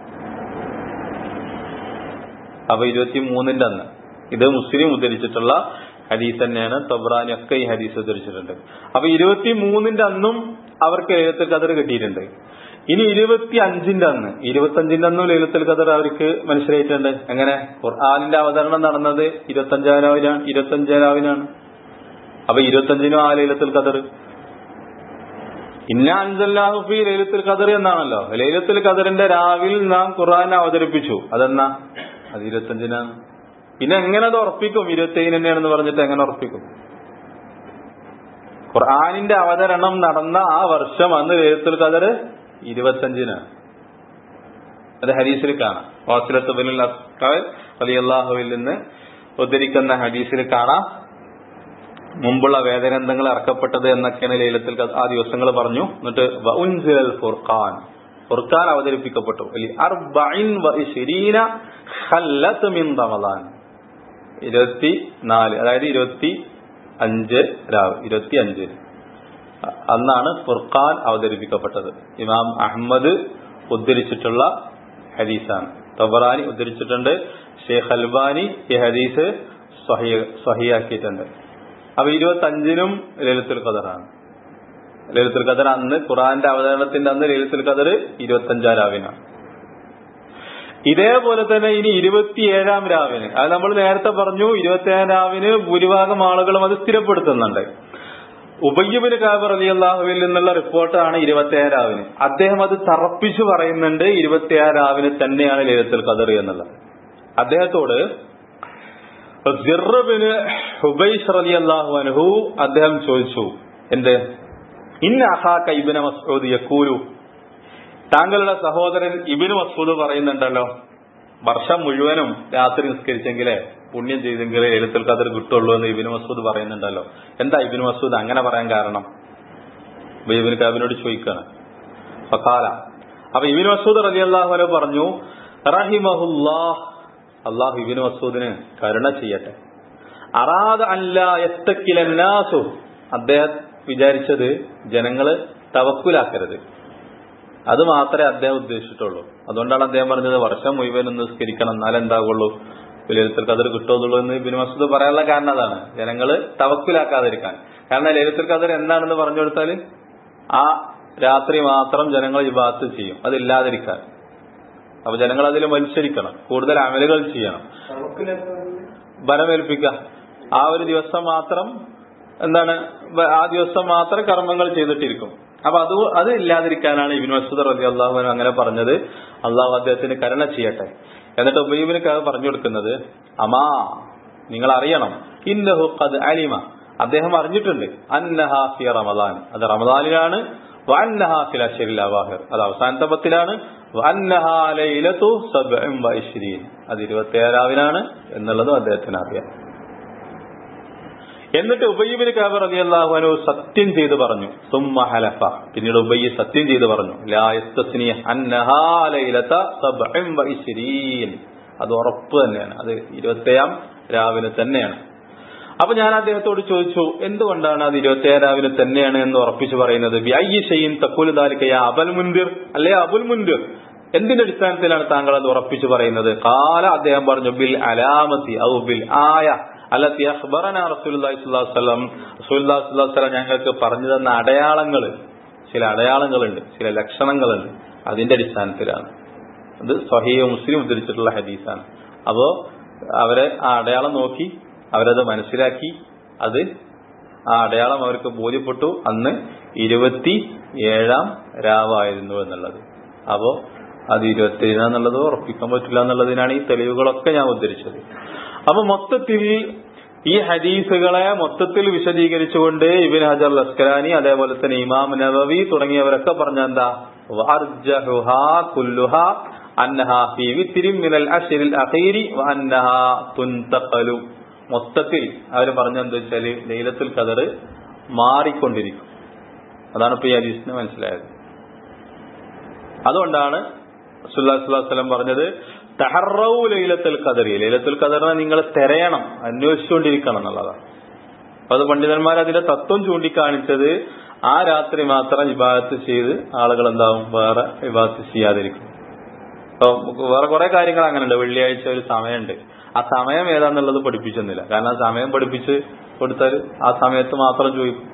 അപ്പൊ ഇരുപത്തിമൂന്നിന്റെ അന്ന് ഇത് മുസ്ലിം ഉദ്ധരിച്ചിട്ടുള്ള ഹദീസ് തന്നെയാണ് തൊബ്രാനി ഒക്കെ ഈ ഹദീസ് ഉദ്ധരിച്ചിട്ടുണ്ട് അപ്പൊ ഇരുപത്തിമൂന്നിന്റെ അന്നും അവർക്ക് ലൈലത്തുൽ ഖദർ കിട്ടിയിട്ടുണ്ട് ഇനി ഇരുപത്തി അഞ്ചിന്റെ അന്ന് ഇരുപത്തി അഞ്ചിന്റെ അന്നും ലൈലത്തുൽ ഖദർ അവർക്ക് മനസ്സിലായിട്ടുണ്ട് എങ്ങനെ ഖുർആാനിന്റെ അവതരണം നടന്നത് ഇരുപത്തഞ്ചാം രാവിനാണ് ഇരുപത്തഞ്ചാം രാവിനാണ് അപ്പൊ ഇരുപത്തഞ്ചിനും ആ ലൈലത്തുൽ ഖദർ ഇന്ന അൻസല്ലാഹുഫി ലൈലത്തുൽ ഖദർ എന്നാണല്ലോ ലൈലത്തുൽ ഖദറിന്റെ രാവിൽ നാം ഖുർആൻ അവതരിപ്പിച്ചു അതെന്നാ അത് ഇരുപത്തഞ്ചിനാണ് പിന്നെ എങ്ങനെ അത് ഉറപ്പിക്കും ഇരുപത്തി ഏഴിന് തന്നെയാണെന്ന് പറഞ്ഞിട്ട് എങ്ങനെ ഉറപ്പിക്കും ഖുർആാനിന്റെ അവതരണം നടന്ന ആ വർഷം അന്ന് ലൈലത്തുൽ ഖദർ ഇരുപത്തഞ്ചിനാണ് അത് ഹദീസിൽ കാണാം വാസിലത്ത് ബിനുൽ അസ്കാൽ അലിയല്ലാഹുവിൽ നിന്ന് ഉദ്ധരിക്കുന്ന ഹദീസിൽ കാണാം മുമ്പുള്ള വേദഗ്രന്ഥങ്ങൾ ഇറക്കപ്പെട്ടത് എന്നൊക്കെയാണ് ലൈലത്തിൽ ഖദർ ആ ദിവസങ്ങൾ പറഞ്ഞു എന്നിട്ട് വഉൻസിലൽ ഫുർഖാൻ ഫുർഖാൻ അവതരിപ്പിക്കപ്പെട്ടു അലി അർബഇൻ വഇശ്രീന ഖല്ലത്ത് മിൻ റമദാൻ ഇരുപത്തി നാല് അതായത് ഇരുപത്തി അഞ്ച് രാവ് ഇരുപത്തി അഞ്ചിന് അന്നാണ് ഫുർഖാൻ അവതരിപ്പിക്കപ്പെട്ടത് ഇമാം അഹമ്മദ് ഉദ്ധരിച്ചിട്ടുള്ള ഹദീസാണ് തബറാനി ഉദ്ധരിച്ചിട്ടുണ്ട് ഷെയ്ഖ് അൽബാനി ഈ ഹദീസ് സ്വഹിയാക്കിയിട്ടുണ്ട് അപ്പൊ ഇരുപത്തി അഞ്ചിനും ലളിത്തുൽ ഖദറാണ് ലളിത്തുൽ ഖദർ അന്ന് ഖുറാന്റെ അവതരണത്തിന്റെ അന്ന് ലളിത്തുൽ ഖദർ ഇരുപത്തി അഞ്ചാം രാവിനാണ് ഇതേപോലെ തന്നെ ഇനി ഇരുപത്തിയേഴാം രാവിന് അത് നമ്മൾ നേരത്തെ പറഞ്ഞു ഇരുപത്തിയേഴാം രാവിന് ഭൂരിഭാഗം ആളുകളും അത് സ്ഥിരപ്പെടുത്തുന്നുണ്ട് ഉബയ്യബിന് കാബർ അലി അള്ളാഹുവിൽ നിന്നുള്ള റിപ്പോർട്ടാണ് ഇരുപത്തിയേഴാം രാവിന് അദ്ദേഹം അത് തറപ്പിച്ചു പറയുന്നുണ്ട് ഇരുപത്തിയേഴാം രാവിന് തന്നെയാണ് ലളിത്തുൽ ഖദർ എന്നുള്ളത് അദ്ദേഹത്തോട് ജിറബിന് ഹുബൈസ് അലി അള്ളാഹു അനുഹു അദ്ദേഹം ചോദിച്ചു എന്ത് ഇന്ന അഹാക്ക ഇബിന് മസൂദ് യക്കൂലു താങ്കളുടെ സഹോദരൻ ഇബിന് മസൂദ് പറയുന്നുണ്ടല്ലോ വർഷം മുഴുവനും രാത്രി നിസ്കരിച്ചെങ്കിലേ പുണ്യം ചെയ്തെങ്കിലേ എഴുത്തിൽ കതിർ കിട്ടുള്ളൂ എന്ന് ഇബിന് മസൂദ് പറയുന്നുണ്ടല്ലോ എന്താ ഇബിന് മസൂദ് അങ്ങനെ പറയാൻ കാരണം ഇബിന് കാബിനോട് ചോദിക്കാണ് ഫക്കാല അപ്പൊ ഇബിന് മസൂദ് റലി അള്ളാഹു പറഞ്ഞു റഹിമഹുല്ലാഹ് അള്ളാഹു ഇബിന് മസൂദിന് കരുണ ചെയ്യട്ടെ അറാദ അല്ല എത്തക്കിലന്നാസു അദ്ദേഹം വിചാരിച്ചത് ജനങ്ങള് തവക്കുലാക്കരുത് അത് മാത്രമേ അദ്ദേഹം ഉദ്ദേശിച്ചിട്ടുള്ളൂ അതുകൊണ്ടാണ് അദ്ദേഹം പറഞ്ഞത് വർഷം മുഴുവൻ ഒന്ന് നിസ്കരിക്കണം എന്നാലേ എന്താകുള്ളൂ ലലിത്തുൽ ഖദർ കിട്ടുമെന്നുള്ളൂ എന്ന് ബിൻ മസൂദ് പറയാനുള്ള കാരണം അതാണ് ജനങ്ങള് തവക്കുലാക്കാതിരിക്കാൻ കാരണം ലലിത്തുൽ ഖദർ എന്താണെന്ന് പറഞ്ഞു കൊടുത്താൽ ആ രാത്രി മാത്രം ജനങ്ങൾ വിഭാഗത്ത് ചെയ്യും അതില്ലാതിരിക്കാൻ അപ്പൊ ജനങ്ങൾ അതിൽ മത്സരിക്കണം കൂടുതൽ അമലുകൾ ചെയ്യണം ബലമേൽപ്പിക്കുക ആ ഒരു ദിവസം മാത്രം എന്താണ് ബ- ആ ദിവസം മാത്രം കർമ്മങ്ങൾ ചെയ്തിട്ടിരിക്കും അപ്പൊ അത് അത് ഇല്ലാതിരിക്കാനാണ് ഇബിൻ മസൂദ് റബി അള്ളാഹു അങ്ങനെ പറഞ്ഞത് അള്ളാഹു അദ്ദേഹത്തിന് കരുണ ചെയ്യട്ടെ എന്നിട്ട് ഉബൈബിന് പറഞ്ഞു കൊടുക്കുന്നത് അമാ നിങ്ങൾ അറിയണം ഇന്നഹു ഖദ് അലിമ അദ്ദേഹം അറിഞ്ഞിട്ടുണ്ട് അന്നഹാ ഫി റമദാൻ അത് റമദാനിലാണ് വഅന്നഹാ ഫിൽ അശ്റിൽ അവാഹിർ അത് അവസാനത്തെ പത്തിലാണ് വഅന്നഹാ ലൈലതു സബ്ഇൻ വഇശ്രീൻ അത് ഇരുപത്തിയേഴാവിനാണ് എന്നുള്ളതും അദ്ദേഹത്തിന് അറിയാം എന്നിട്ട് ഉബയ്യബിന് കാബർ അലി അള്ളാഹുനു സത്യം ചെയ്ത് പറഞ്ഞു സുമ്മ ഹലഫ പിന്നീട് ഉബയ്യ സത്യം ചെയ്ത് പറഞ്ഞു ലാ യസ്തസ്നി അന്നഹാ ലൈലത സബ്ഇൻ വഇശ്രീൻ അത് ഉറപ്പ് തന്നെയാണ് അത് ഇരുപത്തേഴാം രാവിലെ തന്നെയാണ് അപ്പൊ ഞാൻ അദ്ദേഹത്തോട് ചോദിച്ചു എന്തുകൊണ്ടാണ് അത് ഇരുപത്തിയേഴ് രാവിലെ തന്നെയാണ് എന്ന് ഉറപ്പിച്ചു പറയുന്നത് ബി ഐ ഷെയ്ൻ തക്കുൽ ദാലിക്കയ അബൽ മുന്തിർ അല്ലെ അബുൽ മുന്തിർ എന്തിന്റെ അടിസ്ഥാനത്തിലാണ് താങ്കൾ അത് ഉറപ്പിച്ചു പറയുന്നത് കാല അദ്ദേഹം പറഞ്ഞു ബിൽ അലാമത്തി ഔ ബിൽ ആയ അല്ലത്തി അഖ്ബറന റസൂലുള്ളാഹി സ്വല്ലല്ലാഹു അലൈഹി വസല്ലം റസൂലുള്ളാഹി സ്വല്ലല്ലാഹു അലൈഹി വസല്ലം ഞങ്ങൾക്ക് പറഞ്ഞു തന്ന അടയാളങ്ങൾ ചില അടയാളങ്ങളുണ്ട് ചില ലക്ഷണങ്ങളുണ്ട് അതിന്റെ അടിസ്ഥാനത്തിലാണ് അത് സ്വഹീയ മുസ്ലിം ഉദ്ധരിച്ചിട്ടുള്ള ഹദീസാണ് അപ്പോ അവരെ ആ അടയാളം നോക്കി അവരത് മനസ്സിലാക്കി അത് ആ അടയാളം അവർക്ക് ബോധ്യപ്പെട്ടു അന്ന് ഇരുപത്തി ഏഴാം രാവായിരുന്നു എന്നുള്ളത് അപ്പോ അത് ഇരുപത്തി എന്നുള്ളത് ഉറപ്പിക്കാൻ പറ്റില്ല എന്നുള്ളതിനാണ് ഈ തെളിവുകളൊക്കെ ഞാൻ ഉദ്ധരിച്ചത് അപ്പൊ മൊത്തത്തിൽ ഈ ഹദീസുകളെ മൊത്തത്തിൽ വിശദീകരിച്ചുകൊണ്ട് ഇബിൻ ഹജർ ലസ്കരാനി അതേപോലെ തന്നെ ഇമാം നവവി തുടങ്ങിയവരൊക്കെ പറഞ്ഞ എന്താ വഅർജഹുഹാ കുല്ലുഹാ അന്നഹാ ഫീ വിത്രിൻ മിനൽ അശ്രിൽ അഖീരി വഅന്നഹാ തുൻതഖലു മൊത്തത്തിൽ അവർ പറഞ്ഞെന്താ വെച്ചാല് ലൈലത്തുൽ ഖദർ മാറിക്കൊണ്ടിരിക്കും അതാണ് ഇപ്പൊ ഈ ഹദീസിന് മനസ്സിലായത് അതുകൊണ്ടാണ് സുല്ലാസ്ലാം പറഞ്ഞത് തഹറൌ ലൈലത്തുൽ ഖദറി ലൈലത്തുൽ ഖദറിനെ നിങ്ങൾ തിരയണം അന്വേഷിച്ചുകൊണ്ടിരിക്കണം എന്നുള്ളതാണ് അപ്പൊ അത് പണ്ഡിതന്മാർ അതിന്റെ തത്വം ചൂണ്ടിക്കാണിച്ചത് ആ രാത്രി മാത്രം ഇബാദത്ത് ചെയ്ത് ആളുകൾ എന്താവും വേറെ ഇബാദത്ത് ചെയ്യാതിരിക്കും അപ്പൊ വേറെ കുറെ കാര്യങ്ങൾ അങ്ങനെയുണ്ട് വെള്ളിയാഴ്ച ഒരു സമയമുണ്ട് ആ സമയം ഏതാന്നുള്ളത് പഠിപ്പിച്ചെന്നില്ല കാരണം ആ സമയം പഠിപ്പിച്ച് കൊടുത്താൽ ആ സമയത്ത് മാത്രം ചോദിക്കും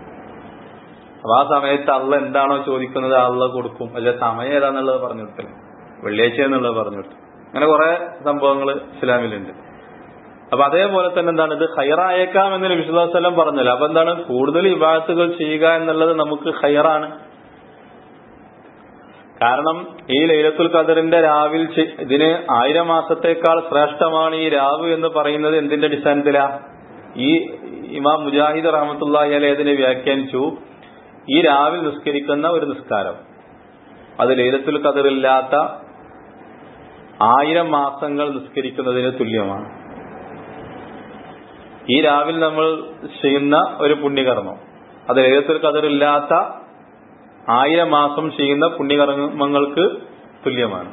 അപ്പൊ ആ സമയത്ത് അള്ള എന്താണോ ചോദിക്കുന്നത് അള്ള കൊടുക്കും പക്ഷെ സമയം ഏതാന്നുള്ളത് പറഞ്ഞു കൊടുത്തില്ല വെള്ളിയാഴ്ച എന്നുള്ളത് പറഞ്ഞു കൊടുത്തു അങ്ങനെ കുറെ സംഭവങ്ങൾ ഇസ്ലാമിലുണ്ട് അപ്പൊ അതേപോലെ തന്നെ എന്താണ് ഇത് ഹൈറായേക്കാം എന്ന് വിശ്വാസെല്ലാം പറഞ്ഞല്ലോ അപ്പൊ എന്താണ് കൂടുതൽ വിഭാഗത്തുകൾ ചെയ്യുക എന്നുള്ളത് നമുക്ക് ഹൈറാണ് കാരണം ഈ ലൈലത്തുൽ ഖദറിന്റെ രാവിൽ ചെ- ഇതിന് ആയിരം മാസത്തേക്കാൾ ശ്രേഷ്ഠമാണ് ഈ രാവ് എന്ന് പറയുന്നത് എന്തിന്റെ അടിസ്ഥാനത്തിലാ ഈ ഇമാം മുജാഹിദ് റഹമത്തുല്ലാഹി അലൈഹി അതിനെ വ്യാഖ്യാനിച്ചു ഈ രാവിൽ നിസ്കരിക്കുന്ന ഒരു നിസ്കാരം അത് ലൈലത്തുൽ ഖദറില്ലാത്ത ആയിരം മാസങ്ങൾ നിസ്കരിക്കുന്നതിന് തുല്യമാണ് ഈ രാവിൽ നമ്മൾ ചെയ്യുന്ന ഒരു പുണ്യകർമ്മം അത് ലൈലത്തുൽ ഖദറില്ലാത്ത ആയിരം മാസം ചെയ്യുന്ന പുണ്യകർമ്മങ്ങൾക്ക് തുല്യമാണ്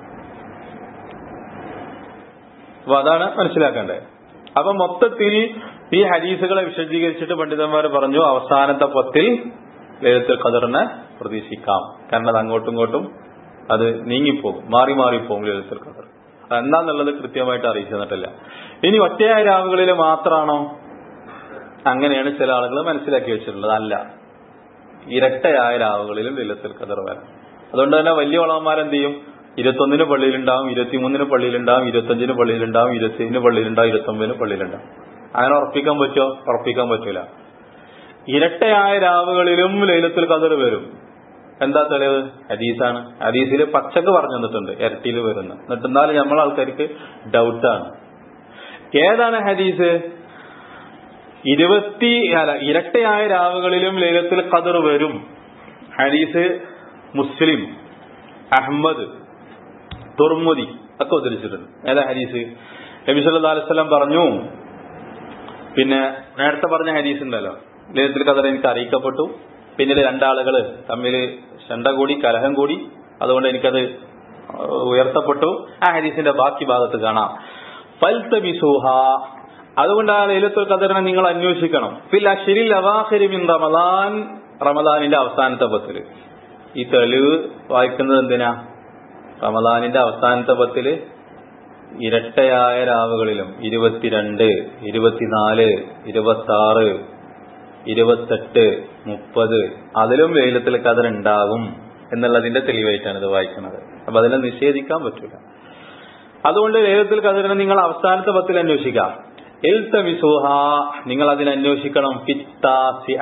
അപ്പൊ അതാണ് മനസ്സിലാക്കേണ്ടത് അപ്പൊ മൊത്തത്തിൽ ഈ ഹദീസുകളെ വിശദീകരിച്ചിട്ട് പണ്ഡിതന്മാർ പറഞ്ഞു അവസാനത്തെ പത്തിൽ ലളിത്തുൽ ഖദറിനെ പ്രതീക്ഷിക്കാം കാരണം അത് അങ്ങോട്ടും ഇങ്ങോട്ടും അത് നീങ്ങിപ്പോകും മാറി മാറിപ്പോകും ലളിത്തുൽ ഖദർ എന്താന്നുള്ളത് കൃത്യമായിട്ട് അറിയിച്ചു തന്നിട്ടില്ല ഇനി ഒറ്റയായ രാവുകളിൽ മാത്രമാണോ അങ്ങനെയാണ് ചില ആളുകൾ മനസ്സിലാക്കി വെച്ചിട്ടുള്ളത് അല്ല ഇരട്ടയായ രാവുകളിലും ലളിത്തുൽ ഖദർ വരാം അതുകൊണ്ട് തന്നെ വലിയ വളവന്മാരെന്ത് ചെയ്യും ഇരുപത്തൊന്നിന് പള്ളിയിലുണ്ടാവും ഇരുപത്തിമൂന്നിന് പള്ളിയിലുണ്ടാവും ഇരുപത്തഞ്ചിന് പള്ളിയിലുണ്ടാവും ഇരുപത്തിയേഴിന് പള്ളിയിലുണ്ടാവും ഇരുപത്തൊമ്പതിന് പള്ളിയിലുണ്ടാവും അങ്ങനെ ഉറപ്പിക്കാൻ പറ്റുമോ ഉറപ്പിക്കാൻ പറ്റൂല ഇരട്ടയായ രാവുകളിലും ലൈലത്തുൽ ഖദർ വരും എന്താ തെളിവ് ഹദീസാണ് ഹദീസിൽ പച്ചക്ക് പറഞ്ഞു തന്നിട്ടുണ്ട് ഇരട്ടിയിൽ വരുന്ന എന്നിട്ട് എന്നാലും നമ്മളെ ആൾക്കാർക്ക് ഡൗട്ടാണ് ഏതാണ് ഹദീസ് ഇരുപത്തി അല്ല ഇരട്ടയായ രാവുകളിലും ലൈലത്തുൽ ഖദർ വരും ഹദീസ് മുസ്ലിം അഹമ്മദ് തുർമുദി ഒക്കെ ഉദ്ധരിച്ചിട്ടുണ്ട് ഏതാ ഹദീസ് നബി സല്ലല്ലാഹു അലൈഹി വസല്ലം പറഞ്ഞു പിന്നെ നേരത്തെ പറഞ്ഞ ഹദീസ് ഉണ്ടല്ലോ ലളിതത്തിൽ കഥ എനിക്ക് അറിയിക്കപ്പെട്ടു പിന്നീട് രണ്ടാളുകൾ തമ്മിൽ ശണ്ട കൂടി കലഹം കൂടി അതുകൊണ്ട് എനിക്കത് ഉയർത്തപ്പെട്ടു ആ ഹദീസിന്റെ ബാക്കി ഭാഗത്ത് കാണാം ഫൽതബിസുഹ അതുകൊണ്ട് ആ ലൈലത്തുൽ ഖദറിനെ നിങ്ങൾ അന്വേഷിക്കണം ഫിൽ അശ്രിൽ അവാഖിരി മിൻ റമദാൻ റമദാനിന്റെ അവസാനത്തെ പത്തില് ഈ തെളിവ് വായിക്കുന്നത് എന്തിനാ റമദാനിന്റെ അവസാനത്തെ പത്തില് ഇരട്ടയായ രാവുകളിലും ഇരുപത്തിരണ്ട് ഇരുപത്തിനാല് ഇരുപത്തി ആറ് ഇരുപത്തെട്ട് മുപ്പത് അതിലും ലൈലത്തിൽ കഥർ ഉണ്ടാകും എന്നുള്ളതിന്റെ തെളിവായിട്ടാണ് ഇത് വായിക്കുന്നത് അപ്പൊ അതിനെ നിഷേധിക്കാൻ പറ്റൂല അതുകൊണ്ട് ലൈലത്തിൽ കഥറിനെ നിങ്ങൾ അവസാനത്തെ പത്തിൽ അന്വേഷിക്കാം ഇൽത്തമിസുഹ നിങ്ങൾ അതിന് അന്വേഷിക്കണം ഫിത്താസിഅ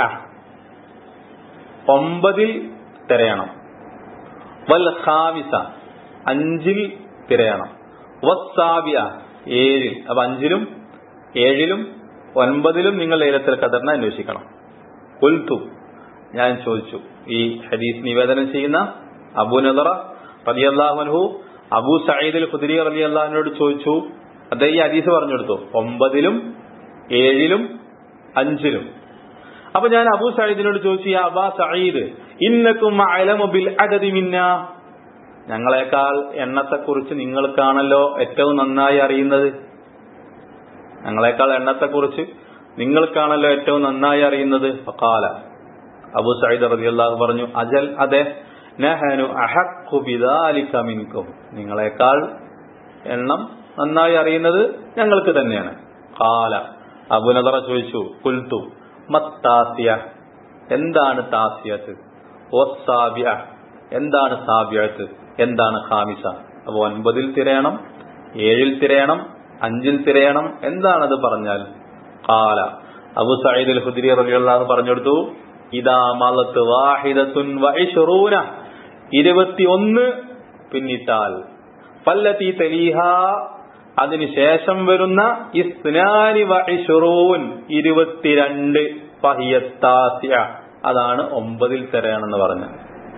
ഒമ്പതിൽ തിരയണം വൽ ഖാമിസ അഞ്ചിൽ തിരയണം വസ്സാബിയ ഏഴിൽ അപ്പൊ അഞ്ചിലും ഏഴിലും ഒൻപതിലും നിങ്ങൾ ലൈലത്തുൽ ഖദറിനെ അന്വേഷിക്കണം കൊൽത്തു ഞാൻ ചോദിച്ചു ഈ ഹദീസ് നിവേദനം ചെയ്യുന്ന അബു നദറ റലിയല്ലാഹുൻഹു അബു സയ്യിദ് ഖുദരി റലിയല്ലാഹുനോട് ചോദിച്ചു അദ്ദേഹം ഈ ഹദീസ് പറഞ്ഞു കൊടുത്തു ഒമ്പതിലും ഏഴിലും അഞ്ചിലും അപ്പൊ ഞാൻ അബു സയ്യിദിനോട് ചോദിച്ചു "യാ അബാ സയ്യിദ് ഇന്നക്കും അലമു ബിൽ അദദി മിന്ന ഞങ്ങളെക്കാൾ എണ്ണത്തെക്കുറിച്ച് നിങ്ങൾക്കാണല്ലോ ഏറ്റവും നന്നായി അറിയുന്നത് ഞങ്ങളെക്കാൾ എണ്ണത്തെക്കുറിച്ച് നിങ്ങൾക്കാണല്ലോ ഏറ്റവും നന്നായി അറിയുന്നത് ഫഖാല അബു സയ്യിദ് റളിയല്ലാഹു പറഞ്ഞു അജൽ അതെ നഹനു അഹഖു ബിദാലിക മിൻകും നിങ്ങളെക്കാൾ എണ്ണം നന്നായി അറിയുന്നത് ഞങ്ങൾക്ക് തന്നെയാണ് ഖാല അബു നദറ ചോദിച്ചു കുൽത്തു മത്താസിയ എന്താണ് താസിയത്ത് ഒസാബിയ എന്താണ് സാബിയത്ത് എന്താണ് ഖാമിസ അപ്പൊ ഒൻപതിൽ തിരയണം ഏഴിൽ തിരയണം അഞ്ചിൽ തിരയണം എന്താണത് പറഞ്ഞാൽ ഖാല അബു സയ്യിദ് അൽ ഖുദ്രി റളിയല്ലാഹു പറഞ്ഞെടുത്തു ഇദാ മലത്ത് വാഹിദത്തുൻ വഇശ്റൂന ഇരുപത്തിയൊന്ന് പിന്നിട്ടാൽ പല്ലത്തി തലീഹ അതിനുശേഷം വരുന്ന ഇസ്നാനി വഇശ്റൂൻ ഇരുപത്തിരണ്ട് ഫഹിയത്താസിയ അതാണ് ഒമ്പതിൽ തിരയണമെന്ന് പറഞ്ഞത്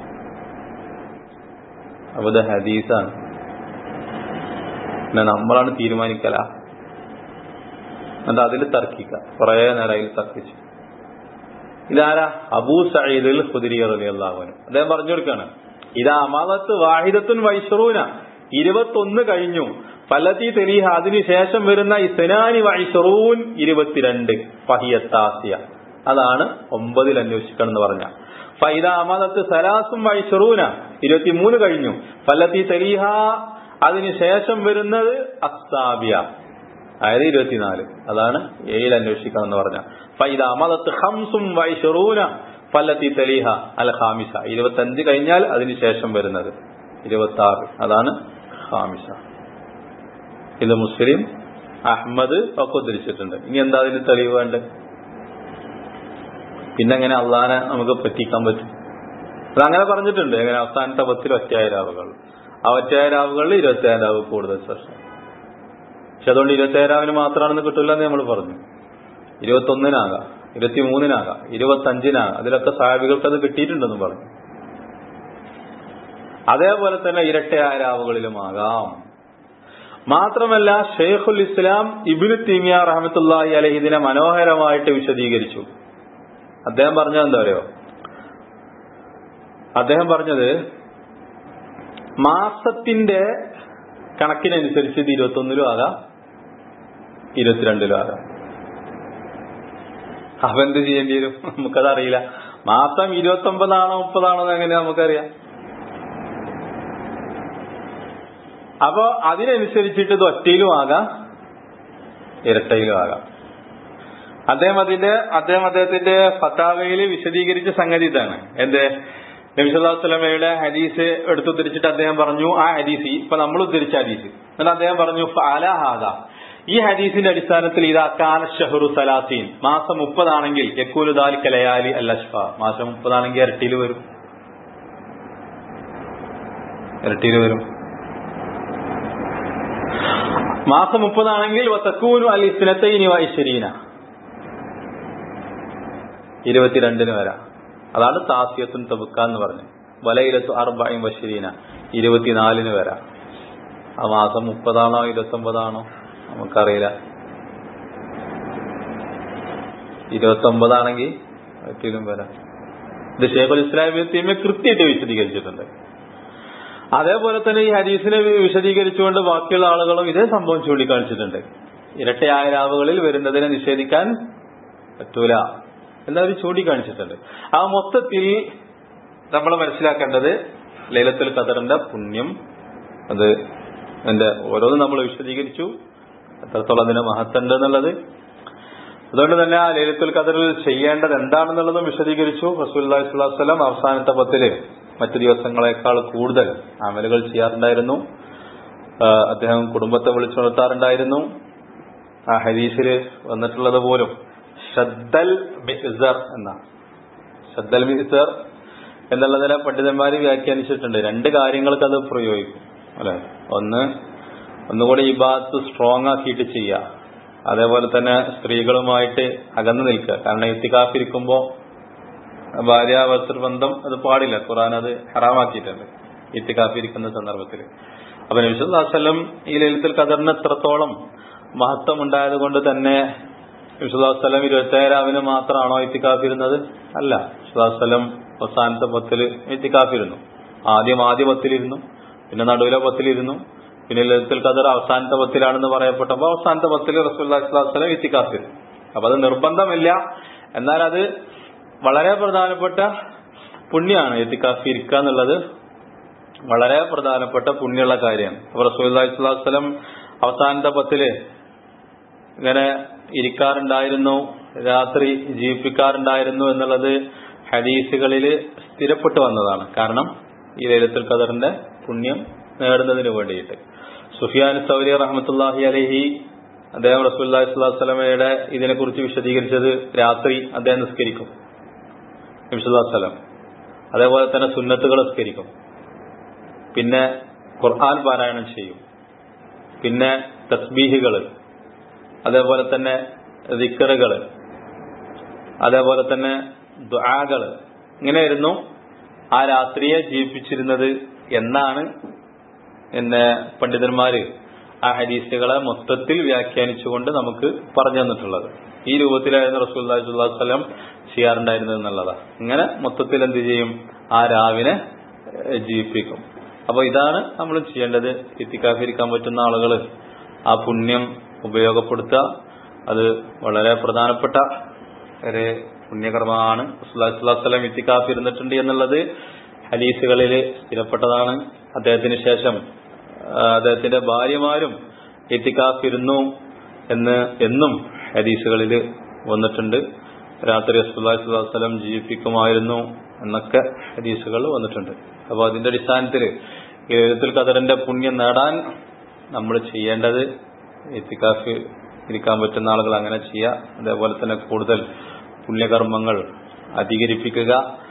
അപ്പൊ ഇത് ഹദീസാണ് പിന്നെ നമ്മളാണ് തീരുമാനിക്കല എന്നിട്ട് അതിൽ തർക്കിക്ക കുറെ നേരം അതിൽ തർക്കിച്ചു ഇതാരാ അബൂ സയ്യിദുൽ ഖുദരി റളിയല്ലാഹു അൻഹു അദ്ദേഹം പറഞ്ഞു കൊടുക്കാണ് ഇതാ അമാദത്ത് വാഹിദത്തുൻ വൈശ്റൂന ഇരുപത്തൊന്ന് കഴിഞ്ഞു പലത്തി തെലീഹ അതിനുശേഷം വരുന്ന ഇസ്നാനി വൈശ്റൂൻ ഇരുപത്തിരണ്ട് ഫഹിയത്താസിയ അതാണ് ഒമ്പതിൽ അന്വേഷിക്കണം എന്ന് പറഞ്ഞ ഫൈദ അമാദത്ത് സലാസും വൈശ്റൂന ഇരുപത്തിമൂന്ന് കഴിഞ്ഞു പല്ലത്തി തെലീഹ അതിനുശേഷം വരുന്നത് അസ്താബിയ അതായത് ഇരുപത്തിനാല് അതാണ് ഏഴിൽ അന്വേഷിക്കണം എന്ന് പറഞ്ഞ ഫൈദ അമദത്ത് ഹംസും വൈഷറൂന ഫല്ലത്തി തലീഹ അൽ ഹാമിസ ഇരുപത്തഞ്ച് കഴിഞ്ഞാൽ അതിനുശേഷം വരുന്നത് ഇരുപത്തി ആറ് അതാണ് ഹാമിസ ഇത് മുസ്ലിം അഹമ്മദ് ഒക്കെ ഉദ്ധരിച്ചിട്ടുണ്ട് ഇനി എന്താ അതിന് തെളിവ് വേണ്ടത് പിന്നെ എങ്ങനെ അള്ളഹാനെ നമുക്ക് പറ്റിക്കാൻ പറ്റും അതങ്ങനെ പറഞ്ഞിട്ടുണ്ട് എങ്ങനെ അവസാനത്തെ പത്തിൽ ഒറ്റയായ രാവുകൾ ആ ഒറ്റയായ രാവുകളിൽ ഇരുപത്തിയായിരം രാവ് കൂടുതൽ സ്പർശം പക്ഷെ അതുകൊണ്ട് ഇരുപത്തിയേഴാവിന് മാത്രമാണെന്ന് കിട്ടില്ല എന്ന് നമ്മൾ പറഞ്ഞു ഇരുപത്തൊന്നിനാകാം ഇരുപത്തിമൂന്നിനാകാം ഇരുപത്തഞ്ചിനാകാം അതിലൊക്കെ സാഹിബികൾക്ക് അത് കിട്ടിയിട്ടുണ്ടെന്ന് പറഞ്ഞു അതേപോലെ തന്നെ ഇരട്ടയായ രാവുകളിലുമാകാം മാത്രമല്ല ഷെയ്ഖുൽ ഇസ്ലാം ഇബിനു തീമിയ റഹമത്തുല്ലാഹി അലഹി ഇതിനെ മനോഹരമായിട്ട് വിശദീകരിച്ചു അദ്ദേഹം പറഞ്ഞത് എന്താ പറയോ അദ്ദേഹം പറഞ്ഞത് മാസത്തിന്റെ കണക്കിനനുസരിച്ച് ഇത് ഇരുപത്തൊന്നിലും ആകാം ഇരുപത്തിരണ്ടിലും ആകാം അപ്പൊ എന്ത് ചെയ്യേണ്ടി വരും നമുക്കത് അറിയില്ല മാസം ഇരുപത്തി ഒമ്പതാണോ മുപ്പതാണോ എന്ന് എങ്ങനെ നമുക്കറിയാം അപ്പോ അതിനനുസരിച്ചിട്ട് ഇത് ഒറ്റയിലും ആകാം ഇരട്ടയിലും ആകാം അദ്ദേഹം അതിന്റെ അദ്ദേഹം അദ്ദേഹത്തിന്റെ ഫത്താവയിൽ വിശദീകരിച്ച സംഗതി ഇതാണ് എന്ത് നബിസ്വല്ലാസ്ലമയുടെ ഹദീസ് എടുത്തുദ്ധരിച്ചിട്ട് അദ്ദേഹം പറഞ്ഞു ആ ഹദീസ് ഇപ്പൊ നമ്മൾ ഉദ്ധരിച്ച ഹദീസ് എന്നിട്ട് അദ്ദേഹം പറഞ്ഞു ഫാലഹാദ ഈ ഹദീസിന്റെ അടിസ്ഥാനത്തിൽ ഇതാ കാന ഷഹറു സലാസീൻ മാസം മുപ്പതാണെങ്കിൽ യക്കൂലു ദാലിക ലയാലി അല്ലഷ്ഫ മാസം മുപ്പതാണെങ്കിൽ ഇരട്ടിയിൽ വരും ഇരട്ടിയിൽ വരും മാസം മുപ്പതാണെങ്കിൽ വത്തക്കൂനു അൽ ഇസ്നത്തൈനി വൈശ്വരീന ഇരുപത്തിരണ്ടിന് വരാം അതാണ് താസ്യത്തുൻ തബുക്ക എന്ന് പറഞ്ഞു വലയിലത്തു അർബയും വശരീന ഇരുപത്തിനാലിന് വരാം ആ മാസം മുപ്പതാണോ ഇരുപത്തി ഒമ്പതാണോ നമുക്കറിയില്ല ഇരുപത്തി ഒമ്പതാണെങ്കിൽ ഒറ്റയിലും വരാം ഇത് ഷേഖുൽ ഇസ്ലാം തീമെ കൃത്യമായിട്ട് വിശദീകരിച്ചിട്ടുണ്ട് അതേപോലെ തന്നെ ഈ ഹദീസിനെ വിശദീകരിച്ചുകൊണ്ട് ബാക്കിയുള്ള ആളുകളും ഇതേ സംഭവം ചൂണ്ടിക്കാണിച്ചിട്ടുണ്ട് ഇരട്ടയായ രാവുകളിൽ വരുന്നതിനെ നിഷേധിക്കാൻ പറ്റൂല എന്നവർ ചൂണ്ടിക്കാണിച്ചിട്ടുണ്ട് ആ മൊത്തത്തിൽ നമ്മൾ മനസ്സിലാക്കേണ്ടത് ലൈലത്തുൽ ഖദറിന്റെ പുണ്യം അത് അതിന്റെ ഓരോന്നും നമ്മൾ വിശദീകരിച്ചു എത്രത്തോളം അതിന് മഹത്തുണ്ട് എന്നുള്ളത് അതുകൊണ്ട് തന്നെ ആ ലൈലത്തുൽ ഖദറിൽ ചെയ്യേണ്ടത് എന്താണെന്നുള്ളതും വിശദീകരിച്ചു റസൂല്ലി സ്വലാസ്ലം അവസാനത്തെ പത്തില് മറ്റു ദിവസങ്ങളെക്കാൾ കൂടുതൽ അമലുകൾ ചെയ്യാറുണ്ടായിരുന്നു അദ്ദേഹം കുടുംബത്തെ വിളിച്ചുണർത്താറുണ്ടായിരുന്നു ആ ഹദീസിൽ വന്നിട്ടുള്ളത് പോലും ഷദ്ദൽ മിസർ എന്ന ഷദ്ദൽ മിസർ എന്നുള്ളതിനെ പണ്ഡിതന്മാര് വ്യാഖ്യാനിച്ചിട്ടുണ്ട് രണ്ട് കാര്യങ്ങൾക്ക് അത് പ്രയോഗിക്കും അല്ലെ ഒന്ന് ഒന്നുകൂടി ഇബാദത്ത് സ്ട്രോങ് ആക്കിയിട്ട് ചെയ്യുക അതേപോലെ തന്നെ സ്ത്രീകളുമായിട്ട് അകന്നു നിൽക്കുക കാരണം ഇത്തിക്കാഫിരിക്കുമ്പോ ഭാര്യ ഭർത്തൃ ബന്ധം അത് പാടില്ല ഖുറാൻ അത് ഹറാമാക്കിയിട്ടുണ്ട് ഇത്തിക്കാഫിരിക്കുന്ന സന്ദർഭത്തിൽ അപ്പൊ നബിസുല്ലാസ്ലം ഈ ലളിതൽ ഖദറിന് എത്രത്തോളം മഹത്വം ഉണ്ടായത് കൊണ്ട് തന്നെ വിശുദാസ്ലം ഇരുപത്തേഴാവിന് മാത്രമാണോ ഇത്തിക്കാഫിരുന്നത് അല്ല വിശുദാസ്ലം അവസാനത്തെ പത്തില് ഇത്തിക്കാഫിരുന്നു ആദ്യം ആദ്യ പത്തിലിരുന്നു പിന്നെ നടുവിലെ പത്തിലിരുന്നു പിന്നെ ലളിതൽ ഖദർ അവസാനത്തെ പത്തിലാണെന്ന് പറയപ്പെട്ടപ്പോൾ അവസാനത്തെ പത്തിൽ റസൂല്ലാസ്ലം ഇത്തിക്കാഫിരുന്നു അപ്പൊ അത് നിർബന്ധമില്ല എന്നാൽ അത് വളരെ പ്രധാനപ്പെട്ട പുണ്യമാണ് ഇത്തിക്കാഫി ഇരിക്കുക എന്നുള്ളത് വളരെ പ്രധാനപ്പെട്ട പുണ്യമുള്ള കാര്യമാണ് അപ്പൊ റസൂല്ലാസ്ലം അവസാനത്തെ പത്തില് ഇങ്ങനെ ഇരിക്കാറുണ്ടായിരുന്നു രാത്രി ജീവിപ്പിക്കാറുണ്ടായിരുന്നു എന്നുള്ളത് ഹദീസുകളിൽ സ്ഥിരപ്പെട്ടു വന്നതാണ് കാരണം ഈ ലൈലത്തുൽ ഖദറിന്റെ പുണ്യം നേടുന്നതിന് വേണ്ടിയിട്ട് സുഫിയാൻ സൗരി റഹമത്തുല്ലാഹി അലഹി അദ്ദേഹം റസൂല്ലാഹി സ്വലാസ്ലമയുടെ ഇതിനെക്കുറിച്ച് വിശദീകരിച്ചത് രാത്രി അദ്ദേഹം നിസ്കരിക്കും നബിസുല്ലാസ്ലം അതേപോലെ തന്നെ സുന്നത്തുകൾ നിസ്കരിക്കും പിന്നെ ഖുർആൻ പാരായണം ചെയ്യും പിന്നെ തസ്ബീഹുകൾ അതേപോലെ തന്നെ ദിക്കറുകൾ അതേപോലെ തന്നെ ദ്വാകൾ ഇങ്ങനെയായിരുന്നു ആ രാത്രിയെ ജീവിപ്പിച്ചിരുന്നത് എന്നാണ് എന്നെ പണ്ഡിതന്മാര് ആ ഹദീസുകളെ മൊത്തത്തിൽ വ്യാഖ്യാനിച്ചുകൊണ്ട് നമുക്ക് പറഞ്ഞു തന്നിട്ടുള്ളത് ഈ രൂപത്തിലായിരുന്നു റസൂല്ലാ സ്വലം ചെയ്യാറുണ്ടായിരുന്നത് എന്നുള്ളതാണ് ഇങ്ങനെ മൊത്തത്തിൽ എന്ത് ചെയ്യും ആ രാവിനെ ജീവിപ്പിക്കും അപ്പൊ ഇതാണ് നമ്മൾ ചെയ്യേണ്ടത് ഇത്തിക്കാഫിരിക്കാൻ പറ്റുന്ന ആളുകൾ ആ പുണ്യം ഉപയോഗപ്പെടുത്തുക അത് വളരെ പ്രധാനപ്പെട്ട ഒരു പുണ്യകർമ്മമാണ് സുല്ലാസ്ലം ഇത്തിക്കാഫ് ഇരുന്നിട്ടുണ്ട് എന്നുള്ളത് ഹദീസുകളിൽ സ്ഥിരപ്പെട്ടതാണ് അദ്ദേഹത്തിന് ശേഷം അദ്ദേഹത്തിന്റെ ഭാര്യമാരും ഇത്തിക്കാഫ് ഇരുന്നു എന്ന് എന്നും ഹദീസുകളിൽ വന്നിട്ടുണ്ട് രാത്രി സുല്ലാസ്ലം ജീവിപ്പിക്കുമായിരുന്നു എന്നൊക്കെ ഹദീസുകൾ വന്നിട്ടുണ്ട് അപ്പോൾ അതിന്റെ അടിസ്ഥാനത്തിൽ എഴുത്തിൽ കദറിന്റെ പുണ്യം നേടാൻ നമ്മൾ ചെയ്യേണ്ടത് ഇത്തിക്കാഫ് ഇരിക്കാൻ പറ്റുന്ന ആളുകൾ അങ്ങനെ ചെയ്യുക അതേപോലെ തന്നെ കൂടുതൽ പുണ്യകർമ്മങ്ങൾ അധികരിപ്പിക്കുക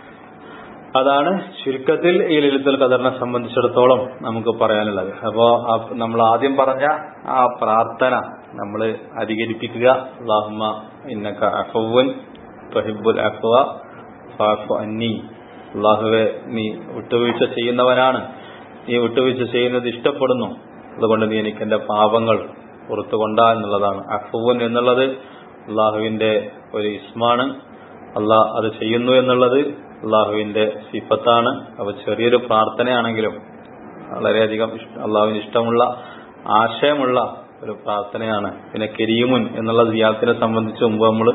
അതാണ് ചുരുക്കത്തിൽ ഈ ലളിതൽ കദറിനെ സംബന്ധിച്ചിടത്തോളം നമുക്ക് പറയാനുള്ളത് അപ്പോ നമ്മൾ ആദ്യം പറഞ്ഞ ആ പ്രാർത്ഥന നമ്മൾ അധികരിപ്പിക്കുക അള്ളാഹുമ്മ ഇന്നക അഫുവൻ തൊഹിബുൽ അഫ്വ ഫാഫു അന്നി അള്ളാഹുവെ നീ വിട്ടുവീഴ്ച ചെയ്യുന്നവനാണ് നീ വിട്ടുവീഴ്ച ചെയ്യുന്നത് ഇഷ്ടപ്പെടുന്നു അതുകൊണ്ട് നീ എനിക്ക് എന്റെ പാപങ്ങൾ പുറത്തു കൊണ്ടാ എന്നുള്ളതാണ് അഫുവൻ എന്നുള്ളത് അള്ളാഹുവിന്റെ ഒരു ഇസ്മാണ് അള്ളാഹ് അത് ചെയ്യുന്നു എന്നുള്ളത് അള്ളാഹുവിന്റെ സിഫത്താണ് അവ ചെറിയൊരു പ്രാർത്ഥനയാണെങ്കിലും വളരെയധികം അള്ളാഹുവിന് ഇഷ്ടമുള്ള ആശയമുള്ള ഒരു പ്രാർത്ഥനയാണ് പിന്നെ കരീമുൻ എന്നുള്ള സിയാത്തിനെ സംബന്ധിച്ച് മുമ്പ് നമ്മൾ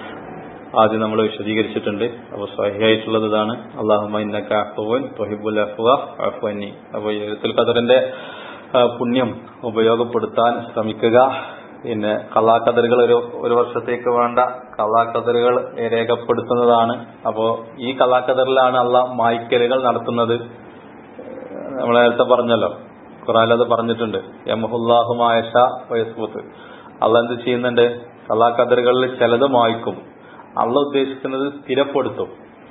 ആദ്യം നമ്മൾ വിശദീകരിച്ചിട്ടുണ്ട് അപ്പൊ സഹിയായിട്ടുള്ളത് ഇതാണ് അള്ളാഹുമ ഇന്നക്ക അഫുവൻ തൊഹിബുൽ അഫുവ അഫുവന്നി അപ്പൊ എഴുത്തുൽ ഖദറിന്റെ പുണ്യം ഉപയോഗപ്പെടുത്താൻ ശ്രമിക്കുക പിന്നെ കലാക്കതറുകൾ ഒരു ഒരു വർഷത്തേക്ക് വേണ്ട കലാക്കതറുകൾ രേഖപ്പെടുത്തുന്നതാണ് അപ്പോ ഈ കലാക്കതറിലാണ് അല്ല മായ്ക്കലുകൾ നടത്തുന്നത് നമ്മൾ നേരത്തെ പറഞ്ഞല്ലോ ഖുറാനിൽ അത് പറഞ്ഞിട്ടുണ്ട് യമഹുല്ലാഹുമായഷ വയസ്ബുത്ത് അള്ള എന്ത് ചെയ്യുന്നുണ്ട് കലാക്കതറുകളിൽ ചിലത് മായ്ക്കും അള്ള ഉദ്ദേശിക്കുന്നത് സ്ഥിരപ്പെടുത്തും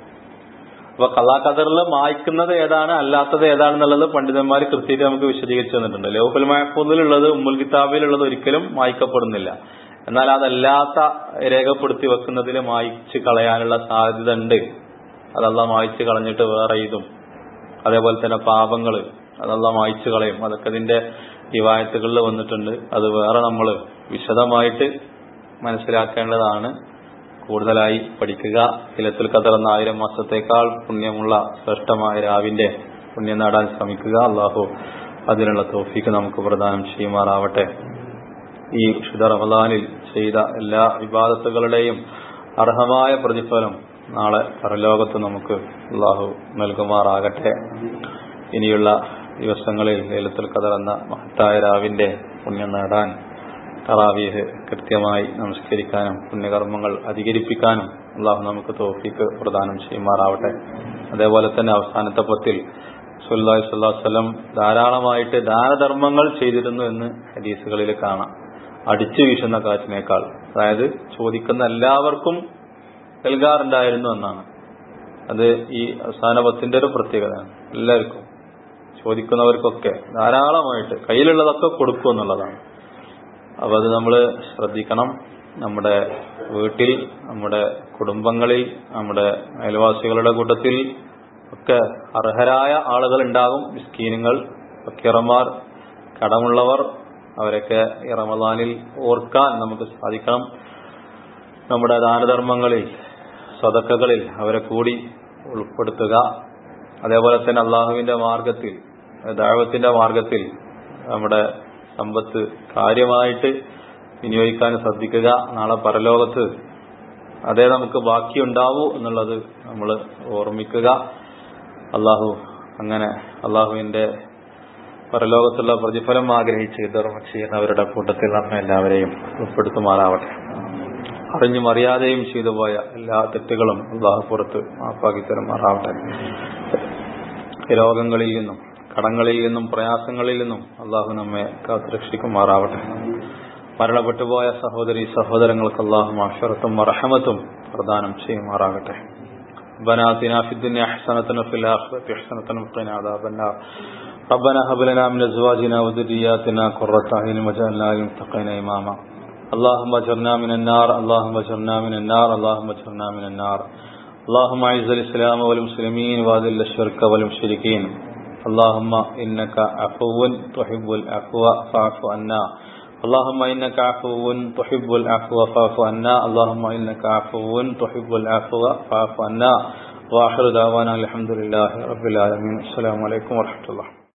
അപ്പൊ കലാകദറിൽ മായ്ക്കുന്നത് ഏതാണ് അല്ലാത്തത് ഏതാണെന്നുള്ളത് പണ്ഡിതന്മാർ കൃത്യമായിട്ട് നമുക്ക് വിശദീകരിച്ചു തന്നിട്ടുണ്ട് ലൗഹുൽ മഹഫൂദിലുള്ളത് ഉമ്മുൽ കിതാബിലുള്ളത് ഒരിക്കലും മായ്ക്കപ്പെടുന്നില്ല എന്നാൽ അതല്ലാത്ത രേഖപ്പെടുത്തി വെക്കുന്നതിൽ മായ്ച്ച് കളയാനുള്ള സാധ്യത ഉണ്ട് അതല്ല മായ്ച്ച് കളഞ്ഞിട്ട് വേറെ ഇതും അതേപോലെ തന്നെ പാപങ്ങൾ അതല്ല മായ്ച്ച് കളയും അതൊക്കെ ഇതിന്റെ റിവായത്തുകളിൽ വന്നിട്ടുണ്ട് അത് വേറെ നമ്മൾ വിശദമായിട്ട് മനസ്സിലാക്കേണ്ടതാണ് കൂടുതലായി പഠിക്കുക ഇലത്തുൽ ഖദർ എന്ന ആയിരം മാസത്തേക്കാൾ പുണ്യമുള്ള ശ്രേഷ്ഠമായ രാവിന്റെ പുണ്യം നേടാൻ ശ്രമിക്കുക അള്ളാഹു അതിനുള്ള തോഫിക്ക് നമുക്ക് പ്രദാനം ചെയ്യുമാറാവട്ടെ ഈ വിശുദ്ധ റമദാനിൽ ചെയ്ത എല്ലാ വിവാദത്തുകളുടെയും അർഹമായ പ്രതിഫലം നാളെ പരലോകത്ത് നമുക്ക് അള്ളാഹു നൽകുമാറാകട്ടെ ഇനിയുള്ള ദിവസങ്ങളിൽ ലൈലത്തുൽ ഖദർ എന്ന മഹത്തായ രാവിന്റെ പുണ്യം നേടാൻ തറാവീഹ് കൃത്യമായി നമസ്കരിക്കാനും പുണ്യകർമ്മങ്ങൾ അധികരിപ്പിക്കാനും അള്ളാഹു നമുക്ക് തോഫിക്ക് പ്രദാനം ചെയ്യുമാറാവട്ടെ അതേപോലെ തന്നെ അവസാനത്തെ പത്തിൽ സുല്ലാഹി സ്വല്ലം ധാരാളമായിട്ട് ദാനധർമ്മങ്ങൾ ചെയ്തിരുന്നു എന്ന് ഹദീസുകളിൽ കാണാം അടിച്ചു വീശുന്ന കാറ്റിനേക്കാൾ അതായത് ചോദിക്കുന്ന എല്ലാവർക്കും നൽകാറുണ്ടായിരുന്നു എന്നാണ് അത് ഈ അവസാന പത്തിന്റെ ഒരു പ്രത്യേകതയാണ് എല്ലാവർക്കും ചോദിക്കുന്നവർക്കൊക്കെ ധാരാളമായിട്ട് കയ്യിലുള്ളതൊക്കെ കൊടുക്കും എന്നുള്ളതാണ് അപ്പൊ അത് നമ്മൾ ശ്രദ്ധിക്കണം നമ്മുടെ വീട്ടിൽ നമ്മുടെ കുടുംബങ്ങളിൽ നമ്മുടെ അയൽവാസികളുടെ കൂട്ടത്തിൽ ഒക്കെ അർഹരായ ആളുകൾ ഉണ്ടാകും മിസ്കീനുകൾ ഫക്കീറന്മാർ കടമുള്ളവർ അവരൊക്കെ ഈ റമദാനിൽ ഓർക്കാൻ നമുക്ക് സാധിക്കണം നമ്മുടെ ദാനധർമ്മങ്ങളിൽ സ്വതക്കകളിൽ അവരെ കൂടി ഉൾപ്പെടുത്തുക അതേപോലെ തന്നെ അള്ളാഹുവിന്റെ മാർഗത്തിൽ ദൈവത്തിന്റെ മാർഗത്തിൽ നമ്മുടെ സമ്പത്ത് കാര്യമായിട്ട് വിനിയോഗിക്കാൻ ശ്രദ്ധിക്കുക നാളെ പരലോകത്ത് അതേ നമുക്ക് ബാക്കിയുണ്ടാവൂ എന്നുള്ളത് നമ്മൾ ഓർമ്മിക്കുക അള്ളാഹു അങ്ങനെ അള്ളാഹുവിന്റെ പരലോകത്തുള്ള പ്രതിഫലം ആഗ്രഹിച്ച് ധർമ്മം ചെയ്യുന്നവരുടെ കൂട്ടത്തിൽ നമ്മെ എല്ലാവരെയും ഉൾപ്പെടുത്തുമാറാവട്ടെ അറിഞ്ഞും അറിയാതെയും ചെയ്തു പോയ എല്ലാ തെറ്റുകളും അള്ളാഹു പുറത്ത് മാപ്പാക്കി തരുമാറാവട്ടെ രോഗങ്ങളിൽ നിന്നും കടങ്ങളിൽ നിന്നും പ്രയാസങ്ങളിൽ നിന്നും അള്ളാഹു നമ്മെ കാത്തുരക്ഷിക്കുമാറാവട്ടെ മരണപ്പെട്ടുപോയ സഹോദരി സഹോദരങ്ങൾക്ക് അള്ളാഹു മാഷറത്തും മറഹമത്തും പ്രദാനം ചെയ്യുമാറാകട്ടെ ربنا آتنا في الدنيا حسنة وفي الآخرة حسنة وقنا عذاب النار ربنا هب لنا من أزواجنا وذرياتنا قرة أعين واجعلنا للمتقين إماما اللهم اجرنا من النار اللهم اجرنا من النار اللهم اجرنا من النار اللهم اعز الإسلام والمسلمين وأذل الشرك والمشركين اللهم إنك عفو تحب العفو فاعف عنا اللهم إنك عفو تحب العفو فاعف عنا اللهم إنك عفو تحب العفو فاعف عنا وآخر دعوانا الحمد لله رب العالمين السلام عليكم ورحمة الله